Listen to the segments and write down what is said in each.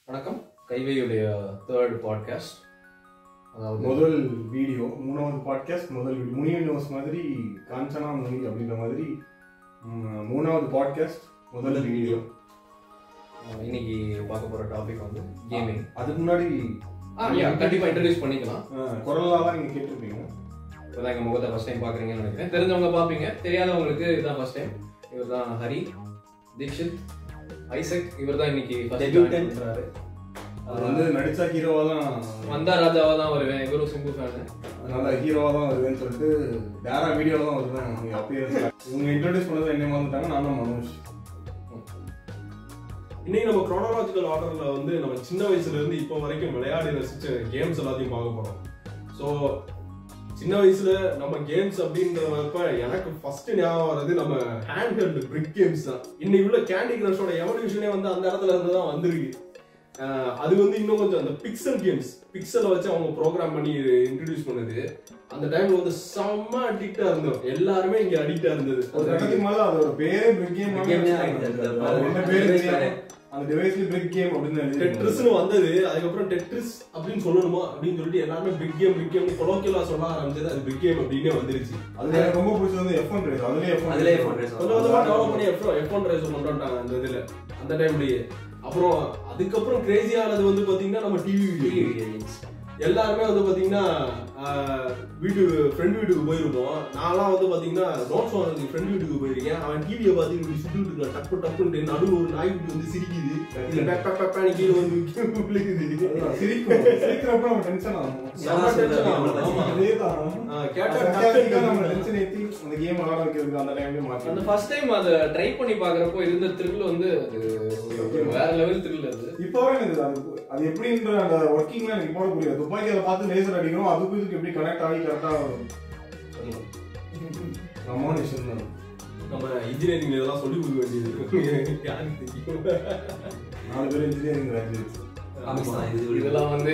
வணக்கம் கைவையுடைய third podcast அதாவது முதல் வீடியோ மூணாவது பாட்காஸ்ட் முதல் வீடியோ முனி யூனிவர்ஸ் மாதிரி காஞ்சனா முனி அப்படின்ற மாதிரி ம், மூணாவது பாட்காஸ்ட் முதல் வீடியோ அஹ், இன்னைக்கு பார்க்க போற டாபிக் வந்து கேமிங் அதுக்கு முன்னாடி கண்டிப்பா இன்ட்ரடியூஸ் பண்ணிக்கலாம் குரலாக தான் நீங்கள் கேட்டிருப்பீங்க இப்போதான் எங்க முகத்தை ஃபர்ஸ்ட் டைம் பாக்குறீங்கன்னு நினைக்கிறேன் தெரிஞ்சவங்க பாப்பீங்க தெரியாதவங்களுக்கு இதுதான் ஃபர்ஸ்ட் டைம் இவர் தான் ஹரி தீக்ஷித் ஐசக் இவர் தான் இன்னைக்கு first join Debutant. பண்றாரு. அது வந்து நடிச்சா ஹீரோவாக தான் வந்தா ராஜாவா தான் வருவேன் இவரும் சிம்பு ஃபேனு அதனால ஹீரோவாக தான் வருவேன்னு சொல்லிட்டு டேரா வீடியோவில் தான் வருவேன் அவங்க அப்பியரன்ஸ் இவங்க இன்ட்ரடியூஸ் பண்ணது என்ன மறந்துட்டாங்க நான் தான் மனோஜ் இன்னைக்கு நம்ம குரோனாலஜிக்கல் ஆர்டர்ல வந்து நம்ம சின்ன வயசுல இருந்து இப்போ வரைக்கும் விளையாடி ரசிச்ச கேம்ஸ் எல்லாத்தையும் பார்க்க போறோம் ஸோ சின்ன வயசுல நம்ம கேம்ஸ் அப்படின்றப்ப எனக்கு ஃபர்ஸ்ட் ஞாபகம் வர்றது நம்ம ஹேண்ட் ஹெல்டு பிரிக் கேம்ஸ் தான் இன்னைக்கு உள்ள கேண்டி கிரஷோட எவல்யூஷனே வந்து அந்த இடத்துல இருந்து தான் வந்திருக்கு அஹ் அது வந்து இன்னும் கொஞ்சம் அந்த பிக்சல் கேம்ஸ் பிக்சலை வச்சு அவங்க ப்ரோக்ராம் பண்ணி இன்ட்ரடியூஸ் பண்ணது அந்த டைம்ல வந்து செம்ம அடிக்டா இருந்தோம் எல்லாருமே இங்க அடிக்டா இருந்தது ஒரு கட்டத்துக்கு மேலே அதோட பேரே பிரிக் கேம் Brick game தான் ஆயிடுச்சு. அது என்ன பேரு தெரியாம அந்த டிவைஸ்ல பிரிக் கேம் அப்படின்னு எழுதி டெட்ரிஸ்னு வந்தது அதுக்கப்புறம் டெட்ரிஸ் அப்படின்னு சொல்லணுமா அப்படின்னு சொல்லிட்டு எல்லாருமே பிக் கேம் பிக் கேம் கொலோக்கியலா சொல்ல ஆரம்பிச்சது அது பிக் கேம் அப்படின்னே வந்துருச்சு அது எனக்கு ரொம்ப பிடிச்சது வந்து எஃப் ஒன் ரேஸ் அதுலயே எஃப் அதுலயே phone race கொஞ்சம் கொஞ்சமா டெவலப் பண்ணி எப்போ எஃப் ரேஸ் கொண்டு வந்துட்டாங்க அந்த இதுல அந்த டைம்லயே அப்புறம் அதுக்கப்புறம் கிரேசி ஆனது வந்து பாத்தீங்கன்னா நம்ம டிவி வீடியோ எல்லாருமே வந்து பாத்தீங்கன்னா ஆஹ், வீட்டு ஃப்ரெண்ட் வீட்டுக்கு போயிருப்போம் நான்லாம் வந்து பாத்தீங்கன்னா நோட்ஸ் வாங்குறதுக்கு ஃப்ரெண்ட் வீட்டுக்கு போயிருக்கேன் அவன் டிவியை பார்த்து இப்படி சுட்டு இருக்கான் டப்பு டப்புன்னு நடுவில் ஒரு நாய் குட்டி வந்து சிரிக்குது இது பேக் பேக் பேக் பேக் கீழே வந்து விழுகுது அதுதான், சிரிக்கும் சிரிக்கிறப்ப நம்ம டென்ஷன் ஆகும் செம்ம tension ஆகும். ஆமா. அதேதான் ஆஹ், கேட்டா அது டக்குன்னு sarcastic ஆ நம்ம டென்ஷன் ஏத்தி அந்த கேம் விளையாட வைக்கிறதுக்கு அந்த டைம்லயே அந்த மாத்தி ஃபர்ஸ்ட் டைம் அதை ட்ரை பண்ணி பாக்குறப்போ இருந்த த்ரில் வந்து அது ஒரு வேற லெவல் த்ரில் அது இப்போ வரை எனக்கு அது அது எப்படின்ற அந்த ஒர்க்கிங்லாம் எனக்கு இப்போ புரியாது துப்பாக்கி அதை பார்த்து லேசர் அடிக்கிறோம் அதுக்கு இதுக்கு எப்படி கனெக்ட் ஆகி கரெக்டா நம்ம விஷயம் தான் நம்ம இன்ஜினியரிங் இதெல்லாம் சொல்லி கொடுக்க வேண்டியது யாருக்கு தெரியும் நாலு பேர் இன்ஜினியரிங் கிராஜுவேட்ஸ் Comics தான் இது ஒரு- இதெல்லாம் வந்து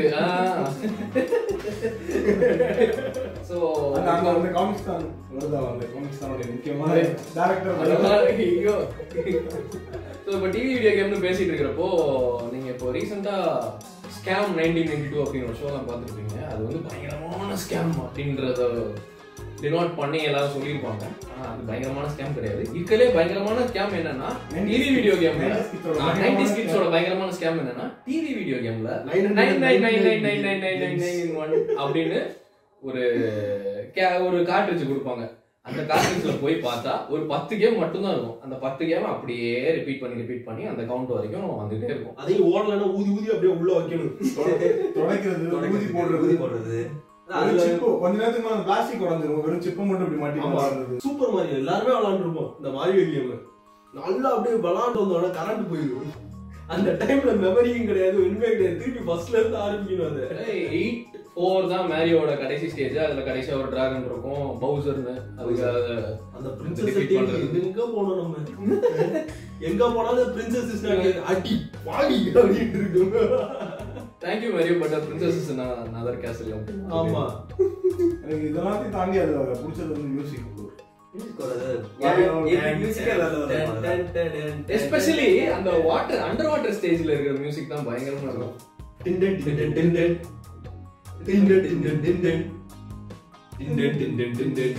ஸோ அந்த அந்த அந்த காமிக்ஸ் தான் வருதா அந்த காமிக்ஸ் தானுடைய முக்கியமான அதே. டேரக்டர் ஐயோ ஸோ இப்போ டிவி வீடியோ கேம்னு பேசிட்டு இருக்கிறப்போ நீங்க இப்போ ரீசெண்டா ஸ்கேம் நைன்டீன் நைன்டி டூ அப்படின்னு ஒரு ஷோலாம் பார்த்துருப்பீங்க அது வந்து பயங்கரமான ஸ்கேம் அப்படின்றத டினோட் பண்ணி எல்லாரும் சொல்லியிருப்பாங்க ஆனா அது பயங்கரமான ஸ்கேம் கிடையாது இருக்கலே பயங்கரமான ஸ்கேம் என்னன்னா டிவி வீடியோ கேம்ல 90s kids ஓட நைன்டி பயங்கரமான கிட்ஸோட பயங்கரமான ஸ்கேம் என்னன்னா டிவி வீடியோ கேம்ல Nine nine nine nine nine nine nine nine nine nine one அப்படின்னு ஒரு கே- ஒரு கார்ட்ரிட்ஜ் கொடுப்பாங்க அந்த கார்ட்ரிட்ஜ்ல போய் பார்த்தா ஒரு பத்து கேம் மட்டும்தான் இருக்கும் அந்த பத்து கேம் அப்படியே ரிப்பீட் பண்ணி ரிப்பீட் பண்ணி அந்த கவுண்ட் வரைக்கும் வந்துட்டே இருக்கும் அதையும் ஓடலன்னா ஊதி ஊதி அப்படியே உள்ள வைக்கணும் துடைக்கிறது ஊதி ஊதி போடுறது போடுறது வெறும் அதுல சிப்பு கொஞ்ச நேரத்துக்கு மேல பிளாஸ்டிக் உடஞ்சிரும் வெறும் சிப்பை மட்டும் இப்படி மாட்டி ஆமா. விளாடுறது சூப்பர் மாரியோ எல்லாருமே விளாண்டுருப்போம் இந்த மாரியோ கேம் நல்லா அப்படியே விளாண்டு வந்தோட கரண்ட் போயிடும் அந்த டைம்ல மெமரியும் கிடையாது ஒண்ணுமே கிடையாது திருப்பி ஃபர்ஸ்ட்ல இருந்து ஆரம்பிக்கணும் அது எயிட் ஃபோர் தான் மேரியோட கடைசி ஸ்டேஜ் அதுல கடைசியா ஒரு டிராகன் இருக்கும் பவுசர்னு அதுக்கு அது- அந்த Defeat பிரின்சஸ் பண்றது. எங்க போனோம் நம்ம எங்க போனாலும் பிரின்சஸ் அடி பாடி அப்படின்ட்டு இருக்கும் thank you Mario but princess is another castle ஆமா எனக்கு இதெல்லாத்தையும் தாண்டி அது அவரை பிடிச்சது வந்து மியூசிக் music வர்றது. Yeah, ஏன் music ஏ வேற level டன், இருக்கும். டன், டன், டன், டன். எஸ்பெஷலி அந்த வாட்டர் அண்டர் வாட்டர் ஸ்டேஜ்ல இருக்கிற மியூசிக் தான் பயங்கரமா இருக்கும் டின் டன், டின் டன், டின் டன். டின் டன், டின் டன், டின் டன். டின் டன், டின் டன், டின் டன்.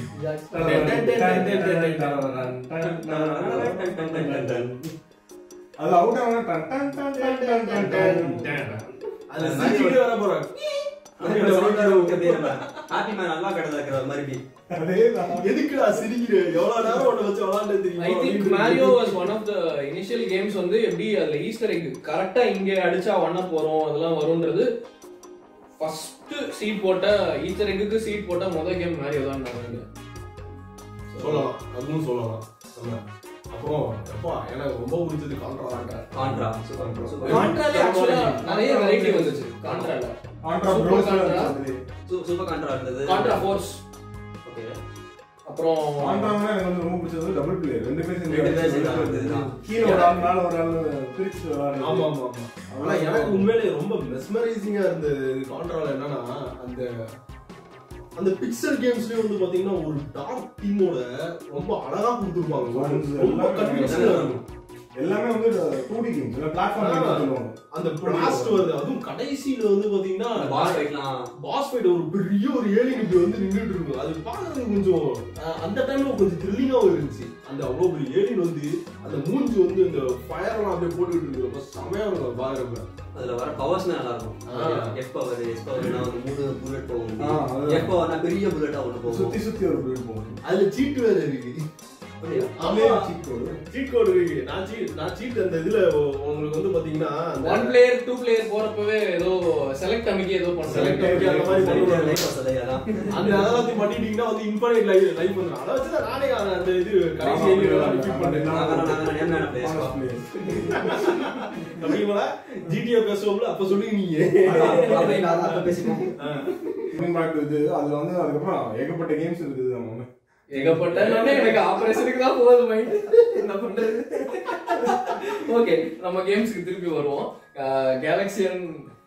அது அவுட் ஆனா டன் டன் டன் டன் டன் டன் டன் அதுல சிரிச்சுக்கிட்டே வர போறாங்க. அந்த sound வர விட்டு அப்படியே நம்ம happy man நல்லா கடலை இருக்கிற மாதிரி இப்படி. அதேதான் எதுக்குடா சிரிக்கிற எவ்வளவு நேரம் உன்னை வச்சு விளாண்டு தெரியுமா I think Mario was one of the initial games வந்து எப்படி அதுல ஈஸ்டர் எக் கரெக்டா இங்க அடிச்சா ஒண்ணா போறோம் அதெல்லாம் வரும்ன்றது ஃபர்ஸ்ட் சீட் போட்ட ஈஸ்டர் எக்குக்கு சீட் போட்ட முதல் கேம் மேரியோ தான் நான் நினைக்கிறேன் சொல்லலாம் அதுவும் சொல்லலாம் ஆமா. அப்புறம் எப்பா எனக்கு ரொம்ப பிடிச்சது Contra Contra Contra, super, super. கான்ட்ரால ஆக்சுவலா நிறைய வெரைட்டி வந்துச்சு கான்ட்ரால Contra Super bros Contra. Su- super Contra இருந்தது. Contra force Okay. அப்புறம் கான்ட்ரானா எனக்கு வந்து ரொம்ப பிடிச்சது டபுள் பிளேயர் ரெண்டு பேரும் சேர்ந்து ரெண்டு பேரும் அடிச்சு சேர்ந்து விளையாடுறது. ஆடுறது. கீழே ஒரு ஆள் மேல ஒரு ஆள் பிரிச்சு விளையாடுறது. ஆமா ஆமா ஆமா ஆனா எனக்கு உண்மையிலேயே ரொம்ப மெஸ்மரைசிங்கா இருந்தது கான்ட்ரால என்னன்னா அந்த அந்த பிக்சல் கேம்ஸ்லயே வந்து பாத்தீங்கன்னா ஒரு டார்க் டீமோட ரொம்ப அழகா கொடுத்துருப்பாங்க Guns ரொம்ப எல்லாம் கன்வின்சிங்கா இருக்கும் எல்லாமே வந்து டூ டி கேம்ஸ் இல்லை பிளாட்ஃபார்ம் சொல்லுவாங்க அந்த பிளாஸ்ட் வருது அதுவும் கடைசியில வந்து பாத்தீங்கன்னா பாஸ் ஃபைட்லாம் பாஸ் ஃபைட் ஒரு பெரிய ஒரு ஏலியன் இப்படி வந்து நின்றுட்டு இருக்கும் அது பார்க்கறதுக்கு கொஞ்சம் அஹ், அந்த டைம்ல கொஞ்சம் த்ரில்லிங்காவும் இருந்துச்சு அந்த அவ்வளவு பெரிய ஏலியன் வந்து அந்த மூஞ்சி வந்து அந்த ஃபயர்லாம் அப்படியே போட்டுக்கிட்டு இருக்கிறப்ப செமையா இருக்கும் அது பாக்குறப்ப அதுல வர பவர்ஸ் நல்லா இருக்கும் ஆ. எஃப் பவர் எஸ் பவர்னா வந்து மூணு புல்லட் போகும் ஆ, அது- எஃப் பவர்னா பெரிய புல்லட்டா ஒண்ணு போகும் சுத்தி சுத்தி ஒரு பில்ட் போகும் அதுல சீட்டு வேற இருக்கு அப்படியா? அதுலயே cheat code. சீட் கோடு இருக்கு நான் சீட் நான் சீட் அந்த இதுல உ- உங்களுக்கு வந்து பாத்தீங்கன்னா அந்த ஒன் பிளேயர் டூ பிளேயர் போறப்பவே ஏதோ செலக்ட் அமைக்க ஏதோ select பண்றாங்க பண்ணி அந்த மாதிரி சரி, பண்ணுவாங்க. லைஃப் வசதி அதான். அந்த அதெல்லாம் பண்ணிட்டீங்கன்னா வந்து இன்ஃபைனைட் லைஃப் லைஃப் வந்துடும் அதை வச்சு தான் நானே அந்த இது கடைசி ஆமா, ஏரியா ஆமா, ரிப்பீட் ஆமா. பண்ணேன் நாங்கெல்லாம் நாங்கெல்லாம் நேர்மையான players Honest தான். players. அப்படிங்களா ஜிடிஏ பேசுவோம்ல அப்ப சொல்லுங்க நீங்க அதான், அப்ப இல்ல, அதான் அப்ப பேசிப்போம். Coming back to இது அதுல வந்து அதுக்கப்புறம் ஏகப்பட்ட கேம்ஸ் இருக்குது நம்ம வந்து ஏகப்பட்ட எனக்கு ஆபரேஷனுக்கு தான் போகுது மைண்ட் என்ன பண்றது ஓகே நம்ம கேம்ஸ்க்கு திருப்பி வருவோம் கேலக்சியன்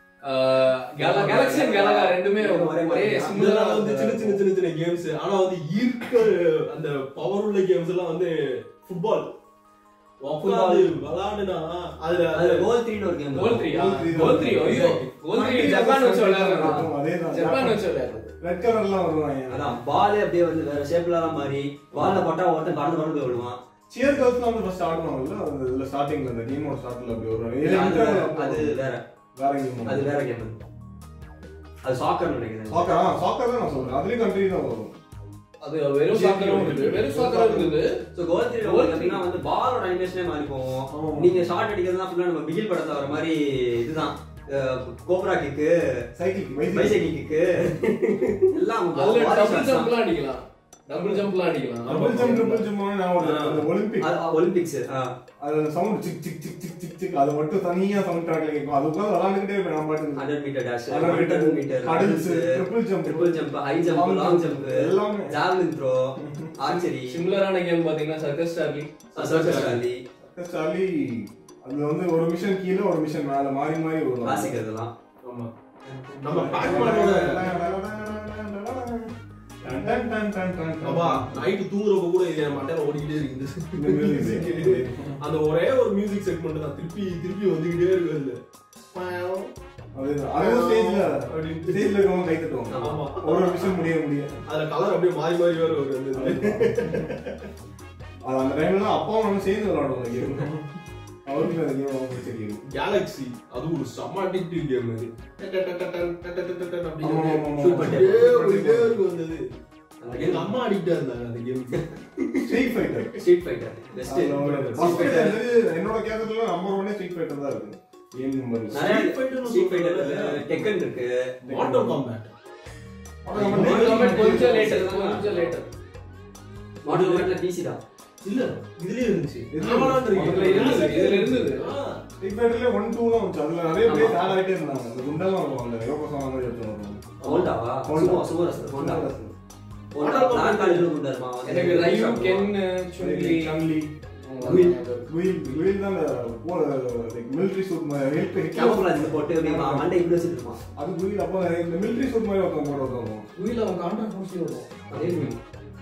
கேலக்சியன் கேலகா ரெண்டுமே ஒரே இதெல்லாம் சிமிலரா வந்து சின்ன சின்ன சின்ன சின்ன கேம்ஸ் ஆனா வந்து ஈர்க்க அந்த பவர் உள்ள கேம்ஸ் எல்லாம் வந்து ஃபுட்பால் உட்காந்து விளையாடுனா அதுல அதுல goal three ன்னு ஒரு game கோல் இருக்கும். த்ரீ கோல் த்ரீ ஐயோ கோல் த்ரீ ஜப்பான் வச்சு விளையாடுறாங்க அதேதான். ஜப்பான் வச்சு விளையாடுறது ரெட் கலர்லாம் வருவாங்க அதான் ball ஏ அப்படியே வந்து வேற shape ல எல்லாம் மாறி ball ல பட்டா ஒருத்தன் பறந்து பறந்து போய் விடுவான். சியர் கேர்ள்ஸ்லாம் வந்து ஃபர்ஸ்ட் ஆடுவாங்கல்ல அந்த இதுல ஸ்டார்டிங்ல அந்த கேமோட ஸ்டார்ட்ல அப்படி வருவாங்க இல்ல, அது இது வேற- அது வேற வேற கேம் அது வேற கேம் அது சாக்கர் நினைக்கிறேன் சாக்கர் ஆ சாக்கர் தான் நான் சொல்றேன் அதுலயும் கண்ட்ரி தான் வரும் அது வெறும் சாக்கரும் இருக்குது வெறும் சாக்கரும் இருக்குது so goal three Goal three. எப்படின்னா வந்து பாலோட அனிமேஷனே மாறி போகும் ஆமா. நீங்க ஷார்ட் அடிக்கிறதுலாம் ஃபுல்லா நம்ம பிகில் படத்துல வர மாதிரி இதுதான் cobra kick cycle bicycle bicycle kick எல்லாம் அதுல body டபுள் shots தான். ஜம்ப்லாம் அடிக்கலாம் டபுள் ஜம்ப்லாம் அடிக்கலாம் டபுள் ஜம்ப் ட்ரிபிள் ஜம்ப் நான் ஒரு அந்த ஒலிம்பிக் அது ஒலிம்பிக்ஸ் அது சவுண்ட் சிக் சிக் சிக் சிக் சிக் சிக் அது மட்டும் தனியா சவுண்ட் ட்ராக்ல கேட்கும் அது உட்கார்ந்து விளையாண்டுக்கிட்டே இருப்பேன் நான் பாட்டு hundred metre dash 100 meter, hundred metre hurdles, triple jump. Triple jump high jump Long long jump, jump எல்லாமே. ஜாவ்லின் த்ரோ ஆர்ச்சரி சிமிலரான கேம் பாத்தீங்கன்னா சர்க்கஸ் ஸ்டார்லி சர்க்கஸ் ராலி சார்லி அது வந்து ஒரு மிஷன் கீழே ஒரு மிஷன் மேல மாறி மாறி வரும் கிளாசிக் அதெல்லாம் ஆமா நம்ம பேட்மேனோட டன் டன் டன் டன் டன் டன். அப்பா நைட்டு தூங்குறப்ப கூட இது என் மண்டையில ஓடிக்கிட்டே இந்த music. இருக்குது அந்த ஒரே ஒரு மியூசிக் செக்மெண்ட் தான் திருப்பி திருப்பி வந்துகிட்டே இருக்கு அதுல அதுதான். அதுவும் ஸ்டேஜ்ல அப்படின்னு. ஸ்டேஜ்ல இருக்கவங்க கை தட்டுவாங்க ஆமா ஒரு விஷயம் முடிய முடிய அதுல கலர் அப்படியே மாறி மாறி வேற வரும் அந்த இதுல. அது அந்த டைம்ல அப்பாவும் நம்ம சேர்ந்து விளையாடுவோம் அந்த கேம் அவருக்கு அந்த கேம் அவங்க தெரியும் கேலக்ஸி அது ஒரு செம்ம அடிக்டிவ் கேம் ஆமா, ஆமா, ஆமா. Shoot பண்ணிட்டே வந்தது எங்க அம்மா அடிக்டா இருந்தாங்க அந்த கேமுக்கு Street Fighter Street Fighter best என்னோட கேரக்டர்ல நம்பர் ஒன்னே ஸ்ட்ரீட் ஃபைட்டர் தான் இருக்கு கேம் நம்பர் நிறைய Street Fighter னு ஸ்ட்ரீட் ஃபைட்டர் சொல்றது. டெக்கன் இருக்கு மார்டல் காம்பேட் கொஞ்சம் லேட்டர் கொஞ்சம் லேட்டர் மாடல் காம்பேட்ல பிசி தான் இல்ல இதுலயே இருந்துச்சு இதுல நான் விளையாண்டுருக்கேன். இதுல இருந்தது, இதுல இருந்தது. ஆ, ஸ்ட்ரீட் ஃபைட்டர்ல ஒன் டூ தான் வந்துச்சு அதுல நிறைய பேர் ஆட் ஆகிட்டே இருந்தாங்க அந்த குண்டெல்லாம் வருவாங்க யோகசம் மாதிரி எடுத்து வருவாங்க ஹோண்டாவா Honda. சுமோ சுமோ ரசம் ஹோண்டா ஹோண்டா Honda நான் காலேஜ்ல குண்டாருமா எனக்கு ரயு கென் சுன்லி சன்லி குயில் குயில் குயில் தான் மிலிட்டரி சூட் மாதிரி ஹெல்ப் கேமரா இது போட்டு அப்படியே மா- மண்டை இப்படி வச்சுட்டு இருப்பான் அது குயில் அப்போ இந்த மிலிட்டரி சூட் மாதிரி ஒருத்தவங்க போட ஒருத்தவங்க குயில் அவன் கான்ட்ராக்ட் முடிச்சு வரும் அதே மாதிரி.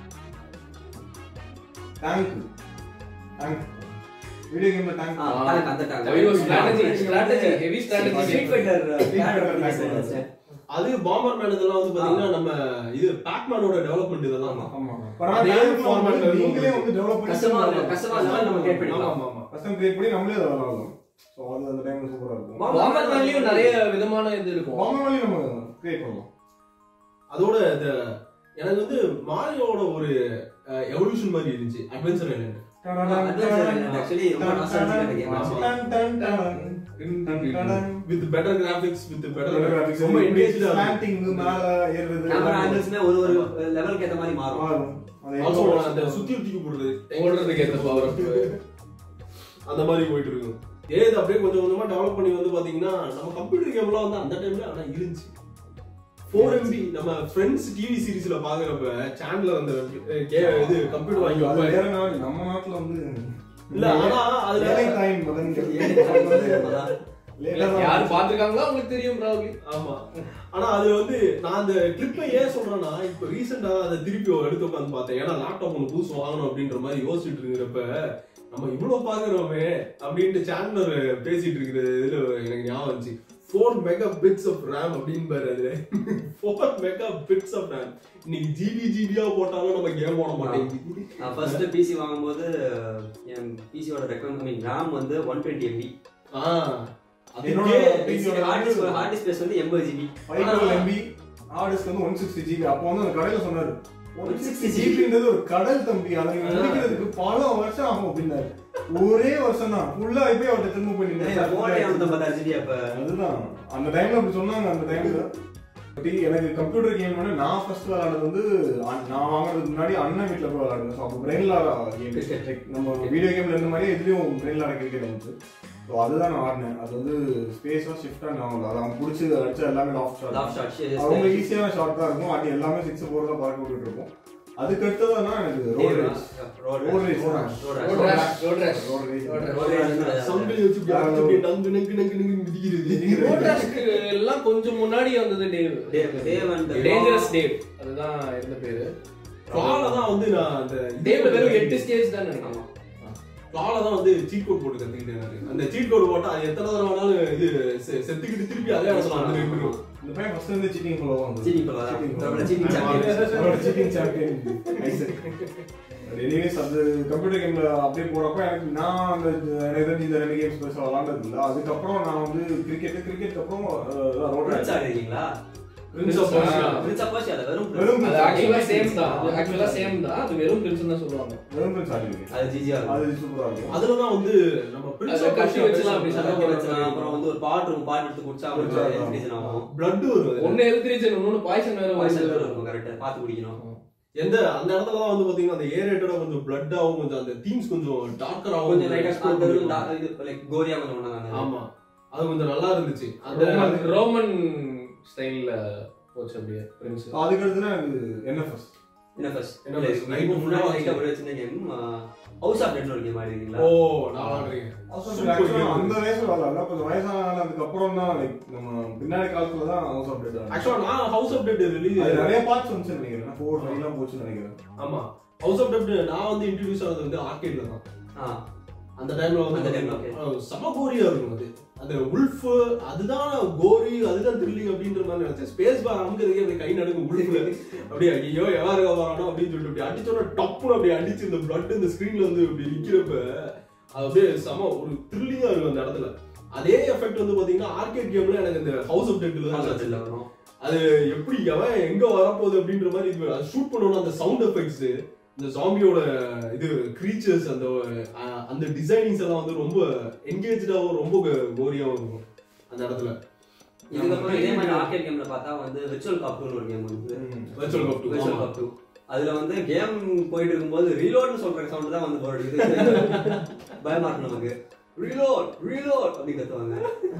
டேங்க் டேங்க் வீடியோ கேம்ல டேங்க் ஆ, tank, அந்த tank. ஐயோ strategy strategy heavy strategy Street Fighter அது பாம்பர் மேன் இதெல்லாம் வந்து பாத்தீங்கன்னா நம்ம இது பேக்மேனோட டெவலப்மெண்ட் இதெல்லாம் ஆமா. ஆமா அதே அதே format ல இருக்கும். நீங்களே வந்து டெவலப் பண்ணி கஸ்டமா கஸ்டமா நம்ம கிரியேட் பண்ணிக்கலாம் ஆமா ஆமா கஸ்டம் கிரியேட் பண்ணி நம்மளே அதை விளாடலாம் ஸோ அது அந்த டைம்ல சூப்பரா இருக்கும் பாம்பர் மேன்லயும் நிறைய விதமான இது இருக்கும் பாம்பர் வழி நம்ம கிரியேட் பண்ணலாம் அதோட இந்த எனக்கு வந்து மாரியோட ஒரு எவல்யூஷன் மாதிரி இருந்துச்சு அட்வென்ச்சர் ஐலண்ட் ஆக்சுவலி ரொம்ப நாஸ்டாலஜிக்கான game actually with better graphics with better ரொம்ப என்கேஜ்டா ஸ்லாண்டிங் மேல ஏறுறது கேமரா ஆங்கிள்ஸ்மே ஒரு ஒரு லெவலுக்கு ஏத்த மாதிரி மாறும் மாறும் அது ஆல்சோ எவ்வளவு அந்த சுத்தி தூக்கி போடுறது ஓடுறதுக்கு ஏத்த பவர் அந்த மாதிரி போயிட்டு இருக்கும் ஏது அப்படியே கொஞ்சம் கொஞ்சமா டெவலப் பண்ணி வந்து பாத்தீங்கன்னா நம்ம கம்ப்யூட்டர் கேம்லாம் வந்து அந்த டைம்ல ஆனா இருந்துச்சு ஃபோர் எம்பி நம்ம ஃப்ரெண்ட்ஸ் டிவி சீரிஸ்ல பாக்குறப்ப சேனல்ல அந்த அஹ், கே- இது கம்ப்யூட்டர் வாங்கி அது வைப்பாங்க வேற நாடு நம்ம நாட்டுல வந்து இல்ல ஆனா அதுல ஏழை தாயின் மகன்கள் ஏழை தாயின் மகன்கள். Late ஆ தான் யாரு பாத்துருக்காங்களோ அவங்களுக்கு தெரியும் ப்ராப்ளி ஆமா ஆனா அது வந்து நான் அந்த கிளிப்பை ஏன் சொல்றேன்னா இப்ப ரீசெண்டா அதை திருப்பி எடுத்து உட்காந்து பார்த்தேன் ஏன்னா லேப்டாப் ஒன்று புதுசு வாங்கணும் அப்படின்ற மாதிரி யோசிச்சுட்டு இருக்கிறப்ப நம்ம இவ்வளவு பாக்குறோமே அப்படின்ட்டு சேனலர் பேசிட்டு இருக்கிற இதுல எனக்கு ஞாபகம் வந்துச்சு four mega bits of RAM அப்படின்னு பாரு அது four mega bits of RAM இன்னைக்கு ஜிபி ஜிபியா போட்டாலும் நம்ம கேம் போட மாட்டேங்குது நான் ஃபர்ஸ்ட் பிசி வாங்கும்போது என் பிசியோட ரெக்கமெண்ட் மீன் ரேம் வந்து ஒன் டுவெண்ட்டி எம்பி ஆஹ் என்னோட அதுக்கே PC யோட ஹார்ட் வந்து டிஸ்க் ஹார்ட் டிஸ்க் வந்து எண்பது GB five twelve MB hard disk வந்து ஒன் சிக்ஸ்டி ஜிபி அப்போ வந்து அந்த கடையில சொன்னாரு ஒன் சிக்ஸ்டி ஜிபின்றது ஒரு கடல் தம்பி அதை நீங்க முடிக்கிறதுக்கு பல வருஷம் ஆகும் அப்படின்னாரு ஒரே வருஷம் தான் ஃபுல்லா போய் அவர்கிட்ட திரும்ப போய் போனே நின்னு வந்து பத்தாறு ஜிபி அப்ப அதுதான் அந்த டைம்ல அப்படி சொன்னாங்க அந்த டைம்ல எனக்கு கம்ப்யூட்டர் கேம் வந்து நான் ஃபர்ஸ்ட் விளையாடுறது வந்து அண்ண- நான் வாங்குறதுக்கு முன்னாடி அண்ணன் வீட்ல போய் விளையாடுவேன் ஸோ அப்போ பிரெயின் லாரா கேம் நம்ம வீடியோ கேம்ல இருந்த மாதிரி இதுலயும் பிரெயின் லாரா கிரிக்கெட் வந்துச்சு ஸோ அதுதான் நான் ஆடினேன் அது வந்து ஸ்பேஸா ஷிஃப்டா நான் அது அவங்க பிடிச்சி அடிச்ச எல்லாமே லாஃப் லாப் ஷாட் ஷாட் அவங்க ஈஸியான ஷாட் தான் இருக்கும் அது எல்லாமே சிக்ஸ் ஃபோர் தான் பறக்க விட்டுட்டு இருக்கும் அதுக்கு அடுத்ததுனா எனக்கு road race road road race road rash road rash road race road rash சங்கிலி வச்சு இப்படி அடிச்சு அப்படியே நங்கு நங்கு நங்கு நங்கு மிதிக்கிறது ரோட் ரேஷ்க்கு எல்லாம் கொஞ்சம் முன்னாடி வந்தது Dave Dave Dave and dangerous Dave அதுதான் இருந்த பேரு கால தான் வந்து நான் அந்த டேவ்ல வெறும் எட்டு ஸ்டேஜ் தான் நினைக்கிறேன் கால தான் வந்து சீட் கோட் போட்டு கத்துக்கிட்டேன் நானு. அந்த சீட் கோட் போட்டா அது எத்தனை தடவை வேணாலும் இது செ- செத்துக்கிட்டு திருப்பி அதே இடத்துல வந்து நின்றுடும் இந்த பையன் ஃபர்ஸ்ட் வந்து சீட்டிங் ஃபாலோ வந்து Cheating follow தான். பிரபல cheating champion. Cheating champion anyways அது கம்ப்யூட்டர் கேம்ல அப்படியே போறப்ப எனக்கு நான் அந்த எனக்கு தெரிஞ்சு இந்த ரெண்டு கேம்ஸ் பெருசா விளாண்டது இல்ல அதுக்கப்புறம் நான் வந்து கிரிக்கெட் கிரிக்கெட் அப்புறம் ரோட் பிரின்ஸ் ஆடுறீங்களா Prince of Persia. Prince of Persia அது வெறும் வெறும் அது ஆக்சுவலா சேம் தான் அது ஆக்சுவலா சேம் தான் அது வெறும் பிரின்ஸ் தான் சொல்லுவாங்க வெறும் பிரின்ஸ் ஆடிருக்கேன் அது ஜிஜியா இருக்கும் அது சூப்பரா இருக்கும் அதுலதான் வந்து நம்ம Prince அதுல of கத்தி Persia வச்சுலாம் அப்படி பேசுறோம். சண்டை வச்சுக்கலாம். அப்புறம் வந்து ஒரு பாட்டு இருக்கும் பாட்டு எடுத்து குடிச்சா குடிச்சா அவங்களுக்கு அதான். ரீசன் ஆகும் blood வரும் அதுல. ஒன்னு ஹெல்த் ரீசன் இன்னொன்னு பாய்சன் வேற பாய்சன் வருது. இருக்கும் கரெக்டா பார்த்து குடிக்கணும் எந்த அந்த இடத்துல தான் வந்து பாத்தீங்கன்னா அந்த ஏரேட்டடா கொஞ்சம் blood ஆகும் கொஞ்சம் அந்த தீம்ஸ் கொஞ்சம் டார்க்கர் ஆகும் கொஞ்சம் லைட்டா அந்த இதுவும் டா- இது லைக் கோரியா கொஞ்சம் ஒண்ணு ஆமா அது கொஞ்சம் நல்லா இருந்துச்சு அந்த ரோமன் ரோமன் ஸ்டைல்ல போச்சு அப்படியே பிரின்ஸ் அதுக்கு அடுத்துனா எனக்கு என்எஃப்எஸ் என்ன ஃபர்ஸ்ட் என்ன first? முன்னாடி full-ஆ லைட்டா ஒரு சின்ன கேம் ஹவுஸ் ஆஃப் டெட்னு ஒரு கேம் ஆடி இருக்கீங்களா ஓ நான் ஆடுறேன் அந்த வயசுல விளாடல கொஞ்சம் வயசானதுக்கு அப்புறம் தான் லைக் நம்ம பின்னாடி காலத்துல தான் ஹவுஸ் ஆஃப் டெட் ஆக்சுவலா நான் ஹவுஸ் ஆஃப் டெட் ரிலீஸ் அது நிறைய பார்ட்ஸ் வந்துச்சு நினைக்கிறேன் ஃபோர் ஃபைவ் எல்லாம் போச்சுன்னு நினைக்கிறேன் ஆமா ஹவுஸ் ஆஃப் டெட் நான் வந்து இன்ட்ரடியூஸ் ஆனது வந்து ஆர்கேட்ல தான் ஆ அந்த டைம்ல அந்த வந்து time ல, okay. அஹ் செம கோரியா இருக்கும் அது அந்த உல்ஃப் அதுதான் கோரி அதுதான் த்ரில்லிங் அப்படின்ற மாதிரி நினைச்சேன் ஸ்பேஸ் பார் அமுக்கிறதுக்கே அப்படியே கை நடுங்க உல்ஃப்ல அப்படியே ஐயோ எவாரு வரானோ அப்படின்னு சொல்லிட்டு அப்படி அடிச்சோட டப்புன்னு அப்படியே அடிச்சு இந்த பிளட் இந்த ஸ்கிரீன்ல வந்து இப்படி நிக்கிறப்ப அது அப்படியே செம ஒரு த்ரில்லிங்கா இருக்கும் அந்த இடத்துல அதே எஃபெக்ட் வந்து பாத்தீங்கன்னா ஆர்கேட் கேம்ல எனக்கு இந்த ஹவுஸ் ஆஃப் டெட்ல ஹவுஸ் ஆஃப் தான் டெட்ல வரும் அது எப்படி அவன் எங்க வரப்போகுது அப்படின்ற மாதிரி இது அது ஷூட் பண்ணணும் அந்த சவுண்ட் எஃபெக்ட்ஸ் இந்த ஜாம்பியோட இது கிரீச்சர்ஸ் அந்த அஹ், அந்த டிசைனிங்ஸ் எல்லாம் வந்து ரொம்ப என்கேஜாவும் ரொம்ப கோரியாவும் இருக்கும் அந்த இடத்துல இதுக்கப்புறம் இதே மாதிரி ஆர்கேட் கேம்ல பார்த்தா வந்து விர்ச்சுவல் காப்னு ஒரு கேம் வந்து Virtual Cop 2, விர்ச்சுவல் ஆமா. காப் 2 அதுல வந்து கேம் போயிட்டு இருக்கும்போது ரீலோட்னு சொல்ற சவுண்ட் தான் வந்து போர் அடிக்குது பயமா இருக்கு நமக்கு ரீலோட் ரீலோட் அப்படி கத்துவாங்க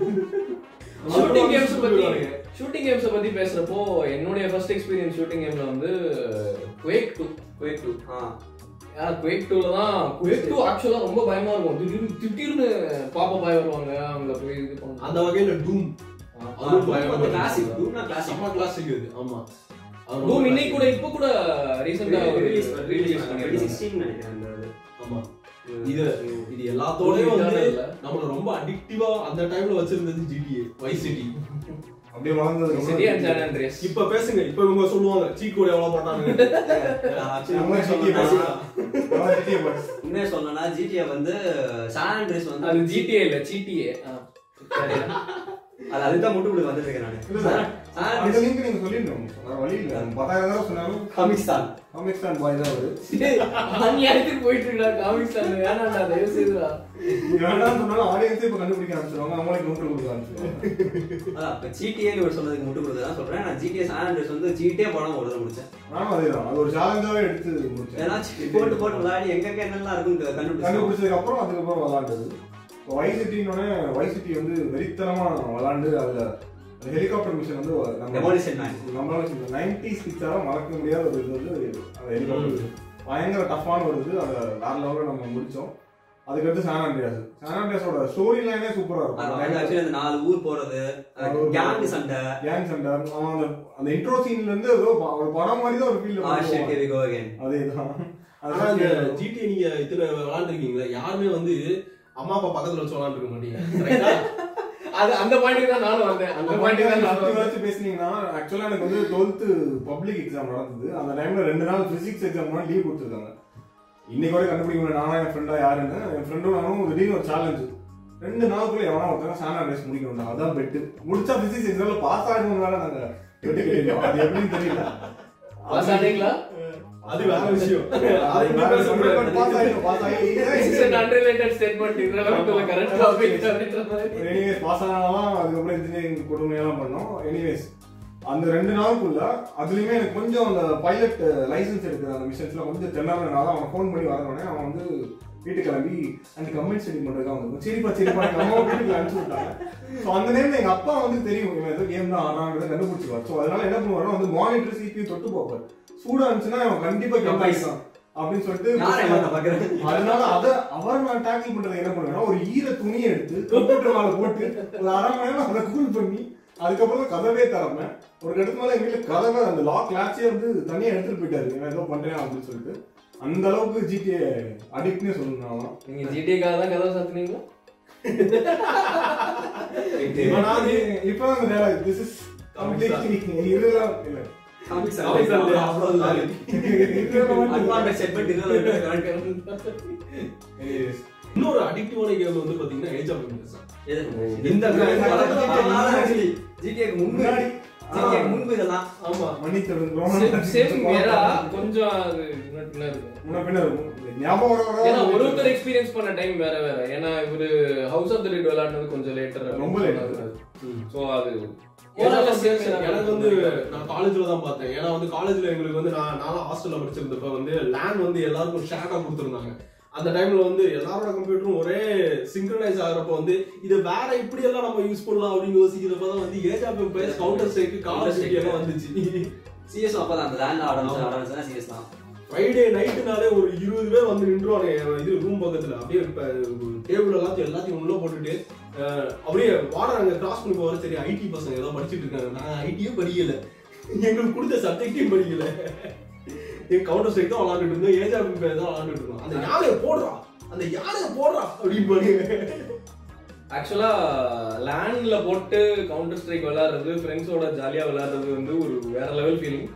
ஷூட்டிங் கேம்ஸ் பத்தி ஷூட்டிங் கேம்ஸ் பத்தி பேசுறப்போ என்னுடைய ஃபர்ஸ்ட் எக்ஸ்பீரியன்ஸ் ஷூட்டிங் கேம்ல வந்து குவேக் டூ குவேக் 2 ஆ குவேக் டூல தான் குவேக் டூ ஆக்சுவலா ரொம்ப பயமா இருக்கும் திடீர்னு திடீர்னு பாப்பா பாய் வருவாங்க அவங்க போய் இது பண்ணுவாங்க அந்த வகையில டூம் அதுவும் வந்து கிளாசிக் டூனா கிளாசிக் செம்ம கிளாசிக் இது ஆமா அது ரொம்ப டூம் இன்னைக்கு கூட இப்ப கூட ரீசெண்டா ரிலீஸ் ரிலீஸ் ரிலீஸ் பண்ணிருக்காங்க 16 நினைக்கிறேன் அந்த இது. ஆமா இது இது எல்லாத்தோடயும் வந்து இல்ல. நம்மள ரொம்ப அடிக்டிவா அந்த டைம்ல வச்சிருந்தது ஜிடிஏ வைஸ் சிட்டி அப்படியே வளர்ந்ததுக்கு சிட்டி அண்ட் சான் ஆண்ட்ரியாஸ் இப்ப பேசுங்க இப்ப இவங்க சொல்லுவாங்க சீட் கோட் எவ்வளவு போட்டாங்க நான் actually நம்ம உண்மையை GTA சொல்லணும்னா- நம்ம GTA boys. உண்மையை சொல்லணும்னா ஜிடிஏ வந்து சான் ஆண்ட்ரிஸ் வந்து அது ஜிடிஏ இல்ல ஜிடிஏ அது அதுதான் முட்டு கொடுக்க வந்துட்டு இருக்கேன் இல்ல, நானு இல்ல. சான் அந்த link நீங்க சொல்லிடணும். வேற வழி இல்ல. பத்தாயிரம் தடவை சொன்னாலும் காமிக்ஸ் தான் comics fan boy தான் அவரு. அநியாயத்துக்கு போயிட்டு இருக்கா காமிக்ஸ் வேணாண்டா தயவு செய்துடா நீங்க வேண்டாம்னு சொன்னாலும் audience ஏ இப்ப கண்டுபிடிக்க ஆரம்பிச்சிருவாங்க. அவங்களுக்கு நோட்டு கொடுக்க ஆரம்பிச்சிருவாங்க. அதான் இப்ப ஜிடிஏ ஒரு சொல்றதுக்கு முட்டு கொடுக்க தான் சொல்றேன் நான் ஜிடிஏ சான் ஆண்ட்ரிஸ் வந்து ஜிடிஏ படம் ஒரு தடவை முடிச்சேன் நானும் அதேதான். அது ஒரு challenge-ஆவே எடுத்து முடிச்சேன். ஏன்னா போட்டு போட்டு விளையாடி எங்கெங்க என்னெல்லாம் இருக்குன்னு கண்டுபிடிச்சோம் கண்டுபிடிச்சதுக்கு அப்புறம் அதுக்கப்புறம் விளாண்டது வைசிட்டின்னு வைசிட்டி வந்து வெறித்தனமா விளாண்டு அதுல ஹெலிகாப்டர் மிஷன் வந்து நம்ம டெமாலிஷன் மேன் நம்மளால நைன்டி சிக்ஸால மறக்க முடியாத ஒரு இது வந்து அந்த ஹெலிகாப்டர் பயங்கர டஃப்பான ஒரு இது அதை வேற லெவலில் நம்ம முடிச்சோம் அதுக்கடுத்து சான் ஆண்ட்ரியாஸ் சான் ஆண்ட்ரியாஸோட ஸ்டோரி லைனே சூப்பரா அது வந்து இருக்கும் actually அந்த நாலு ஊர் போறது கேங் சண்டை கேங் சண்டர் அவன் அந்த அந்த இன்ட்ரோ சீன்ல இருந்து ஏதோ ப- ஒரு படம் மாதிரி தான் ஒரு ah shit feel we go again அதேதான் ஆனா இந்த ஜிடி நீங்க இத்தனை விளாண்டுருக்கீங்களா யாருமே வந்து அம்மா அப்பா பக்கத்துல வச்சு விளாண்டுருக்க மாட்டீங்க Correct ஆ? அது அந்த பாயிண்ட்டுக்கு தான் நானும் வந்தேன் அந்த பாயிண்ட்டுக்கு தான் நானும் வந்தேன். வச்சு பேசுனீங்கன்னா ஆக்சுவலா எனக்கு வந்து டுவெல்த் பப்ளிக் எக்ஸாம் நடந்தது அந்த டைம்ல ரெண்டு நாள் பிசிக்ஸ் எக்ஸாம் லீவ் கொடுத்துருக்காங்க இன்னைக்கு வரை கண்டுபிடிக்க முடியல நானா என் ஃப்ரெண்டா யாருன்னு என் ஃப்ரெண்டும் நானும் திடீர்னு ஒரு சேலஞ்சு ரெண்டு நாளுக்குள்ள எவனா ஒருத்தங்க சானா ரேஸ் முடிக்கணும்டா அதான் பெட்டு முடிச்சா பிசிக்ஸ் எக்ஸாம்ல பாஸ் ஆகணும் வேலை நாங்க வெட்டி கட்டிருக்கோம் அது எப்படின்னு தெரியல பாஸ் ஆனீங்களா அது வேற விஷயம் அதை இப்படி பேச முடியாது. பாஸ் ஆயிடும் boss This is an unrelated statement irrelevant to the current topic அப்படின்ற மாதிரி. எனிவேஸ் பாஸ் ஆனாலும் அதுக்கப்புறம் இன்ஜினியரிங் கொடுமையெல்லாம் பண்ணோம் எனிவேஸ் அந்த ரெண்டு நாளுக்குள்ள அதுலயுமே எனக்கு கொஞ்சம் அந்த பைலட் லைசன்ஸ் எடுக்கிற அந்த மிஷன்ஸ்ல கொஞ்சம் தென்னாலனால அவன் ஃபோன் பண்ணி வரவனே அவன் வந்து வீட்டுக்கு கிளம்பி அந்த கமெண்ட் ஸ்டடி பண்றதுக்கு அவன் சரிப்பா சரிப்பா எங்க அம்மா வீட்டுக்கு அனுப்பிச்சு விட்டாங்க ஸோ அந்த நேரம் எங்க அப்பா வந்து தெரியும் இவன் ஏதோ கேம் தான் ஆடுறாங்கிறத கண்டுபிடிச்சிருவார் ஸோ அதனால என்ன பண்ணுவாருன்னா வந்து மானிட்டர் சிபியூ தொட்டு பார்ப்பார் சூடா இருந்துச்சுன்னா அவன் கண்டிப்பா கேம் ஆயிடுறான் அப்படின்னு சொல்லிட்டு யாரை நான் பாக்குறேன் அதனால அத அவரை நான் டேக்கிள் பண்றது என்ன பண்ணுவேன்னா ஒரு ஈர துணியை எடுத்து கம்ப்யூட்டர் மேல போட்டு ஒரு அரை மணி நேரம் அதை கூல் பண்ணி அதுக்கப்புறம் தான் கதவே திறப்பேன் ஒரு இடத்து மேல எங்க வீட்டுல கதவை அந்த லாக் லாச்சே வந்து தனியா எடுத்துட்டு போயிட்டாரு இவன் ஏதோ பண்றேன் அப்படின்னு சொல்லிட்டு அந்த அளவுக்கு ஜிடிஏ அடிக்ட்னே சொல்லணும் நீங்க ஜிடிக்காக தான் கதவை சாத்துனீங்களா இவனாவது இப்பதான் அந்த dialogue, this is completely irrelevant. இல்ல. காமிக்ஸ் Comics அல்ல, அவ்வளவுதான் Irrelevant. அட்வான்டேஜ் செட் பண்ணிட்டு Anyways, இன்னொரு அடிக்டிவான கேம் வந்து பாத்தீங்கன்னா ஏஜ் ஆஃப் இந்த ஜிடிஏக்கு முன்பு முன்னாடி ஜிடிஏக்கு முன்பு இதெல்லாம் ஆமா மன்னித்தவன் சேம் வேறா கொஞ்சம் அது முன்ன பின்ன இருக்கும் முன்ன பின்ன இருக்கும் ஞாபகம் வர வர ஏன்னா ஒரு ஒருத்தர் எக்ஸ்பீரியன்ஸ் பண்ண டைம் வேற வேற ஏன்னா இவரு ஹவுஸ் ஆஃப் த டெட் விளையாடுனது கொஞ்சம் லேட்டர் ரொம்ப late. சோ அது எனக்கு வந்து நான் காலேஜ்ல தான் பார்த்தேன் ஏன்னா வந்து காலேஜ்ல எங்களுக்கு வந்து நான் நானும் ஹாஸ்டல்ல படிச்சிருந்தப்ப வந்து லேண்ட் வந்து எல்லாருக்கும் ஷேரா கொடுத்துருந்தாங்க அந்த டைம்ல வந்து எல்லாரோட கம்ப்யூட்டரும் ஒரே சிங்க்ரனைஸ் ஆகுறப்ப வந்து இது வேற இப்படி எல்லாம் நம்ம யூஸ் பண்ணலாம் அப்படின்னு யோசிக்கிறப்ப தான் வந்து age of empires counter strike call strike எல்லாம் வந்துச்சு சிஎஸ் அப்பதான் அந்த லேண்ட் ஆரம்பிச்சு ஆரம்பிச்சா சிஎஸ் தான் ஃப்ரைடே நைட்டுனாலே ஒரு இருபது பேர் வந்து நின்றுவாங்க என் இது ரூம் பக்கத்துல அப்படியே டேபிள் எல்லாத்தையும் எல்லாத்தையும் உள்ள போட்டுட்டு அஹ், அப்படியே வாடகை அங்க கிராஸ் பண்ணி போகிற சரி ஐடி பசங்க ஏதோ படிச்சுட்டு இருக்காங்க நான் ஐடியும் படிக்கல எங்களுக்கு கொடுத்த சப்ஜெக்டையும் படிக்கல என் கவுண்டர் ஸ்ட்ரைக் தான் விளாண்டுட்டு இருந்தோம் ஏஜ் ஆஃப் பேர் தான் விளாண்டுட்டு இருந்தோம் அந்த யானையை போடுறா அந்த யானையை போடுறா அப்படின்னு பாருங்க ஆக்சுவலா லேண்ட்ல போட்டு கவுண்டர் ஸ்ட்ரைக் விளையாடுறது ஃப்ரெண்ட்ஸோட ஜாலியா விளையாடுறது வந்து ஒரு வேற லெவல் ஃபீலிங்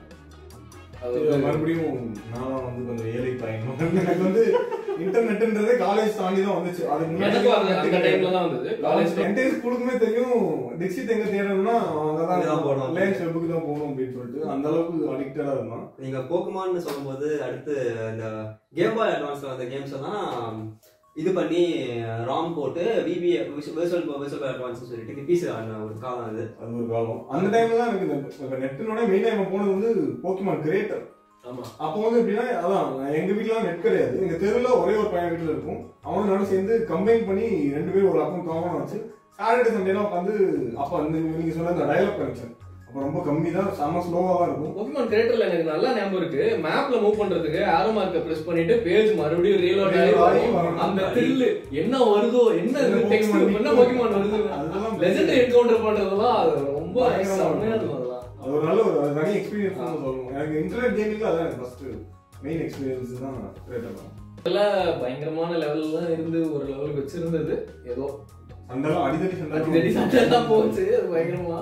அது இது வந்து மறுபடியும் நான் வந்து கொஞ்சம் ஏழை பையன் எனக்கு வந்து இன்டர்நெட்ன்றதே காலேஜ் தாண்டி தான் வந்துச்சு அதுக்கு எனக்கும் அந்த அந்த டைம்ல தான் வந்தது காலேஜ்ல என்டையர் ஸ்கூலுக்குமே தெரியும் டிக்ஷித் எங்க தேடணும்னா அங்கதான் அங்கதான் போகணும். லேன்ஸ் வெப்புக்கு தான் போகணும் அப்படின்னு சொல்லிட்டு அந்த அளவுக்கு அடிக்டடா இருந்தான் நீங்க போக்குமான்னு சொல்லும்போது அடுத்து இந்த கேம் பாய் அட்வான்ஸ்ல வந்த கேம்ஸ் எல்லாம் இது பண்ணி ராம் போட்டு விபி விர்ச்சுவல் விர்ச்சுவல் அட்வான்ஸ் சொல்லிட்டு பிசி ஆடின ஒரு காலம் அது அது ஒரு காலம் அந்த டைம்ல தான் எனக்கு இந்த நெட்டினோட மெயின் டைம் போனது வந்து போக்கிமான் கிரேட்டர் ஆமா அப்போ வந்து எப்படின்னா அதான் எங்க வீட்ல நெட் கிடையாது எங்க தெருவுல ஒரே ஒரு பையன் வீட்டுல இருக்கும் அவனும் நானும் சேர்ந்து கம்பைன் பண்ணி ரெண்டு பேரும் ஒரு அக்கௌண்ட் காமனா வச்சு சாட்டர்டே சண்டேலாம் உட்காந்து அப்ப அந்த நீங்க சொன்ன அந்த டயலாக் கனெக்ஷன் அப்ப ரொம்ப கம்மி தான் செம்ம ஸ்லோவா தான் இருக்கும் போக்கிமான் கிரியேட்டர்ல எனக்கு நல்லா ஞாபகம் இருக்கு மேப்ல மூவ் பண்றதுக்கு ஆரோ மார்க்க பிரஸ் பண்ணிட்டு பேஜ் மறுபடியும் ரீலோட் ஆகி Reload ஆகி வரும். வரும். அந்த த்ரில் என்ன வருதோ என்ன என்ன டெக்ஸ்ட் Pokemon என்ன போக்கிமான் வருது அதெல்லாம் லெஜெண்ட் என்கவுண்டர் பண்றதெல்லாம் அது ரொம்ப பயங்கரமா செம்மையா இருக்கும். இருக்கும் அதெல்லாம் அது ஒரு நல்ல ஒரு தனி எக்ஸ்பீரியன்ஸ் தான் சொல்லணும் எனக்கு இன்டர்நெட் கேமிங்ல அதான் எனக்கு ஃபர்ஸ்ட் மெயின் எக்ஸ்பீரியன்ஸ் தான் கிரியேட்டர் தான் அதெல்லாம் பயங்கரமான லெவல்லாம் இருந்து ஒரு லெவலுக்கு வச்சிருந்தது ஏதோ சண்டெல்லாம் அடிதடி அடிக்கடி சண்டை சண்டை எல்லாம் போச்சு அது பயங்கரமா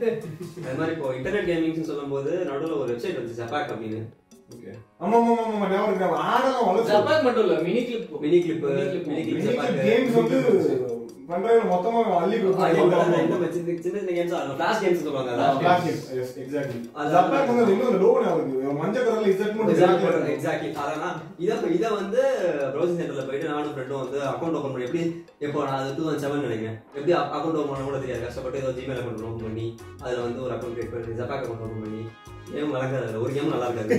அது மாதிரி இப்போ இன்டர்நெட் கேமிங்ஸ் சொல்லும்போது நடுவில் ஒரு வெப்சைட் வந்துச்சு ஜப்பாக் அப்படின்னு Okay. ஆமா ஆமா ஆமா ஆமா ஞாபகம் இருக்கு ஆடெல்லாம் வளர்ச்சி ஜப்பாக் மட்டும் இல்ல mini clip mini clip Mini clip. Mini clip Zapak games வந்து பண்றதுல மொத்தமா அள்ளி கொடுப்பாங்க சின்ன சின்ன கேம்ஸ் ஃபிளாஷ் கேம்ஸ் சொல்லுவாங்க அதான் Flash games, yes, exactly. அது- ஜப்பான் வந்து அது இன்னும் அந்த logo ஞாபகம் இருக்கு. மஞ்சள் கலர்ல இசட் மட்டும் எக்ஸாக்ட்லி அதான் இதை இதை வந்து ப்ரௌசிங் சென்டர்ல போயிட்டு நானும் ஃப்ரெண்டும் வந்து அக்கௌண்ட் ஓப்பன் பண்ணி எப்படி எப்போ நான் அது டூ தௌசண்ட் செவன் நினைக்கிறேன் எப்படி அக்கௌண்ட் ஓப்பன் பண்ண கூட தெரியாது கஷ்டப்பட்டு ஏதோ ஜிமெயில் அக்கௌண்ட் ஓப்பன் பண்ணி அதுல வந்து ஒரு அக்கௌண்ட் கிரியேட் பண்ணி ஜப்பாக் அக்கௌண்ட் ஓப்பன் பண்ணி கேம் வளர்க்காது ஒரு கேம் நல்லா இருக்காது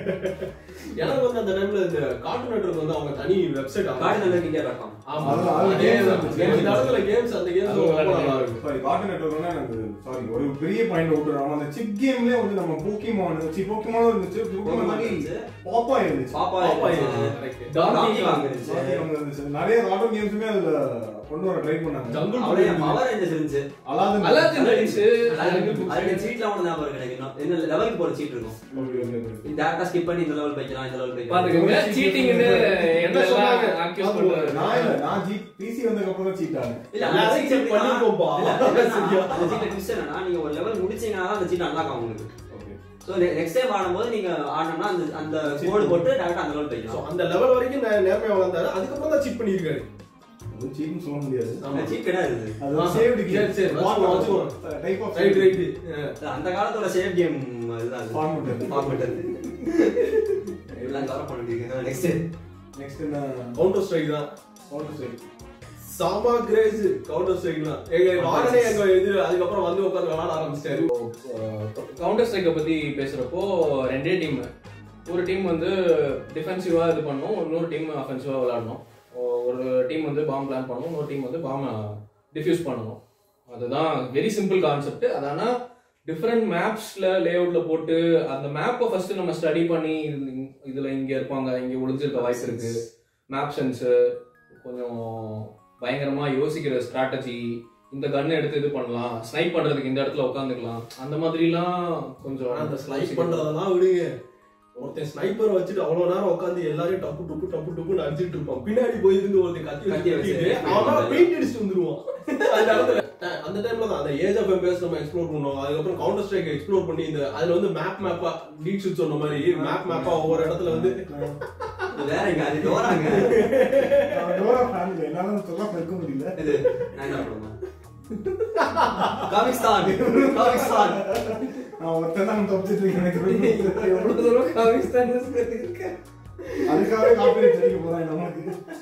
எனக்கு வந்து அந்த டைம்ல இந்த கார்ட்டூன் நெட்வொர்க் வந்து அவங்க தனி வெப்சைட் கார்டு நல்ல இந்தியா டாட் காம் ஆமா அதுல- அதுல அதே games தான். இருந்துச்சு. இந்த இடத்துல கேம்ஸ் அந்த கேம்ஸ் அது ரொம்ப நல்லா நல்லா இருக்கும் சாரி கார்ட்டூன் நெட்வொர்க்னா எனக்கு சாரி ஒரு பெரிய பாயிண்ட் விட்டுறாங்க அந்த சிப் கேம்லயே வந்து நம்ம போக்கிமான் சி போக்கிமானும் இருந்துச்சு போக்கிமான் மாதிரி பாப்பா இருந்துச்சு பாப்பா பாப்பா இருந்துச்சு. correct. Donkey Donkey Kong. Kong இருந்துச்சு. Donkey Kong இருந்துச்சு நிறைய கார்ட்டூன் கேம்ஸுமே அதுல கொண்டு வர ட்ரை பண்ணாங்க ஜங்கிள் அவரே புக் Power Rangers இருந்துச்சு. அலாதன் அலாதீன் இருந்துச்சு. அதுல சீட்லாம் ஒண்ணு ஞாபகம் இருக்கு எனக்கு இன்னும். என்ன லெவலுக்கு போற சீட் இருக்கும் Okay, okay, okay. டேரக்டா ஸ்கிப் பண்ணி இந்த லெவல் போய்க்கலாம் இந்த லெவல் போய்க்கலாம் பாத்துக்கோங்க சீட்டிங்னு என்ன சொன்னாங்க? அக்யூஸ் பண்றாரு நான் இல்ல நான் ஜி பிசி வந்ததுக்கு அப்புறம் தான் சீட் ஆனேன் இல்ல எல்லாரும் அந்த cheat cheat எப்படின்னா- பண்ணிருக்கோம்பா. இல்ல, என்னன்னா, அந்த சீட்ல twist என்னன்னா நீங்க ஒரு லெவல் முடிச்சீங்கன்னா தான் அந்த சீட் அன்லாக் ஆகும் உங்களுக்கு ஓகே சோ நெக்ஸ்ட் டைம் ஆடும்போது நீங்க ஆடணும்னா அந்த அந்த கோடு போட்டு டேரக்டா அந்த லெவல் So, போய்க்கலாம் அந்த லெவல் வரைக்கும் நே- நேர்மையா வளர்ந்தாரு அதுக்கப்புறம் தான் சீட் பண்ணிருக்காரு அது சீட்னு சொல்ல முடியாது ஆமா. சீட் கிடையாது இது. அது ஒரு சேவ்டு சரி, கேம் சரி, வச்சுக்குவோம், வச்சுக்குவோம். டைப் ஆஃப் ரைட் ரைட் அந்த காலத்தோட சேவ் கேம் இதுதான் அது. Format. Format அது. எல்லாம் கவர் பண்ணிருக்கீங்க நெக்ஸ்ட் நெக்ஸ்ட் என்ன கவுண்டர் ஸ்ட்ரைக் தான் கவுண்டர் ஸ்ட்ரைக் சாமா கிரேஸ் கவுண்டர் ஸ்ட்ரைக் தான் எங்க வாடனே எங்க இது அதுக்கப்புறம் வந்து உட்காந்து விளாட ஆரம்பிச்சிட்டாரு கவுண்டர் ஸ்ட்ரைக்கை பத்தி பேசுறப்போ ரெண்டே டீம் ஒரு டீம் வந்து டிஃபென்சிவா இது பண்ணும் இன்னொரு டீம் அஃபென்சிவா விளையாடணும் ஒரு டீம் வந்து பாம் பிளான் பண்ணணும் இன்னொரு டீம் வந்து பாம் டிஃப்யூஸ் பண்ணணும் அதுதான் வெரி சிம்பிள் கான்செப்ட் அது ஆனா டிஃப்ரெண்ட் மேப்ஸ்ல லேஅவுட்ல போட்டு அந்த மேப்பை ஃபர்ஸ்ட் நம்ம ஸ்டடி பண்ணி இது- இதுல இங்க இருப்பாங்க இங்க ஒளிஞ்சிருக்க வாய்ப்பு இருக்கு மேப் சென்ஸ் கொஞ்சம் பயங்கரமா யோசிக்கிற ஸ்ட்ராட்டஜி இந்த கன் எடுத்து இது பண்ணலாம் ஸ்னைப் பண்றதுக்கு இந்த இடத்துல உட்காந்துக்கலாம் அந்த மாதிரிலாம் கொஞ்சம் ஆனா அந்த ஸ்லைஸ் பண்றதெல்லாம் விடுங்க ஒருத்தன் ஸ்னைப்பர் வச்சுட்டு அவ்வளவு நேரம் உட்காந்து எல்லாரையும் டப்பு டப்பு டப்பு டப்புன்னு அடிச்சிட்டு இருப்பான் பின்னாடி போய் இருந்து ஒருத்தன் கத்தி கத்தி வச்சு வச்சு கத்திட்டு அவன் பெயிண்ட் அடிச்சுட்டு வந்துருவான் அந்த இடத்துல அஹ் அந்த டைம்ல தான் அந்த ஏஜ் ஆஃப் எம்பேஸ் நம்ம எக்ஸ்ப்ளோர் பண்ணுவோம் அதுக்கப்புறம் கவுண்டர் ஸ்ட்ரைக் எக்ஸ்ப்ளோர் பண்ணி இந்த அதுல வந்து மேப் மேப்பா டீட் சொன்ன மாதிரி மேப் மேப்பா ஒவ்வொரு இடத்துல வந்து இது வேற எங்க அது டோராங்க டோரா ஃபேமிலி என்னால சொல்ல இருக்க முடியல இது நான் என்ன பண்ணுமா காமிஸ்தான் காமிஸ்தான் நான் ஒருத்தன் தான் தப்பிச்சிட்டு இருக்கேன் எனக்கு தெரியும். எவ்வளவு தூரம் காமிஸ்தான் இருக்கு அதுக்காகவே காப்பி அடிக்க போறேன் நமக்கு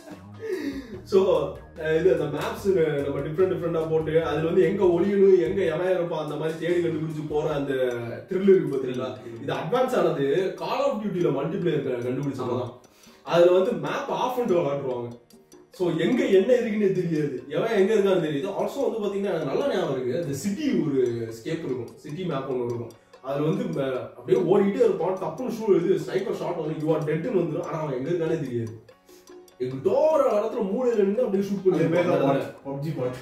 சோ இது அந்த மேப்ஸ் நம்ம டிஃப்ரெண்ட் டிஃப்ரெண்டா போட்டு அதுல வந்து எங்க ஒளியணும் எங்க எவன் இருப்பான் அந்த மாதிரி தேடி கண்டுபிடிச்சு போற அந்த த்ரில் இருக்கு பாத்தீங்களா இது அட்வான்ஸ் ஆனது கால் ஆஃப் டியூட்டில மல்டிபிளேயர் கண்டுபிடிச்சதான் அதுல வந்து மேப் ஆஃப் பண்ணிட்டு விளாட்டுருவாங்க சோ எங்க என்ன இருக்குன்னே தெரியாது எவன் எங்க இருக்கான்னு தெரியுது ஆல்சோ வந்து பாத்தீங்கன்னா எனக்கு நல்ல ஞாபகம் இருக்கு அந்த சிட்டி ஒரு ஸ்கேப் இருக்கும் சிட்டி மேப் ஒன்று இருக்கும் அதுல வந்து ம- அப்படியே ஓடிட்டே இருப்பான் டப்புன்னு ஷூ இது ஸ்னைப்பர் ஷாட் வந்து யூ ஆர் டெட்னு வந்துடும் ஆனா அவன் எங்க இருக்கானே தெரியாது எங்கிட்டோ ஒரு இடத்துல மூலையில நின்று அப்படியே ஷூட் அது பேர் தான் பண்ணி பப்ஜி பாட்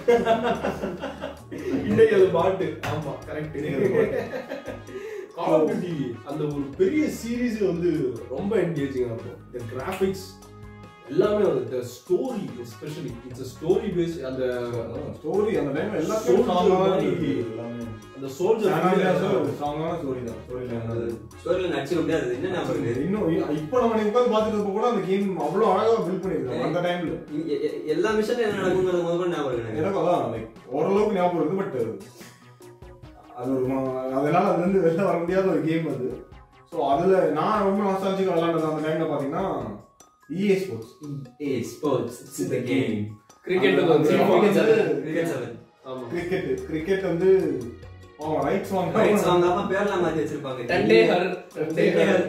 இன்னைக்கு அது பாட்டு ஆமா கரெக்ட் இன்னைக்கு அது கால் ஆஃப் டியூட்டி அந்த ஒரு பெரிய சீரிஸ் வந்து ரொம்ப என்கேஜிங்கா இருக்கும் இந்த கிராபிக்ஸ் எல்லாமே இந்த story especially it's story base அந்த ஸ்டோரி அந்த டைம்ல எல்லாத்தையும் Soldier ஸ்ட்ராங்கான மாதிரி. எல்லாமே அந்த சோல்ஜர் ஒரு ஸ்ட்ராங்கான ஸ்டோரி தான் ஸ்டோரி லைன் ஸ்டோரியில நடிச்சிட முடியாது என்ன ஞாபகம் இருக்கு இன்னும் இப்போ நம்ம உட்காந்து பார்த்துட்டு இருப்ப கூட அந்த கேம் அவ்வளவு அழகா பில்ட் பண்ணிருக்காங்க அந்த டைம்ல எ- எ- எல்லா மிஷன்ல என்ன நடக்குங்கிறது முதல்ல ஞாபகம் இருக்கு எனக்கு. எனக்கு அதான் லைக் ஓரளவுக்கு ஞாபகம் இருக்கு பட் அது ஒரு ம- அதனால அதுல இருந்து வெளில வர முடியாத ஒரு கேம் அது ஸோ அதுல நான் ரொம்ப நாஸ்டாலஜிக்கா விளையாண்டது அந்த டைம்ல பாத்தீங்கன்னா இஏ ஸ்போர்ட்ஸ் ஏய் sports it's the game cricket அது- வந்து அது- கிரிக்கெட் செவன் கிரிக்கெட் செவன் ஆமா கிரிக்கெட் கிரிக்கெட் வந்து அவன் ரைட்ஸ் வாங்க ரைட்ஸ் வாங்காம பேர்லாம் மாத்தி வச்சிருப்பாங்க டண்டே ஹர் டண்டே ஹர்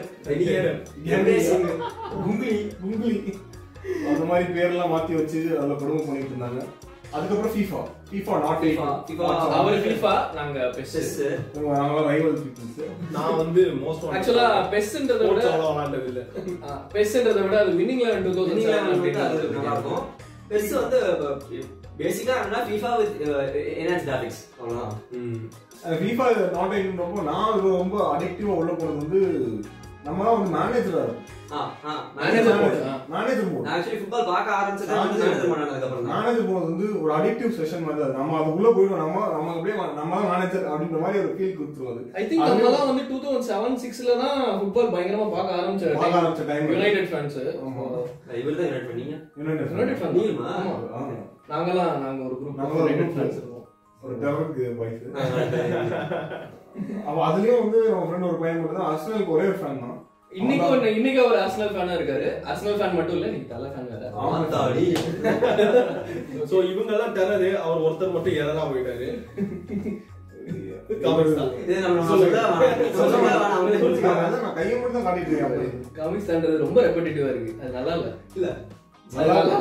குங்குலி குங்குலி அந்த மாதிரி பேர்லாம் மாத்தி வச்சு அதுல கொடுமை பண்ணிட்டு இருந்தாங்க அதுக்கப்புறம் FIFA FIFA not FIFA, FIFA. அவர் FIFA நாங்க பெஸ் செஸ் நாங்களாம் ரைவல் பீப்புள்ஸ் நான் வந்து மோஸ்ட் ஆக்சுவலா பெஸ்ன்றத விட அவ்வளோ விளாண்டது இல்ல பெஸ்ன்றத விட அது வின்னிங் லெவன் டூ தௌசண்ட் நீங்க செவன் வந்து அது நல்லா இருக்கும் பெஸ் வந்து பேசிக்கா என்னன்னா FIFA வித் என்ஹான்ஸ் கிராபிக்ஸ் அவ்வளவுதான் FIFA நாட் ரொம்ப நான் அது ரொம்ப அடிக்டிவா உள்ள போனது வந்து நம்ம தான் வந்து மேனேஜரா ஆ ஆ Manager mode, ஆ. மேனேஜர் மோட் நான் ஆக்சுவலி ஃபுட்பால் பார்க்க ஆரம்பிச்சது வந்து மேனேஜர் பண்ணதுக்கு அப்புறம் தான் மேனேஜர் போனது வந்து ஒரு அடிக்டிவ் செஷன் மாதிரி அது. நம்ம அது உள்ள போயிடும் நம்ம நம்ம அப்படியே நம்ம தான் மேனேஜர் அப்படின்ற மாதிரி ஒரு ஃபீல் கொடுத்துரும் அது ஐ திங்க் நம்மலாம் வந்து டூ தௌசண்ட் செவன் சிக்ஸ்ல தான் ஃபுட்பால் பயங்கரமா பார்க்க ஆரம்பிச்ச பார்க்க ஆரம்பிச்ச டைம் யுனைடெட் ஃபேன்ஸ் ஆமா. இவர் தான் யுனைட் பண்ணீங்க யுனைடெட் யுனைடெட் ஃபேன் நீங்களுமா? ஆமா ஆ. நாங்கலாம் நாங்க ஒரு குரூப் நாங்க ஒரு யுனைடெட் group. ஃபேன்ஸ் இருக்கோம் ஒரு டெவலப்க்கு பாய்ஸ் அவன் அதுலயும் வந்து நம்ம ஃப்ரெண்ட் ஒரு பையன் மட்டும் தான் அர்சனலுக்கு ஒரே ஒரு ஃபேன் தான் இன்னைக்கு ஒரு இன்னைக்கு அவர் ஆர்சனல் ஃபேனா இருக்காரு ஆர்சனல் ஃபேன் மட்டும் இல்ல நீங்க தல ஃபேன் வேற ஆத்தாடி சோ இவங்க எல்லாம் டெரரு அவர் ஒருத்தர் மட்டும் எரரா போயிட்டாரு Comments தான். இது நம்ம சொல்ல வேணாம் சொல்ல வேணாம் அவங்களே நான் சொல்லிக்கலாம் அதான் நான் கையை மட்டும் தான் காட்டிட்டு இருக்கேன் அப்படி. காமிக்ஸ் தான்றது ரொம்ப ரெப்படிட்டிவா இருக்கு அது நல்லா இல்ல இல்ல அது நல்லா இல்ல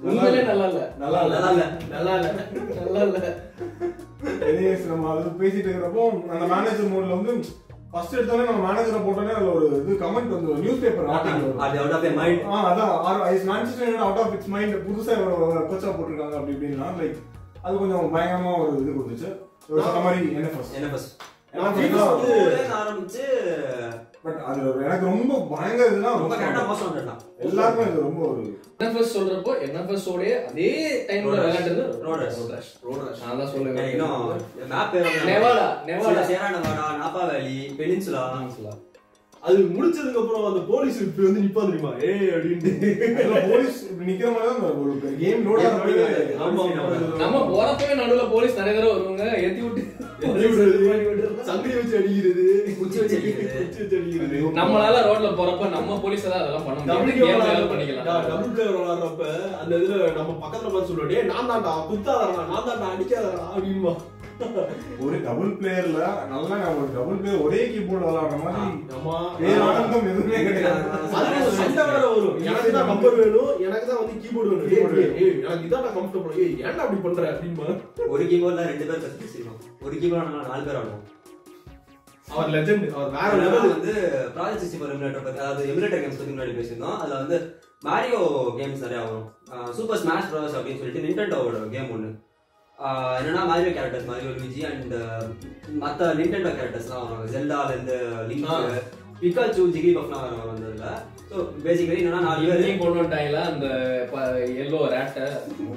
உண்மையிலே நல்லா இல்ல நல்லா இல்ல நல்லா இல்ல நல்லா இல்ல நல்லா இல்ல எனிவேஸ் நம்ம அது பேசிட்டு இருக்கிறப்போ அந்த மேனேஜர் மோட்ல வந்து ஃபர்ஸ்ட் எடுத்தோடனே நம்ம மேனேஜரை போட்டோன்னே அதுல ஒரு இது கமெண்ட் வந்து நியூஸ் பேப்பர் ஆர்டிகல் வரும் அது அவுட் ஆஃப் மைண்ட் ஆ அதான் ice Manchester out of its mind புதுசா கோச்சா போட்டிருக்காங்க அப்படி இப்படின்னா லைக் அது கொஞ்சம் பயங்கரமா ஒரு இது கொடுத்துச்சு ஒரு சொன்ன மாதிரி என்எஃப்எஸ் என்ன ஃபர்ஸ்ட் என்எஃப்எஸ் ஆரம்பிச்சு பட் அது எனக்கு ரொம்ப பயங்கர இதுனா ரொம்ப ரொம்ப கரெக்டா மோசம் வந்துட்டான் எல்லாருக்கும் இது ரொம்ப ஒரு என்எஃப்எஸ் சொல்றப்போ என்எஃப்எஸ் ஓட அதே டைம்ல Road Rash. விளையாடுறது Road Rash. Road Rash. Road Rash. நான் தான் சொல்லுவேன் இன்னும் மேப் பேர் Nevada Nevada Sierra Nevada Napa valley peninsula அது முடிச்சதுக்கு அப்புறம் அந்த போலீஸ் இப்படி வந்து நிப்பா தெரியுமா ஏய் அப்படின்ட்டு அதுல போலீஸ் இப்படி நிக்கிற மாதிரி தான் அந்த ஒரு கேம் லோட் ஆகிறப்பவே ஆமா, ஆமா. நம்ம போறப்பவே நடுவுல போலீஸ் நிறைய தடவை வருவாங்க ஏத்தி விட்டு எத்தி விடுறது, சங்கிலி வச்சு அடிக்கிறது குச்சி வச்சு அடிக்கிறது. குச்சி வச்சு அடிக்கிறது நம்மளால ரோட்ல போறப்ப நம்ம போலீஸ் தான் அதெல்லாம் பண்ண டபுள் முடியும் கேம் கேம் பண்ணிக்கலாம் டபுள் பிளேயர் விளையாடுறப்ப அந்த இதுல நம்ம பக்கத்துல பார்த்து சொல்லுவோம் டேய் நான் தான்டா குத்தாதடா நான் தான்டா அடிக்காதடா அப்படின்பா ஒரு டபுள் பிளேயர்ல நல்லா நான் ஒரு டபுள் பிளேயர் ஒரே கீபோர்டு விளையாடுற மாதிரி ஆமா வேற ஆனந்தம் எதுவுமே கிடையாது அதுல ஒரு சண்டை வேற வரும் எனக்கு தான் நம்பர் வேணும் எனக்கு தான் வந்து கீபோர்டு வேணும் Keyboard ஏய், ஏய், எனக்கு இதான் நான் கம்ஃபர்டபுள் ஏய் ஏன்டா அப்படி பண்ற அப்படின்பா ஒரு கீபோர்ட்ல ரெண்டு பேர் கத்து பேசிருக்கோம் ஒரு கீபோர்ட்ல நாலு பேர் ஆடுவோம் அவர் லெஜெண்ட் அவர் வேற அதனால லெவல் வந்து ப்ராஜெக்ட் சிக்ஸ்டி ஃபோர் எமுலேட்டர் பத்தி அதாவது எமுலேட்டர் கேம்ஸ் பத்தி முன்னாடி பேசியிருந்தோம் அதுல வந்து மாரியோ கேம்ஸ் நிறைய வரும் சூப்பர் ஸ்மாஷ் ப்ரோஸ் அப்படின்னு சொல்லிட்டு நிண்டோவோட கேம் ஒன்று என்னன்னா மாரியோ கேரக்டர்ஸ் மாரியோ லூஜி அண்ட் மற்ற நிண்டெண்டோ கேரக்டர்ஸ்லாம் வரும் ஜெல்டால இருந்து லிங்க் ஆ. பிகாச்சு ஜிகி பஃப்லாம் வரும் வந்ததுல ஸோ பேசிக்கலி என்னன்னா நாலு பேர் இவரையும் கொண்டு வந்துட்டாங்களா அந்த எல்லோ ரேட்டை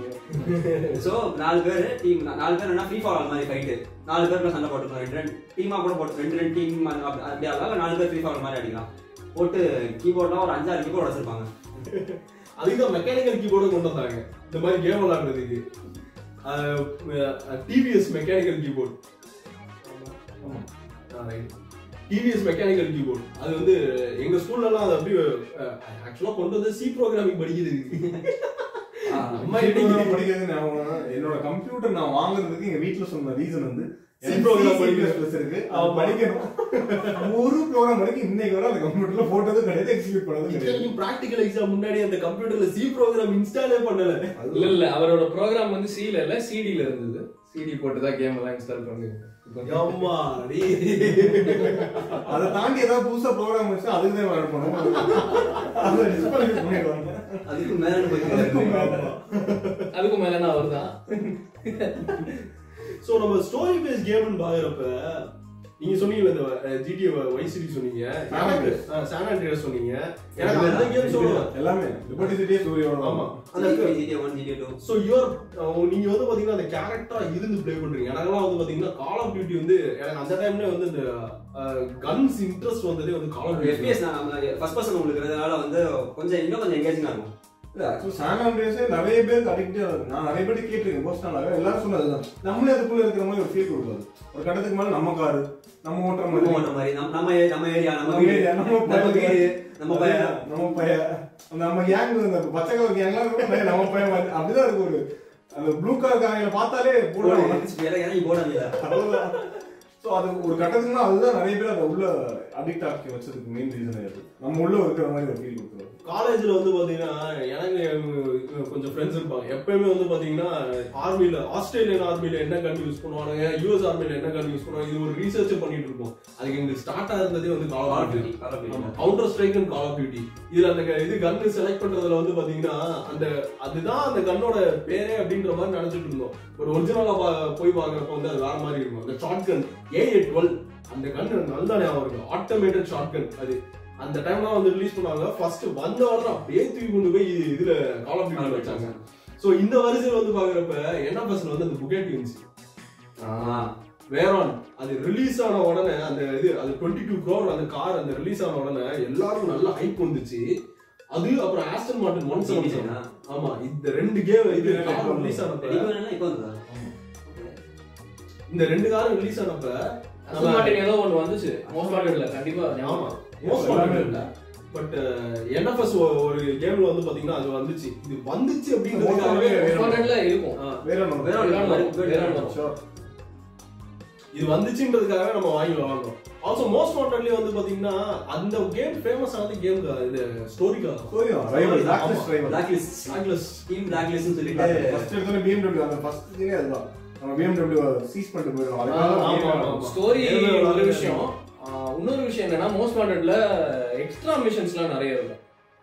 ஸோ நாலு பேர் டீம் நாலு பேர் என்ன ஃப்ரீ ஃபால் மாதிரி ஃபைட்டு நாலு பேருக்குள்ள சண்டை போட்டுக்கலாம் ரெண்டு ரெண்டு டீமாக கூட போட்டு ரெண்டு ரெண்டு டீம் அப்படி ஆகலாம் நாலு பேர் ஃப்ரீ ஃபால் மாதிரி அடிக்கலாம் போட்டு கீபோர்ட்லாம் ஒரு அஞ்சாறு கீபோர்ட் வச்சிருப்பாங்க அதுக்கு தான் மெக்கானிக்கல் கீபோர்டு கொண்டு வந்தாங்க இந்த மாதிரி கேம் விளையாடுறதுக்கு TVS mechanical keyboard TVS mechanical keyboard அது வந்து எங்க ஸ்கூல்ல எல்லாம் அது அப்படியே ஆக்சுவலா கொண்டு வந்து சி ப்ரோக்ராமிங் படிக்கிறது அம்மா என்ன படிக்கிறது ஞாபகம் என்னோட கம்ப்யூட்டர் நான் வாங்குறதுக்கு எங்க வீட்ல சொன்ன ரீசன் வந்து C program எனக்கு C++ படிக்கிறது. இருக்கு அது ஆமா. படிக்கணும் ஒரு ப்ரோக்ராம் வரைக்கும் இன்னைக்கு வரை அந்த கம்ப்யூட்டர்ல போட்டதும் கிடையாது எக்ஸிக்யூட் பண்ணதும் கிடையாது இத்தனைக்கும் ப்ராக்டிகல் எக்ஸாம் முன்னாடி அந்த கம்ப்யூட்டர்ல சி ப்ரோக்ராம் இன்ஸ்டாலே பண்ணல இல்ல இல்ல அவரோட ப்ரோக்ராம் வந்து சில இல்ல சிடில இருந்தது சிடி போட்டு தான் கேம் எல்லாம் இன்ஸ்டால் பண்ணி அம்மா டே அதை தாண்டி ஏதாவது புதுசா ப்ரோக்ராம் வச்சு அதுக்கு தான் விளையாட போனோம் அதை டிஸ்குவாலிஃபை பண்ணிடுவாங்க அதுக்கு மேல போய் அதுக்கும் மேல அவர் தான் சோ நம்ம ஸ்டோரி பேஸ் கேம்னு பாக்குறப்ப நீங்க சொன்னீங்க இந்த ஜிடிஏ வைஸ் சிட்டி சொன்னீங்க San Andreas. சான் ஆண்ட்ரியாஸ் சொன்னீங்க எனக்கு அந்த கேம் சொல்லணும் எல்லாமே லிபர்ட்டி சிட்டியே ஸ்டோரியோட ஆமா அந்த GTA one GTA two so your நீங்க வந்து பாத்தீங்கன்னா அந்த கேரக்டரா இருந்து ப்ளே பண்றீங்க எனக்கெல்லாம் வந்து பாத்தீங்கன்னா கால் ஆஃப் டியூட்டி வந்து எனக்கு அந்த டைம்ல வந்து இந்த கன்ஸ் இன்ட்ரெஸ்ட் வந்ததே வந்து கால் ஆஃப் டியூட்டி எஃபிஎஸ் நான் நம்ம ஃபர்ஸ்ட் பர்சன் உங்களுக்கு இருக்கிறதுனால வந்து கொஞ்சம் இன்னும் கொஞ்சம் எங்கேஜிங்கா இருக்கும் ஆக்சுவலி சான் ஆண்ட்ரியாஸே நிறைய பேருக்கு அடிக்டே நான் நிறைய பேர் கேட்டிருக்கேன் பர்சனலாக எல்லாரும் சொன்னதுதான் நம்மளே அதுக்குள்ள இருக்கிற மாதிரி ஒரு ஃபீல் கொடுக்காது ஒரு கட்டத்துக்கு மேல நம்ம காரு நம்ம ஓட்டுற நம்ம மாதிரி ஓட்டுற மாதிரி நம்ம நம்ம ஏ- நம்ம ஏரியா நம்ம நம்ம வீடு area, நம்ம நம்ம பையன். வீடு நம்ம பையன் நம்ம பையன் அந்த நம்ம கேங் அந்த பச்சை கலர் கேங்லாம் இருக்கும் பையன் நம்ம பையன் மாதிரி அப்படிதான் இருக்கு ஒரு அந்த ப்ளூ கலர் காரையில பார்த்தாலே போடுவாங்க போடு இறங்கி போடாதீங்க ஸோ அது ஒரு கட்டத்துக்கு மேல அதுதான் நிறைய பேர் அதை உள்ள அடிக்ட் ஆக்கி வச்சதுக்கு மெயின் ரீசன் அது நம்ம உள்ள இருக்கிற மாதிரி ஒரு ஃபீல் கொடுக்குறது காலேஜ்ல வந்து பாத்தீங்கன்னா எனக்கு அஹ், கொஞ்சம் ஃப்ரெண்ட்ஸ் இருப்பாங்க எப்பயுமே வந்து பாத்தீங்கன்னா ஆர்மில ஆஸ்திரேலியன் ஆர்மில என்ன கன் யூஸ் பண்ணுவானுங்க யூஎஸ் ஆர்மில என்ன கன் யூஸ் பண்ணுவாங்க இது ஒரு ரிசர்ச் பண்ணிட்டு இருக்கோம் அதுக்கு எங்களுக்கு ஸ்டார்ட் ஆகுறதே வந்து call of duty counter strike and call of duty இதுல அந்த க- இது கன் செலக்ட் பண்றதுல வந்து பாத்தீங்கன்னா அந்த அதுதான் அந்த கன்னோட பேரே அப்படின்ற மாதிரி நினைச்சிட்டு இருந்தோம் ஒரு ஒரிஜினலா போய் பாக்குறப்ப வந்து அது வேற மாதிரி இருக்கும் அந்த ஷார்ட் கன் ஏ டுவெல் அந்த கன் நல்லா ஞாபகம் இருக்கு ஆட்டோமேட்டட் ஷார்ட் கன் அது அந்த டைம்ல வந்து ரிலீஸ் பண்ணாங்க ஃபர்ஸ்ட் வந்த உடனே அப்படியே தூக்கி கொண்டு போய் இதுல கால் ஆஃப் டியூட்டி வச்சாங்க சோ இந்த வரிசையில வந்து பாக்குறப்ப என்ன பசங்க வந்து அந்த புகேட் இருந்துச்சு வேறான் அது ரிலீஸ் ஆன உடனே அந்த இது அது டுவெண்ட்டி டூ க்ரோர் அந்த கார் அந்த ரிலீஸ் ஆன உடனே எல்லாரும் நல்ல ஹைப் வந்துச்சு அது அப்புறம் ஆஸ்டன் மார்டின் ஒன் செவன் ஆமா இந்த ரெண்டு கேம் இது ரிலீஸ் ஆனப்ப இப்போ வந்ததா இந்த ரெண்டு காரும் ரிலீஸ் ஆனப்ப அசல் மார்டின் ஏதோ ஒண்ணு வந்துச்சு மோஸ்ட் வாண்டட்ல கண்டிப்பா ஆமா ஞாபகம் மோஸ்ட் வாண்டட் இல்ல பட் என்எஃப்எஸ் ஒரு கேம்ல வந்து பாத்தீங்கன்னா அது வந்துச்சு இது வந்துச்சு அப்படின்றதுக்காகவே மோஸ்ட் வாண்டட்ல இருக்கும் ஆ, வேற ஒன்று வேற ஒண்ணு வேற ஒண்ணு வேற வேற ஒண்ணு ஒண்ணு Sure. இது வந்துச்சுன்றதுக்காக நம்ம வாங்கி விளாடுறோம் ஆல்சோ மோஸ்ட் வாண்டட்லி வந்து பாத்தீங்கன்னா அந்த கேம் ஃபேமஸ் ஆனது கேம் இது ஸ்டோரிக்காக ஸ்டோரி தான் ரைவல் ஆமா. பிளாக்லிஸ்ட் ரைவல் பிளாக்லிஸ்ட் ஆங்கிலஸ் டீம் பிளாக்லிஸ்ட்னு சொல்லிட்டு ஃபர்ஸ்ட் எடுத்தோட BMW அந்த ஃபர்ஸ்ட் சீனே அதுதான் நம்ம BMW சீஸ் பண்ணிட்டு போயிடும் அதுக்காக ஆமா, game ஆமா, விளையாடுறோம். ஆமா. ஸ்டோரி எதுவுமே ஒரு விளையாட விஷயம் ஆஹ் இன்னொரு விஷயம் என்னன்னா மோஸ்ட் வாண்டட்ல எக்ஸ்ட்ரா மிஷன்ஸ்லாம் நிறைய இருக்கும்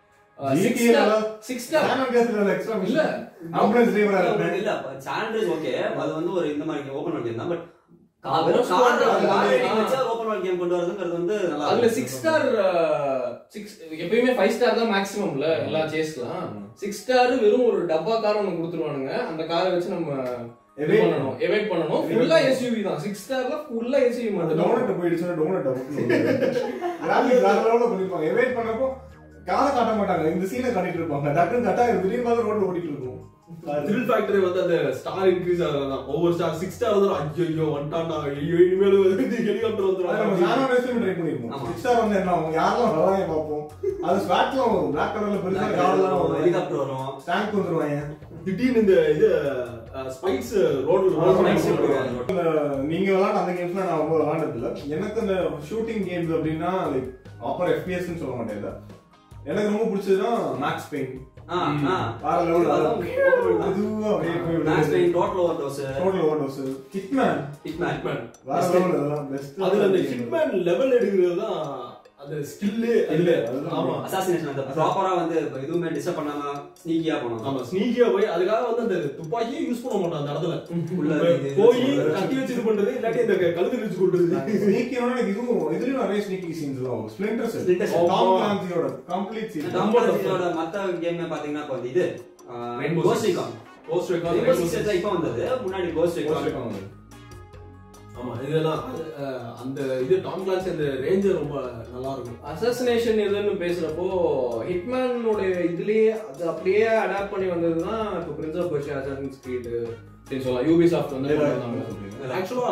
GTA ல சிக்ஸ் ஸ்டார் San Andreasல extra mission. இல்ல. Ambulance driver ஆ இருப்பேன். இல்ல சாண்ட்ரேஜ் ஓகே அது வந்து ஒரு இந்த மாதிரி ஓபன் வேர்ல்ட் கேம் தான் பட் Most wanted அது- ஓபன் வேர்ல்ட் கேம் கொண்டு வரதுங்கிறது வந்து நல்லா அதுல இருக்கும். சிக்ஸ் ஸ்டார் சிக்ஸ் எப்பயுமே ஃபைவ் ஸ்டார் தான் மேக்ஸிமம்ல எல்லா சேஸ்லாம் சிக்ஸ் ஸ்டார் வெறும் ஒரு டப்பா கார் ஒன்று கொடுத்துருவானுங்க அந்த காரை வச்சு நம்ம இது Evade பண்ணணும் எவேட் பண்ணணும் ஃபுல்லா எஸ்யூவி தான் சிக்ஸ் ஸ்டார்ல ஃபுல்லா எஸ்யூவி அந்த மட்டும் தான் donut போயிடுச்சுன்னா donut அ விட்டுருவாங்க. Graphics வேற level ல பண்ணிருப்பாங்க. Evade பண்ணப்போ காதை காட்ட மாட்டாங்க இந்த சீனை காட்டிட்டு இருப்பாங்க டக்குன்னு கட்டா திடீர்னு பார்த்து ரோட்ல ஓடிட்டு இருக்கும் த்ரில் ஃபேக்டரி வந்து அந்த ஸ்டார் இன்க்ரீஸ் ஆகுறதுதான் ஒவ்வொரு ஸ்டார் சிக்ஸ் ஸ்டார் வந்து ஐயோ ஐயோ வந்துட்டான்டா ஐயோ இனிமேல் வந்து ஹெலிகாப்டர் அது நம்ம வந்துடும் San Andreasலயும் try பண்ணிருப்போம். ஆமா. Six star வந்து என்ன ஆகும்? யாரெல்லாம் வராங்க பார்ப்போம். அது SWAT-லாம் வரும். Black colourல பெருசா கார்லாம் வரும். ஹெலிகாப்டர் வரும் Tank வந்துருவாங்க. திடீர்னு இந்த இது ஸ்பைக்ஸ் ரோட்ல Spikes போடுவாங்க. இந்த நீங்க விளையாட அந்த கேம்ஸ்லாம் நான் ரொம்ப விளையாண்டது இல்ல எனக்கு அந்த ஷூட்டிங் கேம்ஸ் அப்படின்னா லைக் ஆப்பர் எஃபிஎஸ்ன்னு சொல்ல மாட்டேன் இதை. எனக்கு ரொம்ப பிடிச்சதுன்னா மேக்ஸ் பெயின் ஆ ஆ வேற லெவல் அதுவும் open world தான். அதுவா அப்படியே போய் max payne total overdose total overdose hitman hitman வேற லெவல் அதெல்லாம் பெஸ்ட் அதுல அந்த ஹிட்மேன் லெவல் எடுக்கிறது தான் அந்த ஸ்கில்லு இல்ல, இல்ல அதுதான் ஆமா அசாசினேஷன் அந்த ப்ராப்பரா வந்து இப்ப எதுவுமே டிஸ்டர்ப் பண்ணாம ஸ்னீக்கியா போனோம் ஆமா ஸ்னீக்கியா போய் அதுக்காக வந்து அந்த துப்பாக்கியே யூஸ் பண்ண மாட்டான் அந்த இடத்துல உள்ள இது- போய் கத்தி வச்சு இது பண்றது இல்லாட்டி இந்த கழுத்து வச்சு கொள்றது ஸ்னீக்கியோட எனக்கு இதுவும் இதுலயும் நிறைய ஸ்னீக்கி சீன்ஸ் எல்லாம் வரும் splinter cell Splinter Cell. Tom கிளான்சியோட கம்ப்ளீட் சீன் டாம் கிளான்சியோட மத்த கேம் பாத்தீங்கன்னா இப்ப வந்து இது Rainbow ghost Six. Recon post Rainbow Six தான் இப்ப வந்தது முன்னாடி கோஸ்ட் ரிகான் ஆமா இதெல்லாம் அது, அஹ், அந்த இது டாம் கிளான்ஸ் அந்த ரேஞ்சர் ரொம்ப நல்லா இருக்கும் அசசினேஷன் இதுன்னு பேசுறப்போ ஹிட்மேனோட இதுலயே அது அப்படியே அடாப்ட் பண்ணி வந்ததுதான் இப்போ prince of Persia assassin's creed அப்படின்னு சொல்லலாம் யூபி சாஃப்ட் வந்து கொண்டு வந்தாங்க. ஆக்சுவலா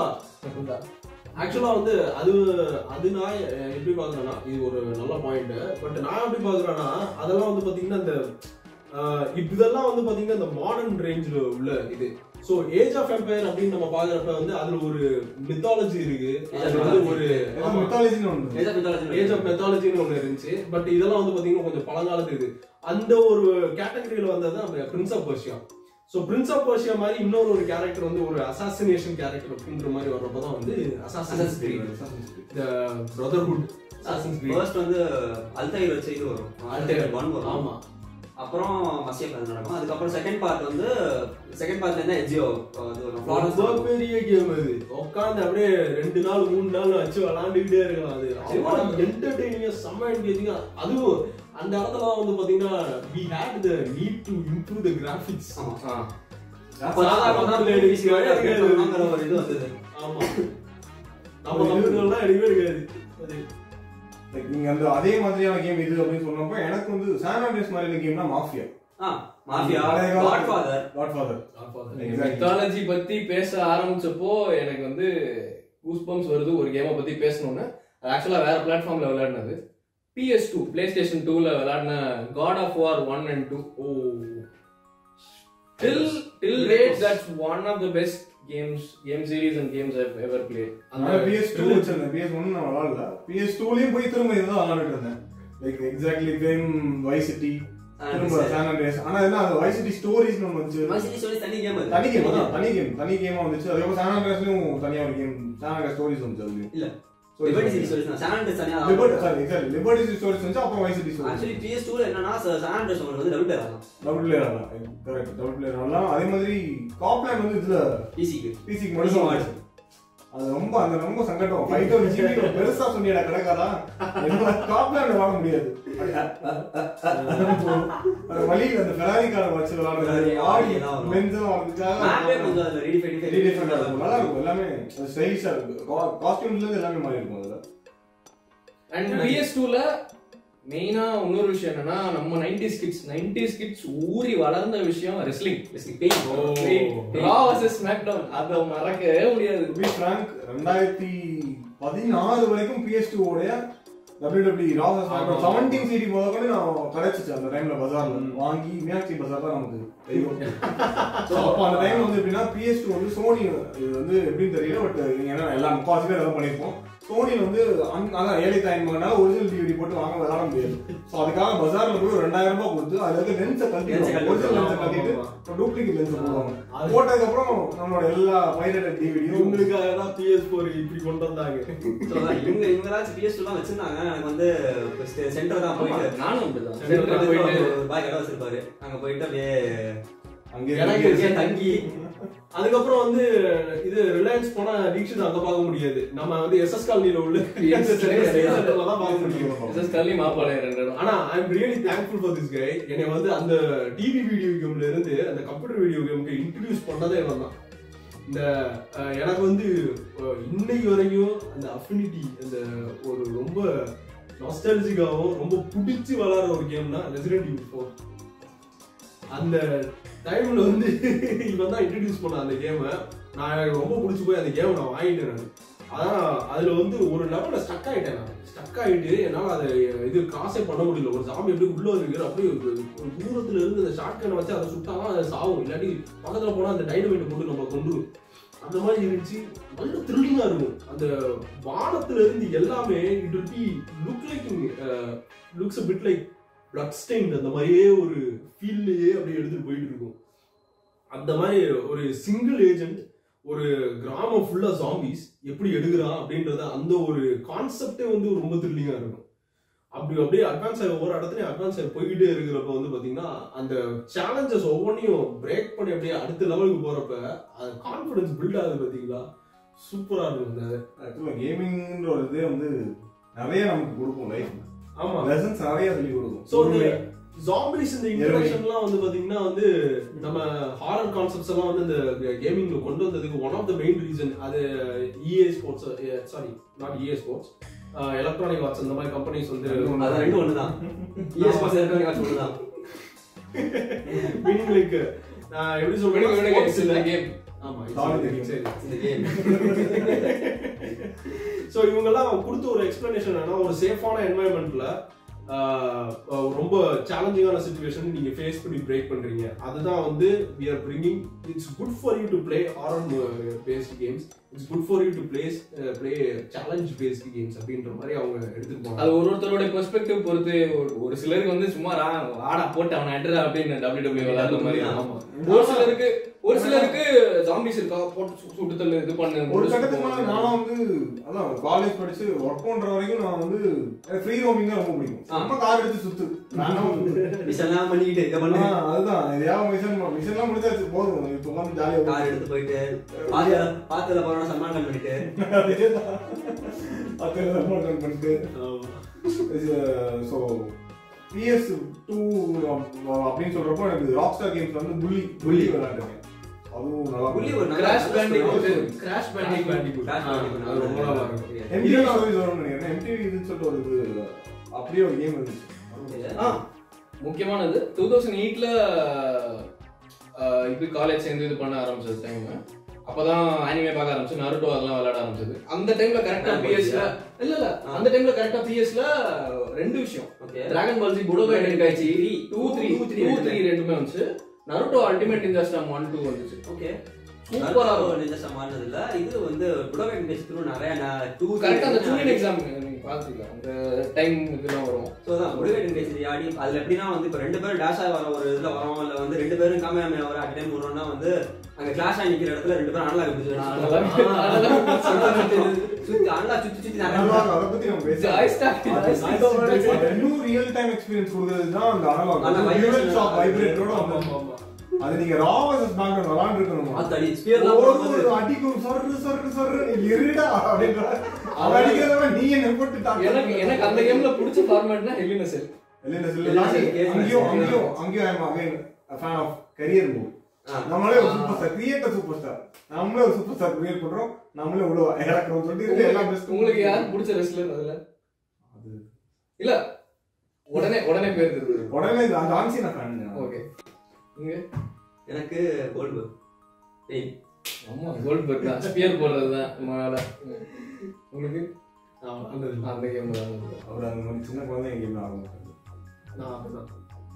ஆக்சுவலா வந்து அது அது நான் அஹ், எப்படி பாக்குறேன்னா இது ஒரு நல்ல பாயிண்ட் பட் நான் எப்படி பாக்குறேன்னா அதெல்லாம் வந்து பாத்தீங்கன்னா இந்த அஹ், இப்ப இதெல்லாம் வந்து பாத்தீங்கன்னா இந்த மாடர்ன் ரேஞ்சில் உள்ள இது சோ ஏஜ் ஆஃப் எம்பையர் அப்படின்னு நம்ம பாக்குறப்ப வந்து அதுல ஒரு மித்தாலஜி இருக்கு அதுல வந்து ஒரு மித்தாலஜின்னு ஒன்று age of mythology age of மெத்தாலஜின்னு ஒன்று இருந்துச்சு பட் இதெல்லாம் வந்து பாத்தீங்கன்னா கொஞ்சம் பழங்காலத்து இது அந்த ஒரு கேட்டகரியில வந்தது தான் prince of Persia so prince of Persia மாதிரி இன்னொரு ஒரு கேரக்டர் வந்து ஒரு அசாசினேஷன் கேரக்டர் அப்படின்ற மாதிரி வர்றப்ப தான் வந்து அசாசின் Assassin's இந்த பிரதர்ஹுட் அசாசின் ஃபர்ஸ்ட் வந்து அல்தைர் வச்சு இது வரும் அல்தைர் ஒன் வரும் ஆமா அப்புறம் மசியா பிளான் நடக்கும் அதுக்கப்புறம் செகண்ட் பார்ட் வந்து செகண்ட் பார்ட்ல இருந்தா எஜியோ அது வரும் Florence ரொம்ப வரும். பெரிய கேம் அது உட்காந்து அப்படியே ரெண்டு நாள் மூணு நாள் வச்சு விளாண்டுக்கிட்டே இருக்கலாம் அது அவ்வளோ என்டர்டெய்னிங்கா செம்ம என்கேஜிங்கா அதுவும் அந்த இடத்துல வந்து பாத்தீங்கன்னா we had the need to improve the graphics ஆமா ஆ. அப்பதான் அப்பதான் play PC வாங்கி அதுக்கு எடுக்கணுங்கிற ஒரு இது வந்தது ஆமா நம்ம கம்ப்யூட்டர்லாம் எடுக்கவே எடுக்காது அது லைக் நீங்க அந்த அதே மாதிரியான கேம் இது அப்படின்னு சொன்னப்போ எனக்கு வந்து சான் ஆண்ட்ரியாஸ் மாதிரியான கேம்னா மாஃபியா ஆ மாஃபியா பழைய காலத்து- காட்ஃபாதர் காட்ஃபாதர் மெத்தாலஜி பத்தி பேச ஆரம்பிச்சப்போ எனக்கு வந்து கூஸ் பம்ப்ஸ் வருது ஒரு கேமை பத்தி பேசணும்னு ஆக்சுவலா வேற பிளாட்ஃபார்ம்ல விளையாடினது பிஎஸ் டூ பிளே ஸ்டேஷன் டூல விளையாடின god of war one and two oh till till date that's one of the best games game series and games I ever played அந்த பிஎஸ் டூ வச்சிருந்தேன் பிஎஸ் ஒன் நான் விளாடல PS டூலயும் போய் திரும்ப இதுதான் விளாண்டுட்டு இருந்தேன் like exactly same vice city திரும்ப சான் ஆண்ட்ரியாஸ் ஆனா என்ன அது வை சிட்டி ஸ்டோரிஸ் ஒன்று வந்துச்சு மசிலி சொல்லி தனி கேம் அது தனி கேம் தான் தனி கேம் தனி கேமா வந்துச்சு அதுக்கப்புறம் சான் ஆண்ட்ரியாஸ்லயும் தனியா ஒரு கேம் சான் ஆண்ட்ரியாஸ் ஸ்டோரிஸ் வந்துச்சு அதுலயும் இல்ல லிபர்ட்டி சிட்டி சொல்லி சான் ஆண்ட்ரஸ் தனியா liberty sorry exactly liberty stories வந்துச்சு அப்புறம் வை சிட்டி ஸ்டோரிஸ் ஆக்சுவலி PS2 ல என்னன்னா சான் ஆண்ட்ரஸ் உங்களுக்கு வந்து டபுள் பேர் ஆகும் டபுள் பிளேயர் ஆடலாம் கரெக்ட் டபுள் பிளேயர் ஆடலாம் அதே மாதிரி காப்லேண்ட் வந்து இதுல பிசிக்கு பிசிக்கு மட்டும் தான் ஆடுச்சு. அது ரொம்ப அந்த ரொம்ப சங்கடம் ஃபைவ் தௌசண்ட் ஜிபி பெருசா சொன்னியடா கிடக்காதா என்னோட காப்லேண்ட் வாங்க முடியாது அது வழியில் அந்த ஃபெராரி காரை வச்சு விளாடுறது Ferrari, ஆடி Audi எல்லாம் வரும். பென்செல்லாம் மேப்பே வரதுக்காக கொஞ்சம் அதுல ரீடிஃபைன் ரீடிஃபைன் இருக்கும் நல்லா இருக்கும் எல்லாமே ஸ்டைலிஷா இருக்கு காஸ்டியூம்ஸ்ல இருந்து எல்லாமே மாறி இருக்கும் அதுல அண்ட் பிஎஸ் டூல மெயினா இன்னொரு விஷயம் என்னன்னா நம்ம நைன்டிஸ் கிட்ஸ் நைன்டிஸ் கிட்ஸ் ஊறி வளர்ந்த விஷயம் wrestling raw versus smackdown அதை மறக்கவே முடியாது டு பி ஃப்ராங்க் ரெண்டாயிரத்தி பதினாறு வரைக்கும் பிஎஸ் டூ உடைய WWE Raw vs SmackDown ஆமா. 17 CD போத கூட நான் கிடைச்சிச்சு அந்த டைம்ல பஜார்ல வாங்கி மீனாட்சி பஜார் தான் நமக்கு தெய்வம் So, அப்போ அந்த டைம்ல வந்து எப்படின்னா PS2 வந்து சோனி இது வந்து எப்படின்னு தெரியல பட் ஏன்னா எல்லா முக்காவாசி பேர் எல்லாம் பண்ணியிருப்போம் சோனியில் வந்து அங்க- அதான் ஏழை தாயின் மகனால ஒரிஜினல் டிவிடி போட்டு வாங்க விளாட முடியாது ஸோ அதுக்காக பஜார்ல போய் ஒரு ரெண்டாயிரம் ரூபாய் கொடுத்து அதுல இருக்க லென்ஸை Lens அ கழட்டி கழட்டி ஒரிஜினல் லென்ஸை ஆமா, கழட்டிட்டு ஆமா. டூப்ளிகேட் லென்ஸ் போடுவாங்க அது- போட்டதுக்கு அப்புறம் நம்மளோட எல்லா பைரேட்டட் டிவிடியும் இவங்களுக்காக தான் PS4 இப்படி கொண்டு வந்தாங்க So, அதான் இவங்க இவங்களாச்சும் PS2 எல்லாம் வச்சிருந்தாங்க எனக்கு வந்து சென்டர் தான் போயிட்டு நானும் அப்படிதான் சரி, Center சென்டர் போயிட்டு ஒரு பாய் கடை வச்சிருப்பாரு அங்க போயிட்டு அப்படியே அங்கே எனக்கு இங்கே தங்கி அதுக்கப்புறம் வந்து இது ரிலையன்ஸ் போனா தீக்ஷித் அங்க பார்க்க முடியாது நம்ம வந்து எஸ்எஸ் காலனில உள்ள Yes, சென்டர்ல தான் பார்க்க முடியும் SS கல்லி மாப்பாளையம் ரெண்டு இடம். ஆனா I am really thankful for this guy என்னை வந்து அந்த டிவி வீடியோ கேம்ல இருந்து அந்த கம்ப்யூட்டர் வீடியோ கேமுக்கு இன்ட்ரடியூஸ் பண்ணதே இவன் தான் இந்த அஹ், எனக்கு வந்து அஹ், இன்னைக்கு வரைக்கும் அந்த அஃபினிட்டி அந்த ஒரு ரொம்ப நாஸ்டாலஜிக்காகவும் ரொம்ப பிடிச்சி வளர ஒரு கேம்னா ரெசிடென்ட் ஈவில் ஃபோர் அந்த டைம்ல வந்து இவன் தான் இன்ட்ரடியூஸ் பண்ண அந்த கேமை நான் எனக்கு ரொம்ப பிடிச்சி போய் அந்த கேமை நான் வாங்கிட்டேன் நான் அதான் அதுல வந்து ஒரு லெவல்ல ஸ்டக் ஆயிட்டேன் நான் ஸ்டக் ஆயிட்டு என்னால அதை இது கிராஸே பண்ண முடியல ஒரு சாமி எப்படி உள்ள இருக்கிற அப்படியே ஒரு ஒரு தூரத்துல இருந்து அந்த ஷார்ட் கனை வச்சு அதை சுட்டாதான் அதை சாவும் இல்லாட்டி பக்கத்துல போனா அந்த டைனமைட்டை போட்டு நம்ம கொண்டு அந்த மாதிரி இருந்துச்சு நல்ல த்ரில்லிங்கா இருக்கும் அந்த வானத்துல இருந்து எல்லாமே it will be look like looks a bit like blood stain அந்த மாதிரியே ஒரு ஃபீல்லையே அப்படியே எடுத்துட்டு போயிட்டு இருக்கும் அந்த மாதிரி ஒரு சிங்கிள் ஏஜென்ட் ஒரு கிராமம் ஃபுல்லா ஜாம்பிஸ் எப்படி எடுக்கிறான் அப்படின்றத அந்த ஒரு கான்செப்டே வந்து ரொம்ப த்ரில்லிங்கா இருக்கும் அப்படி அப்படியே அட்வான்ஸ் ஆகி ஒவ்வொரு இடத்துலயும் அட்வான்ஸ் ஆகி போய்கிட்டே இருக்கிறப்ப வந்து பாத்தீங்கன்னா அந்த சேலஞ்சஸ் ஒவ்வொன்றையும் பிரேக் பண்ணி அப்படியே அடுத்த லெவலுக்கு போறப்ப அது கான்ஃபிடன்ஸ் பில்ட் ஆகுது பாத்தீங்களா சூப்பரா இருக்கும் அந்த ஆக்சுவலாக கேமிங்ன்ற ஒரு இதே வந்து நிறைய நமக்கு கொடுக்கும் லைஃப் ஆமா லெசன்ஸ் நிறைய சொல்லி கொடுக்கும் சோ இந்த ஜாம்பிஸ் இந்த இன்ட்ரடக்ஷன்லாம் வந்து பாத்தீங்கன்னா வந்து நம்ம ஹாரர் கான்செப்ட்ஸ் எல்லாம் வந்து இந்த கேமிங்ல கொண்டு வந்ததுக்கு one of the main reason அது EA sports sorry not EA sports electronic watch அந்த மாதிரி கம்பெனிஸ் வந்து அதான் ரெண்டும் ஒண்ணுதான் இஎஸ் பாஸ் எலக்ட்ரானிக் ஒண்ணுதான் மீனிங் லைக் எப்படி விடுங்க, விடுங்க, it's சொல்றேன் the game. ஆமா Sorry, it's- தெரியும். சரி இந்த கேம் ஸோ இவங்கெல்லாம் கொடுத்த ஒரு எக்ஸ்பிளனேஷன் என்னன்னா ஒரு சேஃபான என்வாயன்மெண்ட்ல ரொம்ப சேலஞ்சிங்கான சுச்சுவேஷன் நீங்க ஃபேஸ் பண்ணி பிரேக் பண்றீங்க அதுதான் வந்து we are bringing it's good for you to play are based games it's good for you to plays play challenge based games அப்படின்ற மாதிரி அவங்க எடுத்துட்டு அது போனாங்க ஒரு ஒருத்தரோட பெர்ஸ்பெக்டிவ் பொறுத்து ஒரு- ஒரு சிலருக்கு வந்து சும்மா ரா- ஆடா போட்டு அவனை அட்ரா அப்படின்னு டபிள்யூ டபிள்யூ விளையாடுற மாதிரி ஆமா. ஒரு சிலருக்கு ஒரு சிலருக்கு ஜாம்பிஸ் இருக்கா போட்டு சு- சுட்டு தள்ளு இது பண்ணு ஒரு முடிச்சு கட்டத்துக்கு மேல போ. நானும் வந்து அதான் காலேஜ் படிச்சு ஒர்க் பண்ற வரைக்கும் நான் வந்து ஃப்ரீ ரோமிங் தான் ரொம்ப பிடிக்கும் சும்மா கார் எடுத்து சுத்து நானும் வந்து மிஷன் எல்லாம் பண்ணிக்கிட்டு இதை பண்ணு ஆ, அதுதான் எதையாவது மிஷன் மிஷன் எல்லாம் முடிச்சாச்சு போதும் இப்போ உட்காந்து ஜாலியா கார் எடுத்து போயிட்டு பாத்துல பாத்துல போறோம் சம்மான் பண்ணிட்டு பண்ணிட்டு ஸோ பிஎஸ் டூ அப்படின்னு சொல்றப்போ எனக்கு ராக் ஸ்டார் கேம்ஸ் வந்து புள்ளி புள்ளி விளையாண்டுருக்கேன் அதுவும் நல்லா புள்ளி ஒரு நல்ல கிராஷ் first பேண்டிகூட் ஒரு- கிராஷ் பேண்டிகூட் Crash Bandicoot அது ரொம்ப நல்லா இருக்கும். எம்டிவி ஸ்டோரிஸ் வரும்னு நினைக்கிறேன் எம்டிவி இதுன்னு சொல்லிட்டு ஒரு இது அப்படியே ஒரு கேம் இருந்துச்சு ஆ முக்கியமானது டூ தௌசண்ட் எயிட்ல இது காலேஜ் சேர்ந்து இது பண்ண ஆரம்பிச்சது டைம் அப்பதான் அனிமே பார்க்க ஆரம்பிச்சு நருட்டோ அதெல்லாம் விளையாட ஆரம்பிச்சது அந்த டைம்ல கரெக்டா Dragon Ball பிஎஸ்ல Z-ஆ? இல்ல இல்ல ஆ. அந்த டைம்ல கரெக்டா பிஎஸ்ல ரெண்டு விஷயம் Okay. Dragon ball Z Budokai Tenkaichi two three Two, two three three ரெண்டுமே வந்துச்சு Naruto ultimate ninja storm one two வந்துச்சு Okay. சூப்பரா Naruto இருக்கும் Ninja Storm ஆனது இல்ல. இது வந்து புடவை டெஸ்ட் நிறைய நான் two, கரெக்டா அந்த three ஜூனியர் எக்ஸாம் நீங்க பாத்துக்கலாம் அந்த டைம் இதெல்லாம் வரும் So அதான் புடவை டெஸ்ட் ஆடி அதுல எப்படின்னா வந்து இப்ப ரெண்டு பேரும் டேஷா வர ஒரு இதுல வரோம் இல்ல வந்து ரெண்டு பேரும் காமியாமையா வர அட் டைம் வரோம்னா வந்து அங்க கிளாஸ் ஆகி நிக்கிற இடத்துல ரெண்டு பேரும் அனலாக் பிடிச்சு சுத்தி அனலாக் சுத்தி சுத்தி நிறைய அனலாக் அதை பத்தி நம்ம பேசலாம் ஜாய்ஸ்டாக் அது இன்னும் ரியல் டைம் எக்ஸ்பீரியன்ஸ் கொடுக்கிறது தான் அந்த அந்த அனலாக் vibration ஷாப் வைப்ரேட்டரோட ஆமா, வந்து ஆமா, ஆமா. அது நீங்க ரா வர்சஸ் பேங்க் விளாண்டு இருக்கணும் ஆத்தாடி ஸ்பியர்லாம் ஒரு போடும்போது ஒரு அடிக்கும் சர்ரு சர்ரு சர்ரு நீ இருடா அப்படின்ற அவன் அடிக்கிறத நீ என்ன போட்டு தாக்கு. எனக்கு எனக்கு அந்த கேம்ல பிடிச்ச ஃபார்மேட்னா ஹெலின செல் இல்ல, இல்ல, இல்ல, எல்லாம் தாண்டி case அங்கேயும் match. அங்கேயும் அங்கேயும் I'm again fan of career move ஆ. நம்மளே ஒரு super star create super star நம்மளே ஒரு சூப்பர் ஸ்டார் கிரியேட் பண்றோம் நம்மளே உள்ள இறக்குறோம் சொல்லிட்டு எல்லாம் பெஸ்ட் உங்களுக்கு யார் பிடிச்ச ரெஸ்லர் அதுல இல்ல உடனே உடனே பேர் தெரியுது உடனே இது அந்த ஆன்சி நான் ஃபேன் ஓகே நீங்க எனக்கு கோல்டு ஏய் ஆமா கோல்ட் பர்க் தான் ஸ்பியர் போடுறது தான் வேலை உங்களுக்கு நான் விளையாண்டது இல்ல. அந்த கேம் தான் அவர் அந்த மாதிரி சின்ன குழந்தைங்க கேம் ஆக மாட்டாங்க நான் அப்படிதான்.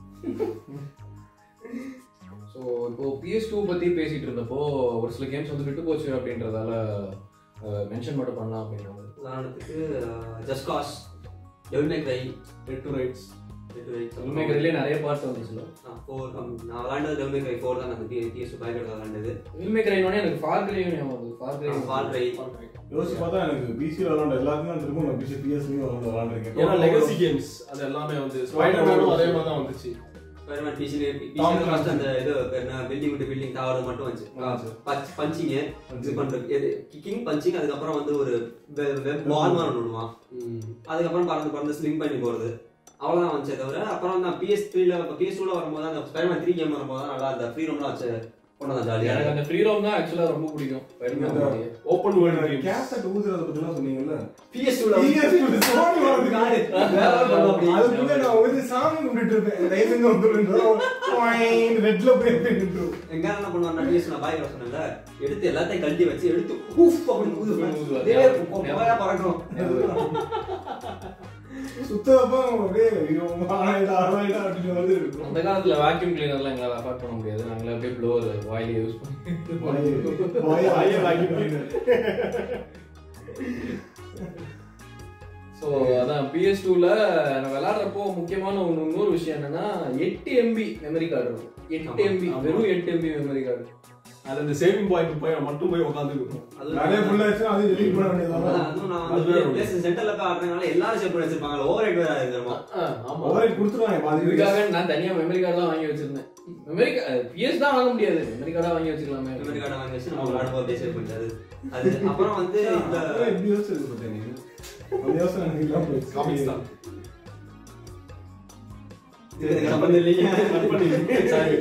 ஸோ இப்போ பிஎஸ் டூ பற்றி பேசிட்டு இருந்தப்போ ஒரு சில கேம்ஸ் வந்து விட்டு போச்சு அப்படின்றதால மென்ஷன் மட்டும் பண்ணலாம் அப்படின்றது உதாரணத்துக்கு just cause devil may cry Red to rights. உண்மைக்கிறதுலேயே நிறைய பார்ட் வந்துச்சுல ஃபோர் நான் விளாண்டது டெவில் மே கிரை ஃபோர் தான் அந்த பிஎஸ் பயங்கர விளாண்டது உண்மைக்கிறேன் எனக்கு ஃபார் கிரேயும் ஞாபகம் வருது ஃபார் கிரே ஃபால் ரை யோசிச்சு பார்த்தா எனக்கு பிசி விளாண்ட எல்லாத்தையும் நான் திரும்ப நான் பிசி பிஎஸ்லையும் விளாண்டு விளாண்டுருக்கேன் ஏன்னா legacy games அது எல்லாமே வந்து ஸ்பைடர்மேனும் அதே மாதிரி தான் வந்துச்சு ஸ்பைடர்மேன் பிசிலே Tom பிசிலே ஃபர்ஸ்ட் Clancy. அந்த இது என்ன பில்டிங் விட்டு பில்டிங் தாவறது மட்டும் வந்துச்சு வந்துச்சு. பஞ்ச் பஞ்சிங் இது Punching. பண்றது எது கிக்கிங் பஞ்சிங் அதுக்கப்புறம் வந்து ஒரு பால் மாதிரி ஒன்று விடுவான் அதுக்கப்புறம் பறந்து பறந்து ஸ்லிங் பண்ணி போறது அவ்வளவுதான் வந்துச்சே தவிர அப்புறம் நான் பிஎஸ் த்ரீல பிஎஸ் டூல வரும்போது அந்த ஸ்பைடர்மேன் த்ரீ கேம் வரும்போது தான் நல்லா அந்த ஃப்ரீ ரூம்லாம் வச்சு கொண்டு வந்தா ஜாலியா எனக்கு அந்த ஃப்ரீ ரோம் தான் ஆக்சுவலாக ரொம்ப பிடிக்கும் Spider-Man இந்த- பத்தி. ஓப்பன் வேர்ல்ட் கேம்ஸ் கேசட் ஊதுறத பத்திலாம் சொன்னீங்கல்ல பிஎஸ் டூல PS two Sony வரதுக்கு அதுக்குள்ள நான் வந்து சாமி கும்பிட்டு இருப்பேன் ரைசிங் வந்து ரெட்ல போய் நின்று எங்க என்ன பண்ணுவாங்க பிஎஸ் நான் பாய் சொன்னேன்ல எடுத்து எல்லாத்தையும் கழட்டி வச்சு எடுத்து ஊஃப் அப்படின்னு ஊதுவேன் ஊதுவார். அப்படியே கொப்பையா பறக்கும் சுத்தப்பா அப்படியே ஐயோ ஆனாயிடா ஆனாயிடா அப்படின்னு வந்து இருக்கும் அந்த காலத்துல வாக்யூம் கிளீனர்லாம் எங்களால் அஃபோர்ட் பண்ண முடியாது நாங்களே அப்படியே ப்ளோவர் வாயிலே யூஸ் பண்ணி வாயை- வாயை வாங்கி போயிடு. ஸோ அதான் பிஎஸ் டூவில் நான் விளாட்றப்போ முக்கியமான ஒன்று இன்னொரு விஷயம் என்னன்னா எட்டு எம்பி மெமரி கார்டு இருக்கும் எட்டு ஆமா, எம்பி ஆமா. வெறும் எட்டு எம்பி மெமரி கார்டு அது அந்த சேவிங் பாயிண்ட் போய் மட்டும் போய் உட்காந்துருக்கும் நிறைய full ஆச்சுன்னா அதையும் delete பண்ண வேண்டியதுதான். அதுவும் நான் அது வேற ஒண்ணு. வந்து சென்டர்ல போய் ஆடுறதுனால எல்லாரும் செப்பரேட் வச்சிருப்பாங்க ஓவர் ஹெட் வேற தெரியுமா ஆமா override கொடுத்துருவாங்க பாதி பேருக்கு. இதுக்காக நான் தனியா மெமரி கார்டுலாம் வாங்கி வச்சிருந்தேன் மெமரி பிஎஸ் தான் வாங்க முடியாது மெமரி கார்டா வாங்கி வச்சுக்கலாமே மெமரி கார்டை வாங்கி வச்சு நம்ம விளையாட போது சேவ் பண்ணிட்டாரு அது அப்புறம் வந்து இந்த அப்புறம் எப்படி யோசிச்சது பார்த்தேன் நீங்க? அந்த யோசனை எனக்கு இல்லாம போயிடுச்சு. காமிக்ஸ் தான் இதுக்கு சம்பந்தம் இல்லைங்க கட் பண்ணி சரி.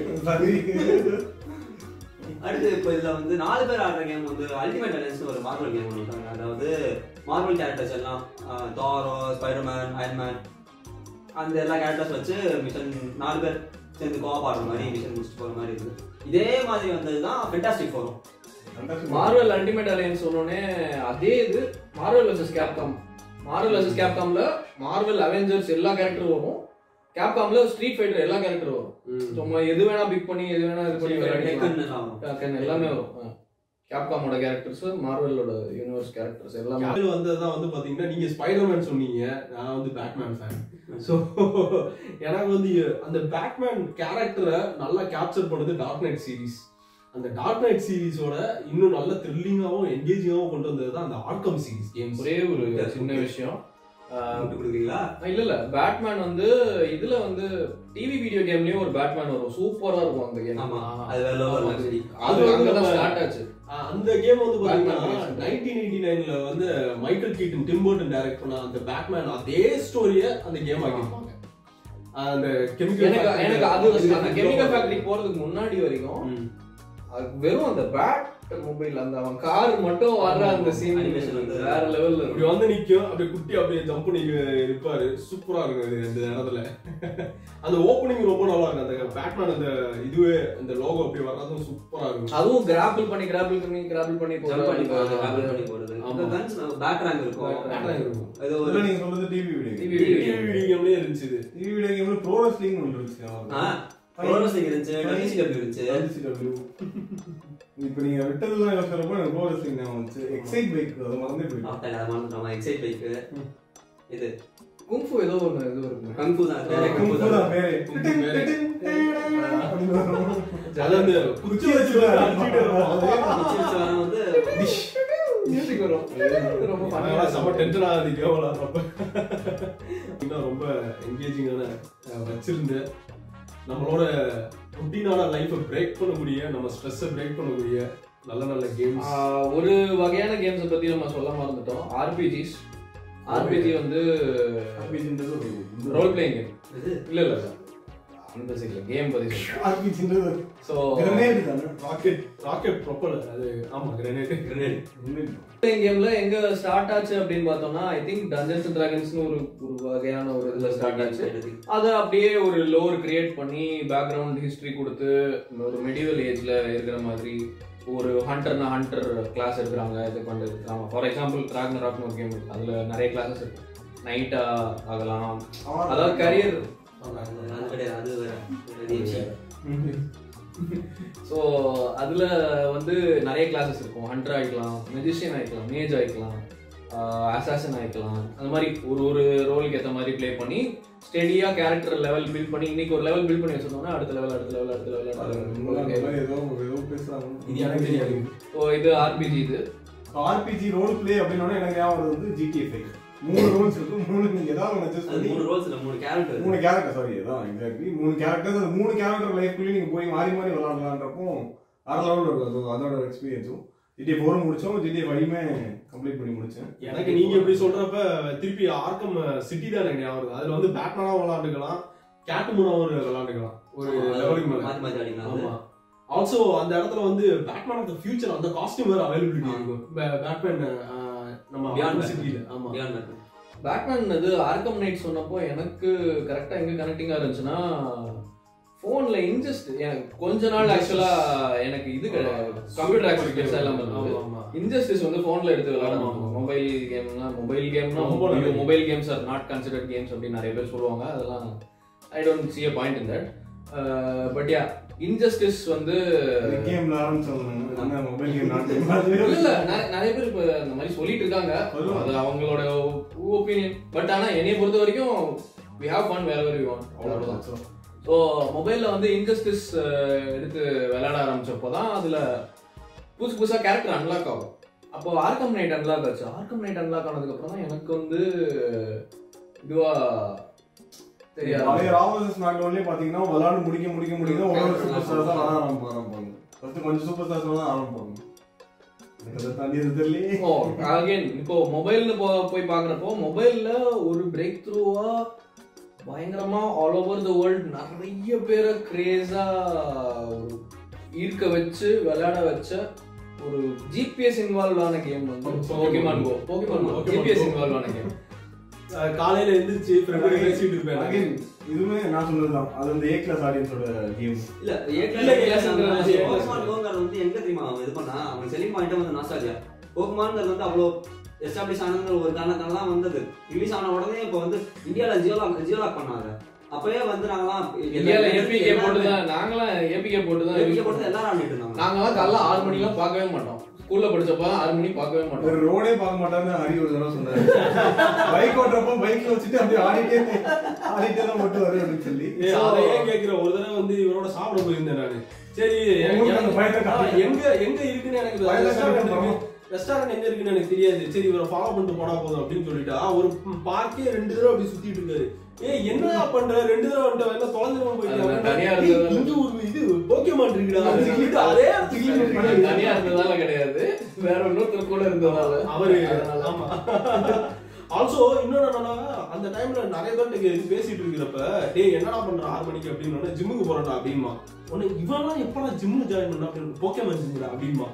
அடுத்து இப்போ இதுல வந்து நாலு பேர் ஆடுற கேம் வந்து அல்டிமேட் அலையன்ஸ் ஒரு மார்வல் கேம் ஒன்று விட்டாங்க அதாவது மார்வல் கேரக்டர்ஸ் எல்லாம் தாரோ ஸ்பைடர்மேன் அயன்மேன் அந்த எல்லா கேரக்டர்ஸ் வச்சு மிஷன் நாலு பேர் சேர்ந்து கோவா ஆடுற மாதிரி மிஷன் முடிச்சுட்டு போற மாதிரி இருக்கு இதே மாதிரி வந்தது தான் ஃபென்டாஸ்டிக் ஃபோரும் Fantastic. மார்வல் அல்டிமேட் அலையன்ஸ் சொன்னோடனே அதே இது marvel versus Capcom marvel versus கேப்காம்ல மார்வல் அவெஞ்சர்ஸ் எல்லா கேரக்டரும் வரும் கேப்காம்ல ஸ்ட்ரீட் ஃபைட்டர் எல்லா கேரக்டரும் வரும் சும்மா எது வேணா பிக் பண்ணி எது வேணா இது பண்ணி விளையாடிக்கலாம் டெக்கன் எல்லாம் வரும். Tekken எல்லாமே வரும் கேப்காமோட கேரக்டர்ஸ் மார்வலோட யூனிவர்ஸ் கேரக்டர்ஸ் எல்லாமே அது வந்ததுதான் வந்து பாத்தீங்கன்னா நீங்க ஸ்பைடர்மேன் சொன்னீங்க நான் வந்து பேட்மேன் ஃபேன் ஸோ எனக்கு வந்து அந்த பேட்மேன் கேரக்டரை நல்லா கேப்சர் பண்ணது டார்க் நைட் சீரிஸ் அந்த டார்க் நைட் சீரிஸோட இன்னும் நல்ல த்ரில்லிங்காகவும் என்கேஜிங்காகவும் கொண்டு வந்தது தான் அந்த ஆர்கம் சீரிஸ் கேம்ஸ் ஒரே ஒரு சின்ன விஷயம் ஆஹ் விட்டு கொடுக்குறீங்களா இல்ல இல்ல பேட்மேன் வந்து இதுல வந்து டிவி வீடியோ கேம்லயும் ஒரு பேட்மேன் வரும் சூப்பரா இருக்கும் அந்த கேம் ஆமா அது வேற லெவல் ஆக்சுவலி அது அது வந்து அங்கதான் நம்ம- ஸ்டார்ட் ஆச்சு அந்த கேம் வந்து பாத்தீங்கன்னா Batman நைன்டீன் எயிட்டி நைன்ல வந்து மைக்கேல் கீட்டன் டிம்பர்டன் டைரக்ட் பண்ண அந்த பேட்மேன் அதே ஸ்டோரிய அந்த கேம் ஆக்கியிருப்பாங்க அந்த கெமிக்கல் எனக்கு எனக்கு அது அந்த கெமிக்கல் ஃபேக்டரி போறதுக்கு முன்னாடி வரைக்கும் அது வெறும் அந்த பேட் மொபைல் அந்த அவன் கார் மட்டும் வர்ற அந்த சீன் Animation வந்து வேற லெவல்ல இப்படி இருக்கும் வந்து நிக்கும் அப்படியே குட்டி அப்படியே ஜம்ப் பண்ணி இருப்பாரு சூப்பரா இருக்கும் இது அந்த இடத்துல அந்த ஓப்பனிங் ரொம்ப நல்லா இருக்கும் அந்த பேட்மேன் அந்த இதுவே அந்த லோகோ அப்படி வர்றதும் சூப்பரா இருக்கும் அதுவும் கிராப்பிள் பண்ணி கிராப்பிள் பண்ணி கிராப்பிள் பண்ணி ஜம்ப் பண்ணி போறது போறது travel பண்ணி போறது ஆமா. இந்த கன்ஸ் பேக் ரேங்க் இருக்கும் Back rank. Batman இருக்கும் அது ஒரு இதெல்லாம் நீங்க சொல்றது டிவி வீடியோ TV டிவி வீடியோலயே இருந்துச்சு இது டிவி வீடியோ கேம்ல ப்ரோ ரெஸ்லிங் ஒன்று இருந்துச்சு ஆ ப்ரோ ரெஸ்லிங் இருந்துச்சு WCW இருந்துச்சு WCW. இப்ப நீங்க விட்டதெல்லாம் யோசிக்கிறப்போ எனக்கு ப்ரோ ரெஸ்லிங் ஞாபகம் வந்துச்சு எக்ஸைட் பைக் அது மறந்தே போயிட்டு ஆஃப்டர் அதை மறந்துட்டோம் எக்ஸைட் பைக் இது குங்ஃபு ஏதோ ஒண்ணு இது இருக்கும் கங்ஃபு தான் ஆ, பேரே Kung கங்ஃபு Fu தான் தான் பேரு. Kung Fu பேரு. அப்படின்னு வரும். அது அந்த குச்சி வச்சு அடிச்சிட்டு இருப்பான். மிச்சி வச்சு வரவன் வந்து மியூசிக் வரும் இது ரொம்ப funny ஆ அதனால செம்ம இருக்கும். டென்ஷன் ஆகுது கேம் விளாடுறப்ப இன்னும் ரொம்ப என்கேஜிங்கான வச்சிருந்து நம்மளோட ருட்டீனான லைஃபை பிரேக் பண்ணக்கூடிய நம்ம ஸ்ட்ரெஸ்ஸை பிரேக் பண்ணக்கூடிய நல்ல நல்ல கேம்ஸ் ஆஹ் ஒரு வகையான கேம்ஸ் பத்தி நம்ம சொல்ல மறந்துட்டோம் ஆர்பிஜிஸ் ஆர்பிஜி வந்து RPGன்றது ஒரு இது. ரோல் பிளேயிங் கேம் இது இல்ல இல்ல இல்ல. அந்த சைட்ல கேம் பத்தி சொல்றேன் RPGன்றது ஒரு ஸோ grenade தானே? ராக்கெட் ராக்கெட் ப்ரொப்பல் அது ஆமா கிரனேட் கிரனேட் grenade. கேம்ல எங்க ஸ்டார்ட் ஆச்சு அப்படின்னு பார்த்தோம்னா ஐ திங்க் டஞ்சன்ஸ் அண்ட் டிராகன்ஸ்னு ஒரு ஒரு வகையான ஒரு இதுல ஸ்டார்ட் ஆச்சு அதை அப்படியே ஒரு லோர் கிரியேட் பண்ணி பேக்ரவுண்ட் ஹிஸ்டரி கொடுத்து ஒரு மெடிவல் ஏஜ்ல இருக்கிற மாதிரி ஒரு ஹண்டர்னா ஹண்டர் கிளாஸ் எடுக்கிறாங்க இது பண்ணி இருக்கிறாங்க ஃபார் எக்ஸாம்பிள் ராக்ன ராக்னு ஒரு கேம் இருக்கு அதில் நிறைய கிளாஸஸ் இருக்கு நைட்டா ஆகலாம் அதாவது கரியர் அது கிடையாது அது வேற அது விஷயம். ஸோ அதில் வந்து நிறைய கிளாஸஸ் இருக்கும் ஹண்டர் ஆகிக்கலாம் மெஜிஷியன் ஆகிக்கலாம் மேஜ் ஆகிக்கலாம் அசாசன் ஆகிக்கலாம் அந்த மாதிரி ஒரு ஒரு ரோலுக்கு ஏற்ற மாதிரி ப்ளே பண்ணி ஸ்டெடியாக கேரக்டர் லெவல் பில்ட் பண்ணி இன்னைக்கு ஒரு லெவல் பில்ட் பண்ணி வச்சிருந்தோம்னா அடுத்த லெவல் அடுத்த லெவல் அடுத்த லெவல் அடுத்த level ஏதோ ஏதோ பேசுறாங்க இது எனக்கு தெரியாது ஸோ இது ஆர்பிஜி இது ஆர்பிஜி ரோல் பிளே அப்படின்னா எனக்கு ஞாபகம் வருது வந்து ஜிடிஏ ஃபைவ் மூணு ரோல்ஸ் இருக்கு மூணு நீங்க ஏதாவது ஒன்று adjust அது பண்ணி மூணு ரோல்ஸ் இல்ல மூணு கேரக்டர் மூணு கேரக்டர் சாரி அதான் எக்ஸாக்ட்லி மூணு கேரக்டர் அந்த மூணு கேரக்டர் லைஃப்குள்ளேயே நீங்க போய் மாறி மாறி விளாடலான்றப்போ வேற லெவலில் இருக்கும் அது அதோட எக்ஸ்பீரியன்ஸும் ஜிடிஏ ஃபோரும் முடிச்சோம் ஜிடிஏ ஃபைவுமே கம்ப்ளீட் பண்ணி முடிச்சேன் எனக்கு நீங்க இப்படி சொல்றப்ப திருப்பி ஆர்க்கம் சிட்டி தான் எனக்கு ஞாபகம் வருது. அதுல வந்து பேட்மேனா விளாண்டுக்கலாம் கேட்மூனாவும் விளாண்டுக்கலாம் ஒரு லெவலுக்கு மேல மாத்தி மாத்தி அடிக்கலாம் அது. ஆமா ஆல்சோ அந்த இடத்துல வந்து பேட்மேன் ஆஃப் த ஃபியூச்சர் அந்த காஸ்டியூம் வேற அவைலபிலிட்டி இருக்கும் பே- பேட்மேன் ஆஹ், நம்ம Beyond ஆர்க்கம் Batman. சிட்டில ஆமா Beyond Batman. பேட்மேன் இது ஆர்கம் நைட் சொன்னப்போ எனக்கு கரெக்டாக எங்கே கனெக்டிங்காக இருந்துச்சுன்னா ஃபோனில் இன்ஜஸ்ட் எனக்கு கொஞ்ச நாள் ஆக்சுவலாக எனக்கு இது கம்ப்யூட்டர் ஆக்டிவிட்டிஸ் எல்லாம் இருந்தது ஆமா, ஆமா. இன்ஜஸ்டிஸ் வந்து ஃபோனில் எடுத்து ஆமா, விளையாடணும் ஆமா. மொபைல் கேம்னா மொபைல் கேம்னா ரொம்ப நல்லது. Mobile games are not considered games அப்படின்னு நிறைய பேர் சொல்லுவாங்க அதெல்லாம் I don't see a point in that but yeah Injustice வந்து கேம்ல ஆரம்பிச்சோம் நம்ம மொபைல் கேம் இல்ல இல்ல நிறைய- நிறைய பேர் இப்ப அந்த மாதிரி சொல்லிட்டு இருக்காங்க சொல்லுவாங்க. அது அவங்களோட ஒப்பீனியன் பட் ஆனா என்னைய பொறுத்த வரைக்கும் we have fun wherever we want அவ்வளவுதான் ஸோ மொபைலில் வந்து இன்ஜஸ்டிஸ் எடுத்து விளையாட ஆரம்பிச்சப்போ தான் அதில் புதுசு புதுசாக கேரக்டர் அன்லாக் ஆகும் அப்போ ஆர்கம் நைட் அன்லாக் ஆச்சு ஆர்கம் நைட் அன்லாக் ஆனதுக்கப்புறம் தான் எனக்கு வந்து இதுவா தெரியாது பழைய ராவல்ஸ் ஸ்மாக்டவுன்லயே பாத்தீங்கன்னா விளையாடு முடிக்க முடிக்க முடிக்க ஒரு ஒரு சூப்பர் ஸ்டார் தான் விளையாட ஆரம்ப ஆரம்பிப்பாங்க ஃபர்ஸ்ட் கொஞ்சம் சூப்பர் ஸ்டார்ஸ் தான் ஆரம்பிப்பாங்க எனக்கு அதை தாண்டி இது தெரியலையே ஓ அகைன் இப்போ மொபைல்னு போ போய் பார்க்குறப்போ மொபைலில் ஒரு பிரேக் த்ரூவா பயங்கரமா ஆல் ஓவர் த வேர்ல்ட் நிறைய பேரை கிரேஸா ஒரு ஈர்க்க வச்சு விளையாட வச்ச ஒரு ஜிபிஎஸ் இன்வால்வ் ஆன கேம் வந்து Pokemon Go Pokemon Pokemon GPS Go. Involve ஆன கேம் அஹ், காலையில எந்திரிச்சு ஃப்ரெண்ட் பேசிட்டு இருப்பேன் Again, இதுவுமே நான் சொன்னதுதான் அது வந்து ஏ கிளாஸ் ஆடியன்ஸோட கேம் இல்ல ஏ இல்ல, கிளாஸ் class ன்றது வந்து வந்து போக்குமான் கோங்கிறது வந்து எங்க தெரியுமா அவன் இது பண்ணா அவன் செல்லிங் பாயிண்ட் வந்து நாஸ்டாலியா போக்குமான்ங்கிறது வந்து அவ்வளோ எஸ்டாப்ளிஷ் ஆனதுங்கிற ஒரு காரணத்தால தான் வந்தது ரிலீஸ் ஆன உடனே இப்போ வந்து இந்தியால ஜியோ லாக் ஜியோ லாக் பண்ணாங்க அப்பவே வந்து நாங்களாம் இந்தியால ஏபிகே போட்டு தான் நாங்களாம் ஏபிகே போட்டு தான் ஏபிகே use போட்டு பண்ணோம். எல்லாரும் ஆடிட்டு இருந்தாங்க நாங்களாம் காலைல ஆறு மணிலாம் பார்க்கவே மாட்டோம் ஸ்கூல்ல படிச்சப்ப ஆறு மணி பார்க்கவே மாட்டோம் ஒரு ரோடே பார்க்க மாட்டான்னு ஹரி ஒரு தடவை சொன்னாரு பைக் ஓட்டுறப்போ பைக்ல வச்சுட்டு அப்படியே ஆடிட்டே ஆடிட்டே தான் மட்டும் வரும் அப்படின்னு சொல்லி ஏய், அதை ஏன் கேக்குற ஒரு தடவை வந்து இவரோட சாப்பிட போயிருந்தேன் நானு சரி உங்களுக்கு அந்த பயத்தை ஆ, காட்டுங்க. எங்க எங்க இருக்குன்னு எனக்கு பயத்தை ரெஸ்டாரண்ட் காட்டுங்க. இருக்கு ரெஸ்டாரண்ட் எங்க இருக்குன்னு எனக்கு தெரியாது சரி இவரை ஃபாலோ பண்ணிட்டு போனா போதும் அப்படின்னு சொல்லிட்டா ஒரு பார்க்கே ரெண்டு தடவை அப்படி சுத்திட்டு இருக்காரு ஏய் என்னடா பண்ற ரெண்டு தடவை வந்துட்டு என்ன தொலைஞ்சிரமா அது தனியா போயிட்டு இருந்ததால. இங்க ஒரு இது போக்கியமான் இருக்குடா அப்படின்னு சொல்லிட்டு அதே இடத்துக்கு இழுத்துட்டு போயிட்டாரு. தனியா இருந்ததால கிடையாது வேற இன்னொருத்தர் கூட இருந்ததால அவரு அதனால. ஆமா ஆல்சோ இன்னொன்னு என்னன்னா அந்த டைம்ல நிறைய பேர்ட்ட இது பேசிட்டு இருக்கிறப்ப டேய் என்னடா பண்ற ஆறு மணிக்கு அப்படின்னு ஜிம்முக்கு போறடா அப்படின்மா உன்னை இவன்லாம் எப்படா ஜிம்மு ஜாயின் பண்ணா அப்படின்னு போக்கேமன் ஜிம்முடா அப்படின்மா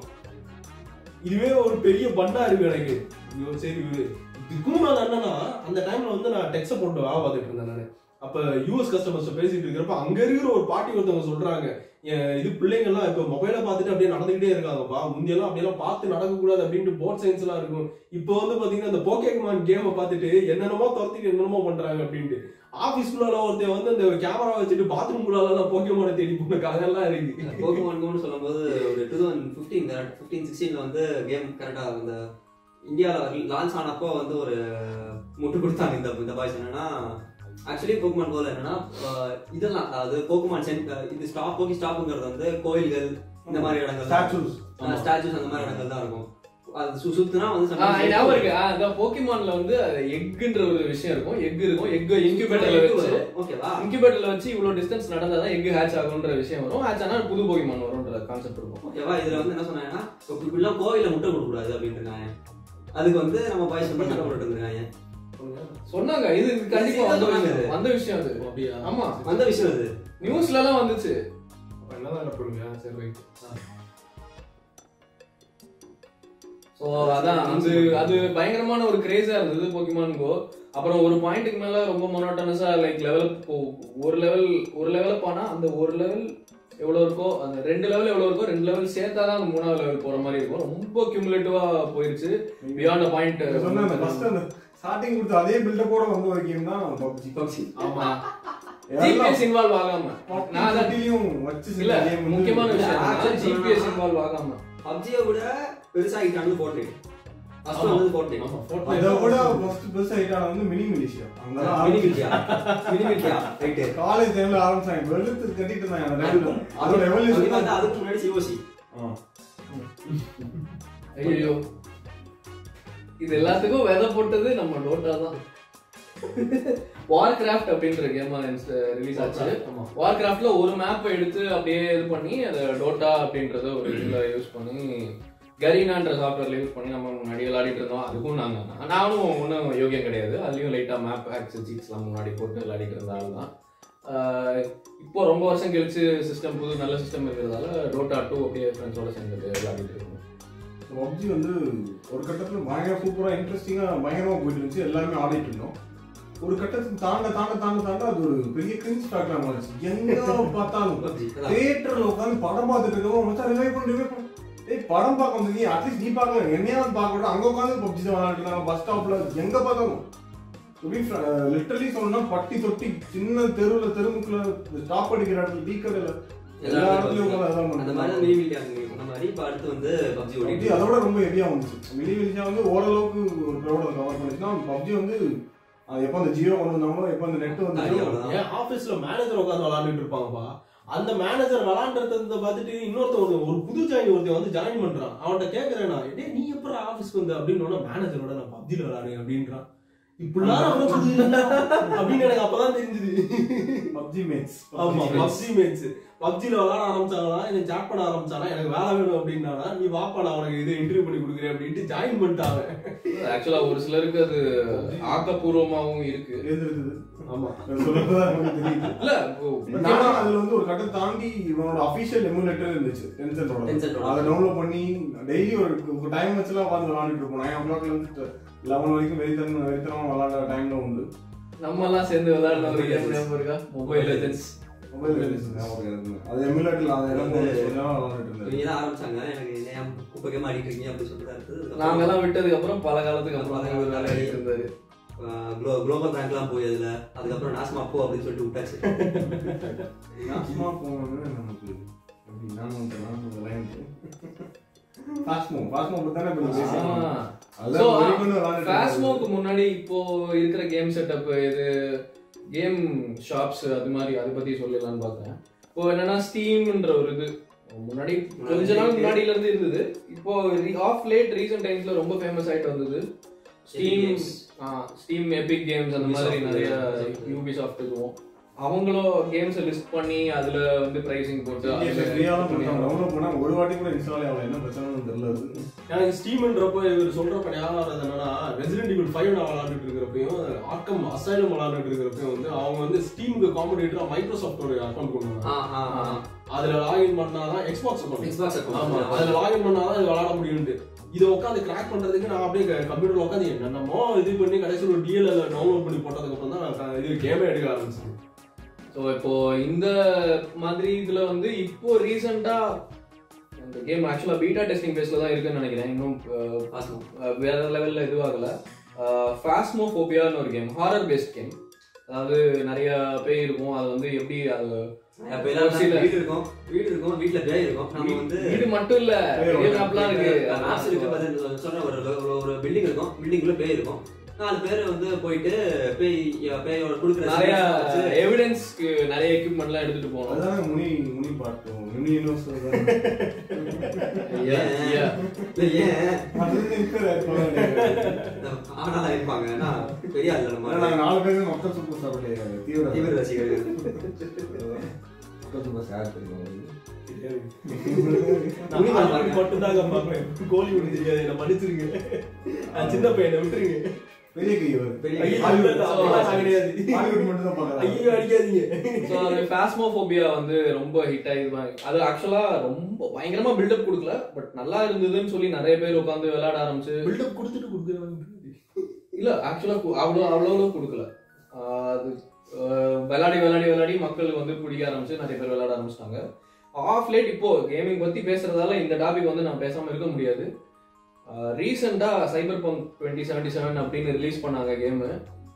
இதுவே ஒரு பெரிய பண்ணா இருக்கு எனக்கு ஐயோ, சரி இவரு இதுக்கும் மேல என்னன்னா அந்த டைம்ல வந்து நான் டெக்ஸ போட்டு வேலை பார்த்துட்டு இருந்தேன் நானு அப்ப யூஎஸ் கஸ்டமர்ஸ் பேசிட்டு இருக்கிறப்ப அங்க இருக்கிற ஒரு பாட்டி ஒருத்தவங்க சொல்றாங்க என் இது பிள்ளைங்க எல்லாம் இப்ப மொபைல பார்த்துட்டு அப்படியே நடந்துகிட்டே இருக்காங்கப்பா முந்தியெல்லாம் அப்படியெல்லாம் பார்த்து நடக்க கூடாது அப்படின்ட்டு போர்ட் சயின்ஸ் எல்லாம் இருக்கும் இப்போ வந்து பாத்தீங்கன்னா இந்த போக்கேமான் கேமை பார்த்துட்டு என்னென்னமோ துரத்திட்டு என்னென்னமோ பண்றாங்க அப்படின்ட்டு ஆபீஸ்க்குள்ள ஒருத்தன் வந்து அந்த கேமரா வச்சுட்டு பாத்ரூம் குள்ள போக்கேமான தேடி போன கதையெல்லாம் இருக்கு போக்குமான் கோன்னு சொல்லும்போது ஒரு டூ தௌசண்ட் ஃபிஃப்டீன் ஃபிஃப்டீன் சிக்ஸ்டீன்ல வந்து கேம் கரெக்டா அந்த இந்தியாவில் லான்ச் ஆனப்போ வந்து ஒரு முட்டு கொடுத்தாங்க இந்த இந்த பாய்ஸ் என்னன்னா ஆக்சுவலி போக்குமான் கோல என்னன்னா அஹ், இதெல்லாம் அதாவது போக்குமான் சென் இது ஸ்டாப் போக்கி ஸ்டாப்புங்கிறது வந்து கோயில்கள் இந்த மாதிரி இடங்கள் ஸ்டாச்சூஸ் ஸ்டாச்சுஸ் அந்த மாதிரி இடங்கள் தான் இருக்கும் அது சு- சுத்துனா வந்து ஆ, sometimes ஞாபகம் இருக்கு ஆ, அதான் போக்கிமான்ல வந்து எக்குன்ற ஒரு விஷயம் இருக்கும் எக் இருக்கும் எக் இன்குபேட்டர்ல எக்கு வச்சு வரும். ஓகேவா இன்குபேட்டர்ல வச்சு இவ்வளவு டிஸ்டன்ஸ் நடந்தாதான் எக் ஹேட்ச் ஆகுன்ற விஷயம் வரும் ஹேட்ச் ஆனா புது போக்கிமான் வரும்ன்ற கான்செப்ட் இருக்கும் ஓகேவா இதுல வந்து என்ன சொன்னாங்கன்னா இப்போ இப்படிலாம் கோயில முட்டை கொடுக்க கூடாது அப்படின்ட்டு இருக்காங்க அதுக்கு வந்து நம்ம பாய்ஸ் வந்து சண்டை போட்டுட்டு இருக்காங்க சொன்னாங்க இது இது கண்டிப்பா வந்த விஷயம் வந்த விஷயம் அது அப்படியா ஆமா வந்த விஷயம் அது நியூஸ்ல எல்லாம் வந்துச்சு அப்ப என்னதான் பண்ணுங்க சரி ரைட் ஸோ அதான் அது அது பயங்கரமான ஒரு கிரேஸா இருந்தது போக்கிமான் கோ அப்புறம் ஒரு பாயிண்ட்டுக்கு மேல ரொம்ப மொனோட்டனஸா லைக் லெவல் ஒரு லெவல் ஒரு லெவல் போனா அந்த ஒரு லெவல் எவ்வளவு இருக்கோ அந்த ரெண்டு லெவல் எவ்வளவு இருக்கோ ரெண்டு லெவல் சேர்த்தா தான் அந்த மூணாவது லெவல் போற மாதிரி இருக்கும் ரொம்ப கியூமுலேட்டிவா போயிருச்சு பியாண்ட் பாயிண்ட் நீங்க சொன்ன அந்த ஃபர்ஸ்ட் அந்த ஸ்டார்டிங் கொடுத்த அதே பில்டப்போட வந்து ஒரு கேம் தான் பப்ஜி பப்ஜி ஆமா ஜிபிஎஸ் இன்வால்வ் ஆகாம நான் அதான் பப்ஜிலையும் வச்சு இல்ல செஞ்ச game வந்து முக்கியமான விஷயம் actually ஜிபிஎஸ் இன்வால்வ் ஆகாம பப்ஜியை விட பெருசாகிட்டானது ஃபோர்ட்நைட் ஃபர்ஸ்ட் ஆமா. வந்தது ஃபோர்ட்நைட் ஆமா, அதை Fortnite விட தான் ஃபர்ஸ்ட் பெருசா ஹிட்டான வந்து மினி மிலிஷியா அங்கதான் மினிமிட்டியா மினிமிட்டியா ரைட்டு காலேஜ் டைம்ல ஆரம்பிச்சாங்க வெளுத்து கட்டிட்டு இருந்தாங்க அந்த டைம்ல அதோட அது எவல்யூஷன் வந்து அதுக்கு முன்னாடி சிஓசி ஐயோ இது எல்லாத்துக்கும் விதை போட்டது நம்ம டோட்டா தான் வார் கிராஃப்ட் அப்படின்ற கேம் ரிலீஸ் ஆச்சு ஆமா. வார் கிராஃப்ட்ல ஒரு மேப் எடுத்து அப்படியே இது பண்ணி அதை டோட்டா அப்படின்றத ஒரு இதுல யூஸ் பண்ணி கரீனான்ற சாஃப்ட்வேர்ல யூஸ் பண்ணி நம்ம முன்னாடி விளையாடிட்டு இருந்தோம் அதுக்கும் நாங்க நானும் ஒன்றும் யோகியம் கிடையாது அதுலயும் லைட்டா மேப் ஹேக்ஸ் சீட்ஸ்லாம் முன்னாடி போட்டு விளையாடிட்டு இருந்த ஆள் தான் ஆஹ் இப்போ ரொம்ப வருஷம் கழிச்சு சிஸ்டம் புது நல்ல சிஸ்டம் இருக்கிறதால டோட்டா டூ அப்படியே ஃப்ரெண்ட்ஸோட சேர்ந்து விளையாடிட்டு இருக்கோம் பப்ஜி வந்து ஒரு கட்டத்துல பயங்கர சூப்பரா இன்ட்ரெஸ்டிங்கா பயங்கரமா போயிட்டு இருந்துச்சு எல்லாருமே ஆடிட்டு இருந்தோம் ஒரு கட்டத்துக்கு தாண்ட தாண்ட தாண்ட தாண்ட அது ஒரு பெரிய கிரிஞ்ச் ஃபேக்டரா மாறிச்சு எங்க பார்த்தாலும் பப்ஜி தியேட்டர்ல உட்காந்து படம் பார்த்துட்டு இருக்கோம் மச்சான் ரிவைவ் பண்ணு ரிவைவ் பண்ணு ஏய் படம் பார்க்க வந்தீங்க அட்லீஸ்ட் நீ பார்க்கல என்னையாவது பார்க்கணும் அங்க உட்காந்து பப்ஜி தான் விளையாடுறாங்க பஸ் ஸ்டாப்ல எங்க பார்த்தாலும் லிட்டரலி சொல்லணும்னா பட்டி தொட்டி சின்ன தெருவுல தெருமுக்குல ஸ்டாப் அடிக்கிற இடத்துல டீ கடையில எல்லா இடத்துலயும் உட்காந்து அதான் அந்த மாதிரி பண்ணுவாங்க. தான் மினிமிட்டியா நீங்க சொன்ன மாதிரி இப்போ அடுத்து வந்து பப்ஜி பப்ஜி ஓடிட்டு அதோட ரொம்ப ஹெவியா வந்துச்சு மினி வெளிச்சா வந்து ஓரளவுக்கு ஒரு க்ரௌட கவர் பண்ணிச்சுன்னா பப்ஜி வந்து அது எப்போ அந்த ஜியோ கொண்டு வந்தாங்களோ எப்போ அந்த நெட் வந்து அவ்வளவுதான். என் ஆபீஸ்ல மேனேஜர் உட்காந்து விளையாண்டுட்டு இருப்பாங்கப்பா அந்த மேனேஜர் விளாண்டுறத பார்த்துட்டு இன்னொருத்தன் ஒரு- ஒரு புது ஜாயின் ஒருத்தன் வந்து ஜாயின் பண்றான் அவன்கிட்ட கேக்குறேன் நான் டேய் நீ எப்பறம் ஆபீஸ்க்கு வந்த அப்படின்னு மேனேஜரோட நான் பப்ஜில விளையாடுறேன் அப்படின்றான் இப்படிலாம் அவன புரியுது அப்படின்னு எனக்கு அப்பதான் தெரிஞ்சது பப்ஜி மேட்ஸ் ஆமா பப்ஜி மேட்ச் பப்ஜில விளையாட ஆரம்பிச்சாங்களா என்ன ஜாக் பண்ண ஆரம்பிச்சானா எனக்கு வேலை வேணும் அப்படின்னா நீ வாப்பா நான் உனக்கு இது இன்டர்வியூ பண்ணி கொடுக்குறேன் அப்படின்ட்டு ஜாயின் பண்ணிட்டாங்க ஆக்சுவலா ஒரு சிலருக்கு அது ஆக்கப்பூர்வமாவும் இருக்கு இருந்திருக்குது ஆமா சொல்லப்பதான் நமக்கு தெரியுது இல்ல இப்போ நானா அதுல வந்து ஒரு கட்டம் தாண்டி இவனோட அபிஷியல் எமுலேட்டர் இருந்துச்சு டென்சென்டோட Tencent-ஓட. அதை டவுன்லோட் பண்ணி டெய்லி ஒரு டைம் வச்சுலாம் உட்காந்து விளாண்டுட்டு இருப்போம் நைன் ஓ கிளாக்ல இருந்து லெவன் வரைக்கும் வெறித்தனம் வெறித்தனமா விளாடுற டைம்ல உண்டு நம்ம எல்லாம் சேர்ந்து விளையாடின ஒரு கேம் ஞாபகம் இருக்கா மொபைல் லெஜெண்ட்ஸ் மொபைல் அது எமுலேட்டர்ல அதை இடம் போட்டு கொஞ்ச நேரம் விளாண்டுட்டு இருந்தேன் இவங்க தான் ஆரம்பிச்சாங்க எனக்கு ஏன் குப்பை கேம் ஆடிட்டு இருக்கீங்க அப்படின்னு சொல்லிட்டு தான் இருக்குது நாங்க எல்லாம் விட்டதுக்கு அப்புறம் பல காலத்துக்கு அப்புறம் தான் இவர் விளையாடிட்டு இருந்தாரு குளோ குளோபல் ரேங்க்லாம் போய் அதுல அதுக்கப்புறம் நாஸ்மா போ அப்படின்னு சொல்லிட்டு விட்டாச்சு நாசமா போனோம்னு நமக்கு எப்படி நானும் நானும் விளையாண்டு பாஸ்மோ பாஸ்மோ பத்தி தானே இப்ப நீங்க பேசுறீங்க. ஆமா. அதான் So, வரைக்கும் விளையாண்டுட்டு இருந்தது. ஃபேஸ்மோக்கு முன்னாடி இப்போ இருக்கிற கேம் செட்டப் இது கேம் ஷாப்ஸ் அது மாதிரி அதை பத்தி சொல்லலாம்னு பார்த்தேன் இப்போ என்னன்னா ஸ்டீம்ன்ற ஒரு இது முன்னாடி கொஞ்ச நாள் முன்னாடில இருந்து இருந்தது இப்போ ஆஃப் லேட் ரீசெண்ட் டைம்ஸ்ல ரொம்ப ஃபேமஸ் ஆயிட்டு வந்தது Steam Games. Steam Epic Games அந்த மாதிரி Ubisoft, நிறைய Ubisoft. யூபி சாஃப்ட் இதுவும் அவங்களும் கேம்ஸ் லிஸ்ட் பண்ணி அதுல வந்து பிரைசிங் போட்டு TSS அதுல free-ஆ தான் பண்ணி கொடுத்தாங்க. download பண்ணா ஒரு வாட்டி கூட install ஆகல. என்ன பிரச்சனைன்னு தெரியல அது. எனக்கு ஸ்டீம்ன்றப்போ இவர் சொல்றப்ப ஞாபகம் வர்றது என்னன்னா ரெசிடென்ட் இவல் ஃபைவ் நான் விளாண்டுட்டு இருக்கிறப்பையும் ஆர்க்கம் அசைலம் விளாண்டுட்டு இருக்கிறப்பையும் வந்து அவங்க வந்து ஸ்டீமுக்கு காம்படிட்டரா மைக்ரோசாஃப்ட் ஒரு அக்கௌண்ட் கொண்டு வந்தாங்க ஆ, ஆ, ஆ. அதுல லாகின் பண்ணாதான் எக்ஸ்பாக்ஸ் அக்கௌண்ட் Xbox account. ஆமா அதுல லாகின் பண்ணாதான் இது விளாட முடியும்ட்டு இதை உட்காந்து கிராக் பண்றதுக்கு நான் அப்படியே கம்ப்யூட்டர்ல உட்காந்து என்னென்னமோ இது பண்ணி கடைசியில் ஒரு டிஎல் டவுன்லோட் பண்ணி போட்டதுக்கு அப்புறம் தான் நான் இது கேமே எடுக்க ஆரம்பிச்சேன் ஸோ இப்போ இந்த மாதிரி இதுல வந்து இப்போ ரீசெண்டா இந்த கேம் ஆக்சுவலா பீட்டா டெஸ்டிங் பேஸ்ல தான் இருக்குன்னு நினைக்கிறேன் இன்னும் அஹ், Phasmo. அஹ், வேற லெவல்ல இதுவாகல ஃபாஸ்மோஃபோபியான்னு ஒரு கேம் ஹாரர் பேஸ்ட் கேம் அதாவது நிறைய பேய் இருக்கும் அது வந்து எப்படி அது அப்ப எல்லாம் சில- வீடு இருக்கும் வீடு இருக்கும் வீட்டுல பேய் இருக்கும் நம்ம வந்து வீடு மட்டும் இல்ல பெரிய மேப்லாம் இருக்கு மேப்ஸ் இருக்கு பாத்து சொன்ன ஒரு ஒரு- ஒரு பில்டிங் இருக்கும் பில்டிங்குள்ள பேய் இருக்கும் நாலு பேர் வந்து போயிட்டு பேய் பேயோட குடுக்குற நிறைய signals வச்சு எவிடன்ஸ்க்கு நிறைய எக்யூப்மெண்ட்லாம் எடுத்துட்டு போகணும் அதுதானே முனி முனி பாட்டும் முனி யூனிவர்ஸ் தான். Yeah, yeah. இல்ல, ஏன் அது வந்து இப்ப இருப்பாங்க நினைக்கிறேன். ஆனா இருப்பாங்க ஆனா பெரிய ஆள் ஆனா நம்ம நாங்க நாலு பேரும் மக்கள் சூப்பர் ஸ்டாருடைய தீவிர தீவிர ரசிகர்கள் மக்கள் சூப்பர் ஸ்டார் தெரியும் நான் ஹாலிவுட் மட்டும்தாங்க பார்ப்பேன் கோலிவுட் தெரியாது என்ன மன்னிச்சிருங்க நான் சின்ன பையனை விட்டுருங்க பெரிய கை அவர் பெரிய ஐயோ, கை. இல்ல, இல்ல, அப்படிலாம் நான் கிடையாது ஹாலிவுட் மட்டும் தான் பார்க்கறாங்க ஐயோ அடிக்காதீங்க ஸோ அது ஃபாஸ்மோஃபோபியா வந்து ரொம்ப ஹிட் ஆகிருப்பாங்க அது ஆக்சுவலா ரொம்ப பயங்கரமா பில்டப் கொடுக்கல பட் நல்லா இருந்ததுன்னு சொல்லி நிறைய பேர் உட்காந்து விளையாட ஆரம்பிச்சு பில்டப் கொடுத்துட்டு கொடுக்குறவங்க இல்ல ஆக்சுவலா அவ்வளோ அவ்வளோ கொடுக்கல ஆஹ் அது ஆஹ் விளையாடி விளையாடி விளையாடி மக்களுக்கு வந்து பிடிக்க ஆரம்பிச்சு நிறைய பேர் விளையாட ஆரம்பிச்சிட்டாங்க ஆஃப் லேட் இப்போ கேமிங் பத்தி பேசுறதால இந்த டாபிக் வந்து நான் பேசாம இருக்க முடியாது ரீசெண்டா Cyberpunk twenty seventy seven அப்படின்னு ரிலீஸ் பண்ணாங்க கேமு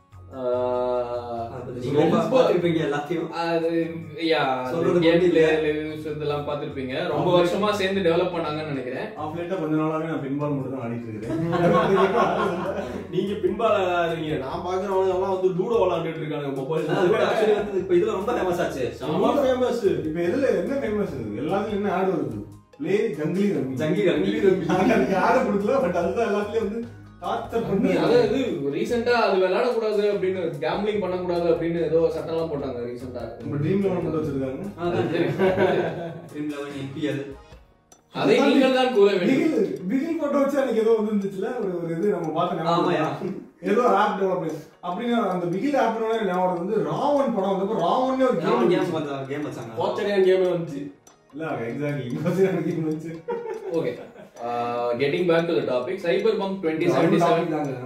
அதை பத்தி நீங்க ரொம்ப பார்த்திருப்பீங்க எல்லாத்தையும் அது யா சொல்றது கேம் புரியல. ரிவ்யூஸ் இதெல்லாம் பார்த்திருப்பீங்க ரொம்ப வருஷமா சேர்ந்து டெவலப் பண்ணாங்கன்னு நினைக்கிறேன் ஆஃப் லேட்டா கொஞ்ச நாளாவே நான் பின்பால் மட்டும் தான் ஆடிட்டு இருக்கிறேன் நீங்க பின்பால விளையாடுறீங்க நான் பாக்குறவங்க எல்லாம் வந்து லூடோ விளையாண்டுட்டு இருக்காங்க மொபைல் ஆக்சுவலி வந்து இப்போ இதுல ரொம்ப ஃபேமஸ் ஆச்சு செம்ம ஃபேமஸ் இப்ப எதுல என்ன ஃபேமஸ் எல்லாத்துலயும் என்ன ஆடு வருது play Junglee rummy Junglee rummy. நாங்க அதுக்கு ஆடு கொடுக்கல பட் அதுதான் எல்லாத்துலயும் வந்து டார்ச்சர் பண்ணி அதாவது ரீசெண்டா அது விளையாடக்கூடாது அப்படின்னு கேம்பிளிங் பண்ணக்கூடாது அப்படின்னு ஏதோ சட்டம்லாம் போட்டாங்க ரீசெண்டா நம்ம ட்ரீம் லெவன் மட்டும் வச்சிருக்காங்க ட்ரீம் லெவன் என்பிஎல் அதை நீங்கள் தான் கூற வேண்டும் பிகில் பிகில் போட்டோ வச்சு அன்னைக்கு ஏதோ வந்து இருந்துச்சுல ஒரு ஒரு இது நம்ம பார்த்த ஆமாயா. ஞாபகம் ஏதோ ஆப் டெவலப் அப்படின்னு அந்த பிகில் ஆப் ஞாபகம் வந்து ராவன் படம் வந்தப்போ ராவன்னே ஒரு கேம் கேம் கேம் கேம் வச்சாங்க போச்சடியான் கேமே வந்துச்சு இல்ல எக்ஸாக்ட்லி கேம் வச்சு okay getting back to the topic Cyberpunk twenty seventy seven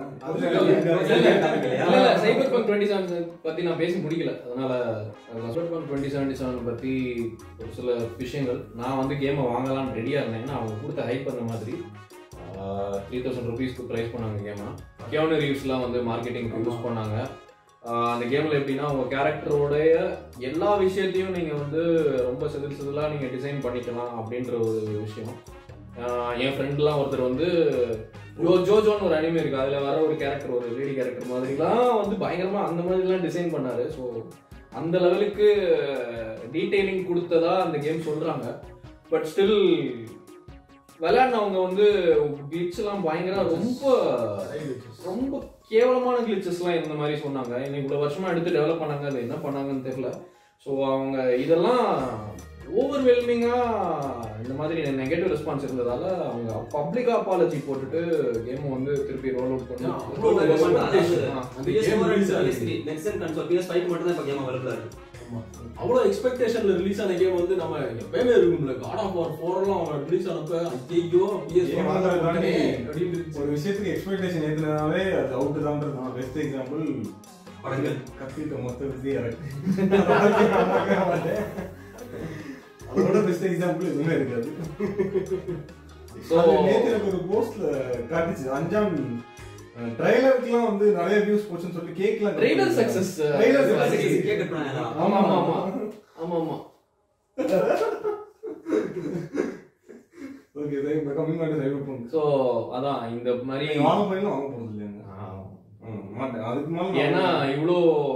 இல்ல இல்ல சைபர் பங்க் டுவெண்ட்டி செவன் பத்தி நான் பேசி முடிக்கல அதனால Cyberpunk twenty seventy seven பத்தி ஒரு சில விஷயங்கள் நான் வந்து கேமை வாங்கலாம்னு ரெடியா இருந்தேன் ஏன்னா அவங்க கொடுத்த ஹைப் அந்த மாதிரி த்ரீ தௌசண்ட் ருபீஸ்க்கு ப்ரைஸ் பண்ணாங்க கேமை கியோனு ரிவ்யூஸ்லாம் வந்து மார்க்கெட்டிங்க்கு யூஸ் பண்ணாங்க ஆஹ் அந்த கேம்ல எப்படின்னா உங்க கேரக்டரோடைய எல்லா விஷயத்தையும் நீங்க வந்து ரொம்ப செதில் செதிலா நீங்க டிசைன் பண்ணிக்கலாம் அப்படின்ற ஒரு விஷயம் ஆஹ் என் ஃப்ரெண்ட்லாம் ஒருத்தர் வந்து ஜோ ஜோஜோன்னு ஒரு அனிமே இருக்கு அதுல வர ஒரு கேரக்டர் ஒரு லேடி கேரக்டர் மாதிரிலாம் வந்து பயங்கரமா அந்த மாதிரிலாம் டிசைன் பண்ணாரு ஸோ அந்த லெவலுக்கு டீடைலிங் கொடுத்ததா அந்த கேம் சொல்றாங்க பட் ஸ்டில் விளையாடினவங்க வந்து கிளிச்லாம் பயங்கர ரொம்ப ரொம்ப கேவலமான கிளிச்சஸ்லாம் இந்த மாதிரி சொன்னாங்க இன்னைக்கு இவ்வளோ வருஷமா எடுத்து டெவலப் பண்ணாங்க அது என்ன பண்ணாங்கன்னு தெரியல ஸோ அவங்க இதெல்லாம் ஓவர்வெல்மிங்கா இந்த மாதிரி நெகட்டிவ் ரெஸ்பான்ஸ் இருந்ததால அவங்க பப்ளிக் அப்பாலஜி போட்டுட்டு கேம் வந்து திருப்பி ரோல் அவுட் பண்ணி அவ்வளவு expectation. அந்த game release ஆகுது. நெக்ஸ்ட் ஜென் கன்சோல் PS5 மட்டும் தான் இப்போ கேம் அவைலபிளா இருக்கு அவ்வளோ எக்ஸ்பெக்டேஷன்ல ரிலீஸ் ஆன கேம் வந்து நம்ம எப்பயுமே இருக்கும்ல காட் ஆஃப் வார் ஃபோர் எல்லாம் அவன் ரிலீஸ் ஆனப்ப ஐயோ பிஎஸ் Game வாங்குறது தாண்டி அப்படின்னு இருந்துச்சு. ஒரு விஷயத்துக்கு எக்ஸ்பெக்டேஷன் ஏத்துனாலே அது அவுட் தான் பெஸ்ட் எக்ஸாம்பிள் படங்கள் கத்திட்ட மொத்த விஜய் அதோட பெஸ்ட் எக்ஸாம்பிள் எதுவுமே இருக்காது So- அது நேத்து எனக்கு ஒரு போஸ்ட்ல காட்டுச்சு அஞ்சாம் ட்ரைலருக்குலாம் வந்து நிறைய வியூஸ் போச்சுன்னு சொல்லி கேக்லாம் ட்ரெய்லர் சக்சஸ் Trailer அதுக்கு success. கேக் கட் பண்ணாங்க ஆமா ஆமா ஆமா ஆமா ஆமா ஓகே இப்போ கம்மிங் ஆட்டு சைபர் பங்க் ஸோ அதான் இந்த மாதிரி நீங்க வாங்க போறீங்களா வாங்க போறது இல்லையா ஆ, ம், மாட்டேன் அதுக்கு மேல ஏன்னா இவ்வளோ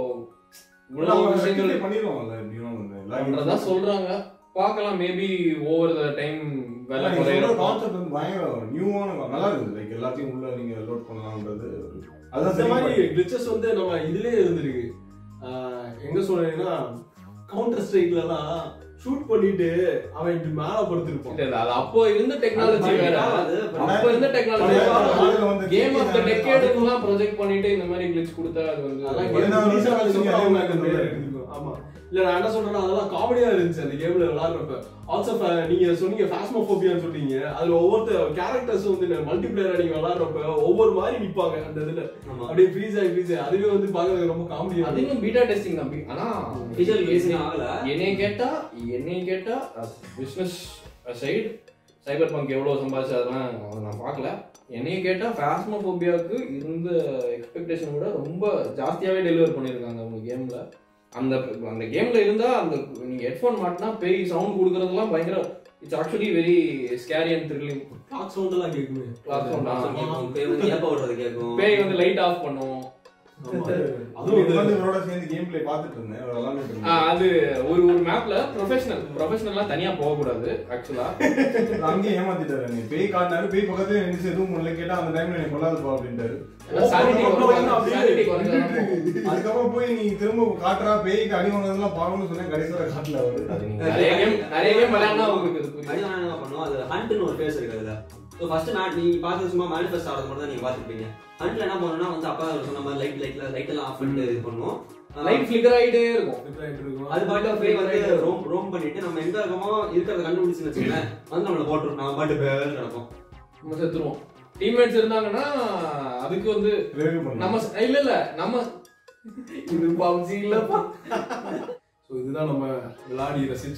இவ்வளோ இவ்வளவு விஷயங்கள் விஷயங்கள் பண்ணிடுவாங்கல்ல எப்படியும் வந்து எல்லா பண்றதா சொல்றாங்க பார்க்கலாம் மேபி ஓவர் த டைம் வேலை குறையிறப்போ கான்செப்ட் வந்து பயங்கர நியூவான நல்லா இருக்குது லைக் எல்லாத்தையும் உள்ள நீங்க லோட் பண்ணலாம்ன்றது அதுதான் அந்த சரி மாதிரி கிளிச்சஸ் வந்து நம்ம இதுலயே இருந்திருக்கு ஆஹ் எங்க சொல்றீங்கன்னா கவுண்டர் ஸ்ட்ரைக்லலாம் ஷூட் பண்ணிட்டு அவன் இப்படி மேல படுத்திருப்பான் இல்ல, இல்ல, அது அப்போ இருந்த டெக்னாலஜி வேற அது அப்ப இருந்த டெக்னாலஜி அதுல வந்து கேம் ஆஃப் த டெக்கேடுலாம் ப்ரொஜெக்ட் பண்ணிட்டு இந்த மாதிரி கிளிச் கொடுத்தா அது வந்து அதெல்லாம் பதினாறு game release வருஷம் ஆனதுக்கு கழிச்சு அப்புறம் அவங்க அதே அந்த மாதிரி பேர் எடுத்துருக்கோம். ஆமா இல்ல நான் என்ன சொல்றேன்னா அதெல்லாம் காமெடியா இருந்துச்சு அந்த கேம்ல விளையாடுறப்ப ஆல்சோ நீங்க சொன்னீங்க பாஸ்மோபோபியான்னு சொல்றீங்க அதுல ஒவ்வொருத்தர் கேரக்டர்ஸும் வந்து மல்டி பிளேயரா நீங்க விளையாடுறப்ப ஒவ்வொரு மாதிரி நிப்பாங்க அந்த இதுல ஆமா அப்படியே ஃப்ரீஸ் ஆகி ஃப்ரீஸ் ஆகி அதுவே வந்து பாக்குறதுக்கு ரொம்ப காமெடியா அது இன்னும் பீட்டா டெஸ்டிங் தான் பி- ஆனா Visual releasing ஆகல. என்னைய கேட்டா என்னைய கேட்டா பிசினஸ் சைடு சைபர் பங்க் எவ்வளவு சம்பாதிச்சு அதெல்லாம் நான் பார்க்கல என்னைய கேட்டா ஃபேஸ்மோபோபியாவுக்கு இருந்த எக்ஸ்பெக்டேஷன் விட ரொம்ப ஜாஸ்தியாவே டெலிவர் பண்ணியிருக்காங்க அவங்க கேம்ல அந்த அந்த கேம்ல இருந்தா அந்த நீங்க ஹெட்ஃபோன் மாட்டினா பேய் சவுண்ட் கொடுக்கறதெல்லாம் பயங்கர it's actually very scary and thrilling clock sound எல்லாம் கேக்குமே Clock sound, ஆ. கேட்கும் பேய் வந்து ஏப்ப விடுறது கேட்கும் பேய் வந்து லைட் ஆஃப் பண்ணும் ஆமா. அதுவும் அதுவும் இது- வந்து இவரோட சேர்ந்து கேம் பிளே பார்த்துட்டு இருந்தேன் அவர் விளாண்டுட்டு ஆ, இருந்தார். அது ஒரு ஒரு மேப்ல ப்ரொஃபஷனல் ப்ரொஃபஷனல்லாம் தனியா போகக்கூடாது ஆக்சுவலா அங்கேயே ஏமாத்திட்டாரு என்னை. பேய் காட்டினாரு பேய் பக்கத்துல நின்று எதுவும் பண்ணல கேட்டா அந்த டைம்ல எனக்கு கொள்ளாதுப்பா அப்படின்ட்டாரு சானிட்டி அப்படியே சானிட்டி குறைஞ்சா அதுக்கப்புறம் போய் நீ திரும்ப காட்டுறா பேய்க்கு அடி வாங்கினதெல்லாம் பார்க்கணும்னு சொன்னேன் கடைசியில காட்டல அவரு நிறைய கேம் நிறைய கேம் விளையாடினா உங்களுக்கு இது புரியும் அடிவான என்ன பண்ணுவோம் அது ஹண்ட்னு ஒரு ஃபேஸ் இருக்கு அதுல ஸோ ஃபர்ஸ்ட் மேட் நீங்க பார்த்து சும்மா மேனிஃபெஸ்ட் ஆகிறது மட்டும் தான் நீங்க பார்த்துருப்பீங்க ஹண்ட்ல என்ன பண்ணணும்னா வந்து அப்பா சொன்ன மாதிரி லைட் லைட்ல லைட் எல்லாம் ஆஃப் பண்ணிட்டு இது பண்ணுவோம் லைட் ஃபிளிக்கர் ஆயிட்டே இருக்கும் Different இருக்கும். அது பாட்டு போய் வந்து ரோம் ரோம் பண்ணிட்டு நம்ம எங்க இருக்கோமோ இருக்கிறத கண்டுபிடிச்சுன்னு வச்சுக்கோங்களேன் வந்து நம்மள போட்டுரும் நம்ம பாட்டு பேர் கிடப்போம் நம்ம செத்துருவோம் டீம்மேட்ஸ் இருந்தாங்கன்னா அதுக்கு வந்து ரிவ்யூ பண்ண நம்ம ச- இல்ல இல்ல நம்ம இது பப்ஜி இல்லப்பா ஸோ இதுதான் நம்ம விளையாடி ரசிச்ச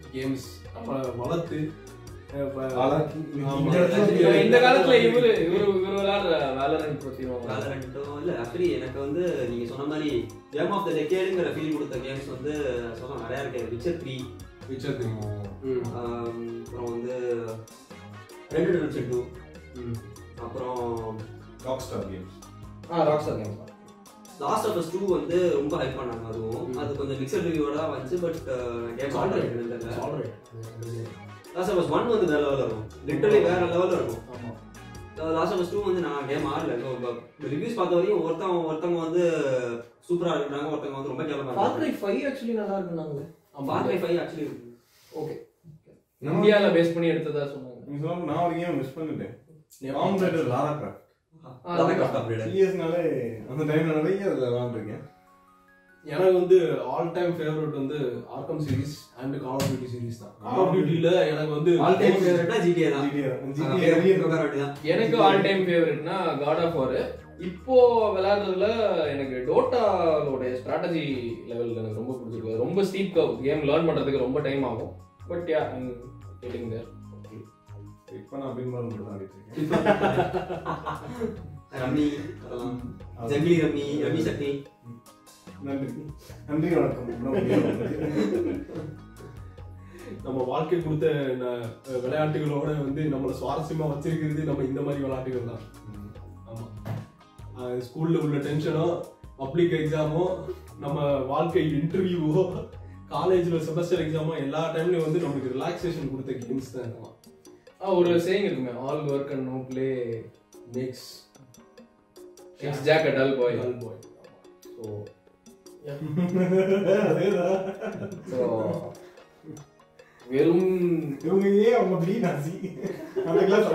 கேம்ஸ் நம்ம வளர்த்து அஹ் இப்ப- ஆளாக்கி, ஆமா. இந்த- இந்த காலத்துல இவரு இவரு இவரு விளையாடுற வேலரண்ட் பத்தி வேலரண்ட்டும் இல்ல ஆக்சுவலி எனக்கு வந்து நீங்க சொன்ன மாதிரி கேம் ஆஃப் த டெக்கேடுங்கிற ஃபீல் கொடுத்த கேம்ஸ் வந்து சொன்னா நிறைய இருக்கு விச்சர் த்ரீ பிக்சர் தெரியுமா ம். அப்புறம் வந்து ரெண்டு டென்ஷன் டூ ம். அப்புறம் ராக்ஸ்டார் கேம்ஸ் ஆ Rockstar game Last of Us two வந்து ரொம்ப ஹைப் பண்ணாங்க அதுவும் ம். அது கொஞ்சம் மிக்சர் ரிவ்யூவோட தான் வந்துச்சு but game It's all right. Already It's all right. Last of Us one வந்து வேற லெவலில் இருக்கும் லிட்டரலி வேற லெவலில் இருக்கும் ஆமா. லாஸ்ட் ஆஃப் அஸ் டூ வந்து நான் கேம் ஆடல ரிவ்யூஸ் பார்த்த வரையும் ஒருத்தவங்க ஒருத்தவங்க வந்து சூப்பரா இருக்கிறாங்க ஒருத்தவங்க வந்து ரொம்ப ஃபார் கேவலமா கிரை 5 ஆக்சுவலி நல்லா இருக்குனாங்களே Far Cry five actually okay இந்தியால பேஸ் பண்ணி எடுத்ததா சொன்னாங்க நீங்க சொன்ன நான் ஒரு கேம் மிஸ் பண்ணிட்டேன் காம்பேட்டர் லாரா கிராஃப்ட் அப்டேட் சிஎஸ்னாலே அந்த டைம்ல நிறைய அதுல விளாண்டுருக்கேன் எனக்கு வந்து ஆல் டைம் ஃபேவரட் வந்து Arkham series and call of Duty series தான் கால் ஆஃப் டியூட்டில எனக்கு வந்து ஆல் டைம் ஃபேவரட்னா ஜிடிஏ தான் GTA அஹ் GTA பேர் நிறைய compare வேண்டியதுதான். எனக்கு ஆல் டைம் ஃபேவரட்னா காட் ஆஃப் வார் இப்போ விளையாடுறதுல எனக்கு டோட்டாலோட ஸ்ட்ராட்டஜி லெவல் எனக்கு ரொம்ப பிடிச்சிருக்கு ரொம்ப ஸ்டீப் கேம் லேர்ன் பண்றதுக்கு ரொம்ப டைம் ஆகும் பட் யா கெட்டிங் தேர் இப்ப நான் பின்பால் மட்டும் தான் ஆடிட்டு இருக்கேன் ரம்மி அதெல்லாம் ஜங்கிலி ரம்மி ரம்மி சட்னி நன்றி நன்றி வணக்கம் இன்னும் முடியாது. நம்ம வாழ்க்கை கொடுத்த ந- விளையாட்டுகளோட வந்து நம்மள சுவாரஸ்யமா வச்சிருக்கிறது நம்ம இந்த மாதிரி விளையாட்டுகள் தான் ம். ஆமா அஹ் ஸ்கூல்ல உள்ள டென்ஷனோ பப்ளிக் எக்ஸாமோ நம்ம வாழ்க்கை இன்டர்வியூவோ காலேஜ்ல செமஸ்டர் எக்ஸாமோ எல்லா டைம்லயும் வந்து நமக்கு ரிலாக்ஸேஷன் கொடுத்த கேம்ஸ் தான் இருக்கலாம் ஒரு சேயிங் இருக்குமே all work and no play makes it's Jack a dull boy boy so அதேதான். ஸோ வெறும் இவங்க ஏன் அவங்க பி நாசி அந்த கிளாஸ்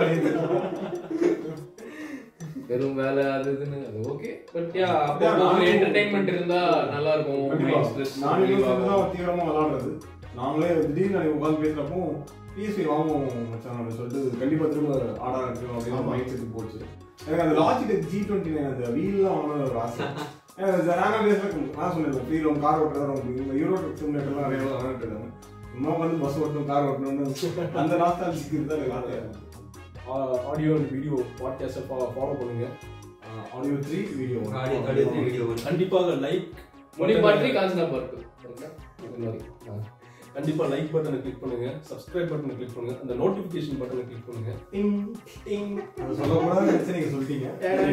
வெறும் வேலை அது இதுன்னு அது ஓகே பட் யா அப்போ ஒரு என்டர்டைன்மெண்ட் இருந்தா நல்லா இருக்கும் மைண்ட் ஸ்ட்ரெஸ் நானும் தான் தீவிரமா விளாடுறது நாங்களே திடீர்னு நாளைக்கு உட்காந்து பேசுறப்போ பிஎஸ்சி வாங்குவோம் மச்சான் அப்படின்னு சொல்லிட்டு கண்டிப்பா திரும்ப ஆட ஆரம்பிக்கணும் அப்படின்னு மைண்ட் செட் போச்சு எனக்கு அந்த லாஜிக் ஜி டுவெண்ட்டி நைன் அந்த வீல்லாம் வாங்கணும் ஒரு ஆசை எனக்கு ரேண்டா டேஸ்ல நான் சொன்னேன் ஃப்ரீ ரோம் கார் ஓட்டுறது இந்த யூரோ ட்ரிப் சிமுலேட்டர்லாம் நிறைய விளாண்டுட்டு இருக்காங்க சும்மா வந்து பஸ் ஓட்டணும் கார் ஓட்டணும்னு அந்த நாஸ்டாலஜிக்கு தான் எனக்கு ஆசையா இருக்கும் ஆடியோ அண்ட் வீடியோ பாட்காஸ்ட்டை ஃபாலோ பண்ணுங்க audio three video audio audio video கண்டிப்பாக லைக் மொழி மாற்றி காஞ்சனா பார்க்கு இது மாதிரி ஆ. கண்டிப்பா லைக் பட்டனை கிளிக் பண்ணுங்க சப்ஸ்கிரைப் பட்டனை கிளிக் பண்ணுங்க அந்த நோட்டிபிகேஷன் பட்டனை கிளிக் பண்ணுங்க டிங் டிங் அது சொல்லக்கூடாதுன்னு நினைச்சு நீங்க சொல்லிட்டீங்க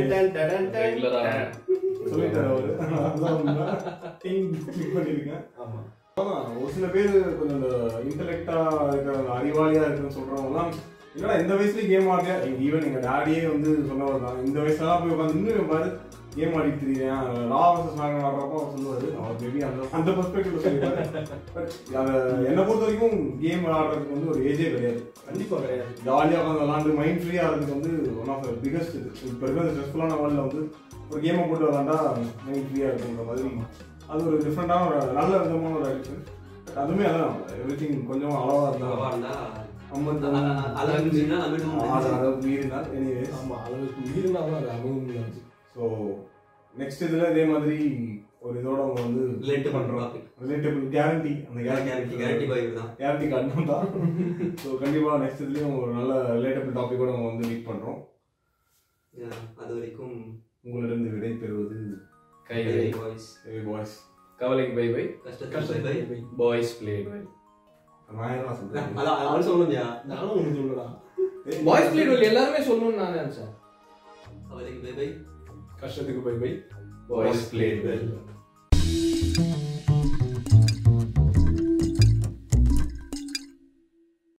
ரெகுலரா சொல்லிட்டாரு அவரு அதான் உண்மை. டிங் கிளிக் பண்ணிருக்கேன் ஆமா அதான் ஒரு சில பேர் கொஞ்சம் இந்த இன்டலெக்டா இருக்கிற அறிவாளியா இருக்குன்னு சொல்றவங்கலாம் என்னடா இந்த வயசுலயே கேம் ஆடுறியா எங்க ஈவன் எங்க டாடியே வந்து சொன்னவர் தான் இந்த வயசுல போய் உட்காந்து இன்னும் இவன் பாரு கேம் ஆடிட்டு தெரியுறேன் ரா வர்சஸ் வாங்க ஆடுறப்போ அவர் சொல்லுவாரு அவர் மேபி அந்த அந்த பெர்ஸ்பெக்டிவ்ல சொல்லிப்பாரு பட் அதை என்னை பொறுத்த வரைக்கும் கேம் விளாடுறதுக்கு வந்து ஒரு ஏஜே கிடையாது கண்டிப்பா கிடையாது ஜாலியாக உட்காந்து விளாண்டு மைண்ட் ஃப்ரீ ஆகிறதுக்கு வந்து ஒன் ஆஃப் த பிகஸ்ட் இது இப்போ இருக்கிற ஸ்ட்ரெஸ்ஃபுல்லான வேர்ல்டில் வந்து ஒரு கேமை போட்டு விளாண்டா மைண்ட் ஃப்ரீயாக இருக்குன்ற மாதிரி அது ஒரு டிஃப்ரெண்டான ஒரு நல்ல விதமான ஒரு அடிக்ஷன் அதுவுமே அதான் எவ்ரி திங் கொஞ்சம் அளவாக அளவா இருந்தால் இருந்தா ஐம்பது அளவுக்கு மீறினா நம்ம ஆறு இன்னும் அளவுக்கு மீறினால் எனிவேஸ் ஆமா அளவுக்கு மீறினா தான் அது அமையும் இருந்துச்சு ஸோ நெக்ஸ்ட் இதில் இதே மாதிரி ஒரு இதோட அவங்க வந்து ரிலேட் பண்றோம் ரிலேட்டபிள் கேரண்டி அந்த கேரண்டி கேரண்டி பாய் தான் கேரண்டி கார்டு தான் ஸோ கண்டிப்பாக நெக்ஸ்ட் இதுலேயும் ஒரு நல்ல ரிலேட்டபிள் டாப்பிக்கோட நம்ம வந்து மீட் பண்ணுறோம் Yeah, அது வரைக்கும் உங்களிடம் விடை பெறுவது கை பாய்ஸ் பாய்ஸ் கவலைக்கு பை பை கஷ்டத்துக்கு bye bye boys play bye நான் என்ன சொல்றேன் அதான் அவன் சொல்லணும்யா நானும் ஒன்று சொல்லடா பாய்ஸ் பிளே வெல் எல்லாருமே சொல்லணும்னு நான் நினைச்சேன் அவருக்கு பை பை கஷ்டத்துக்கு bye bye boys play well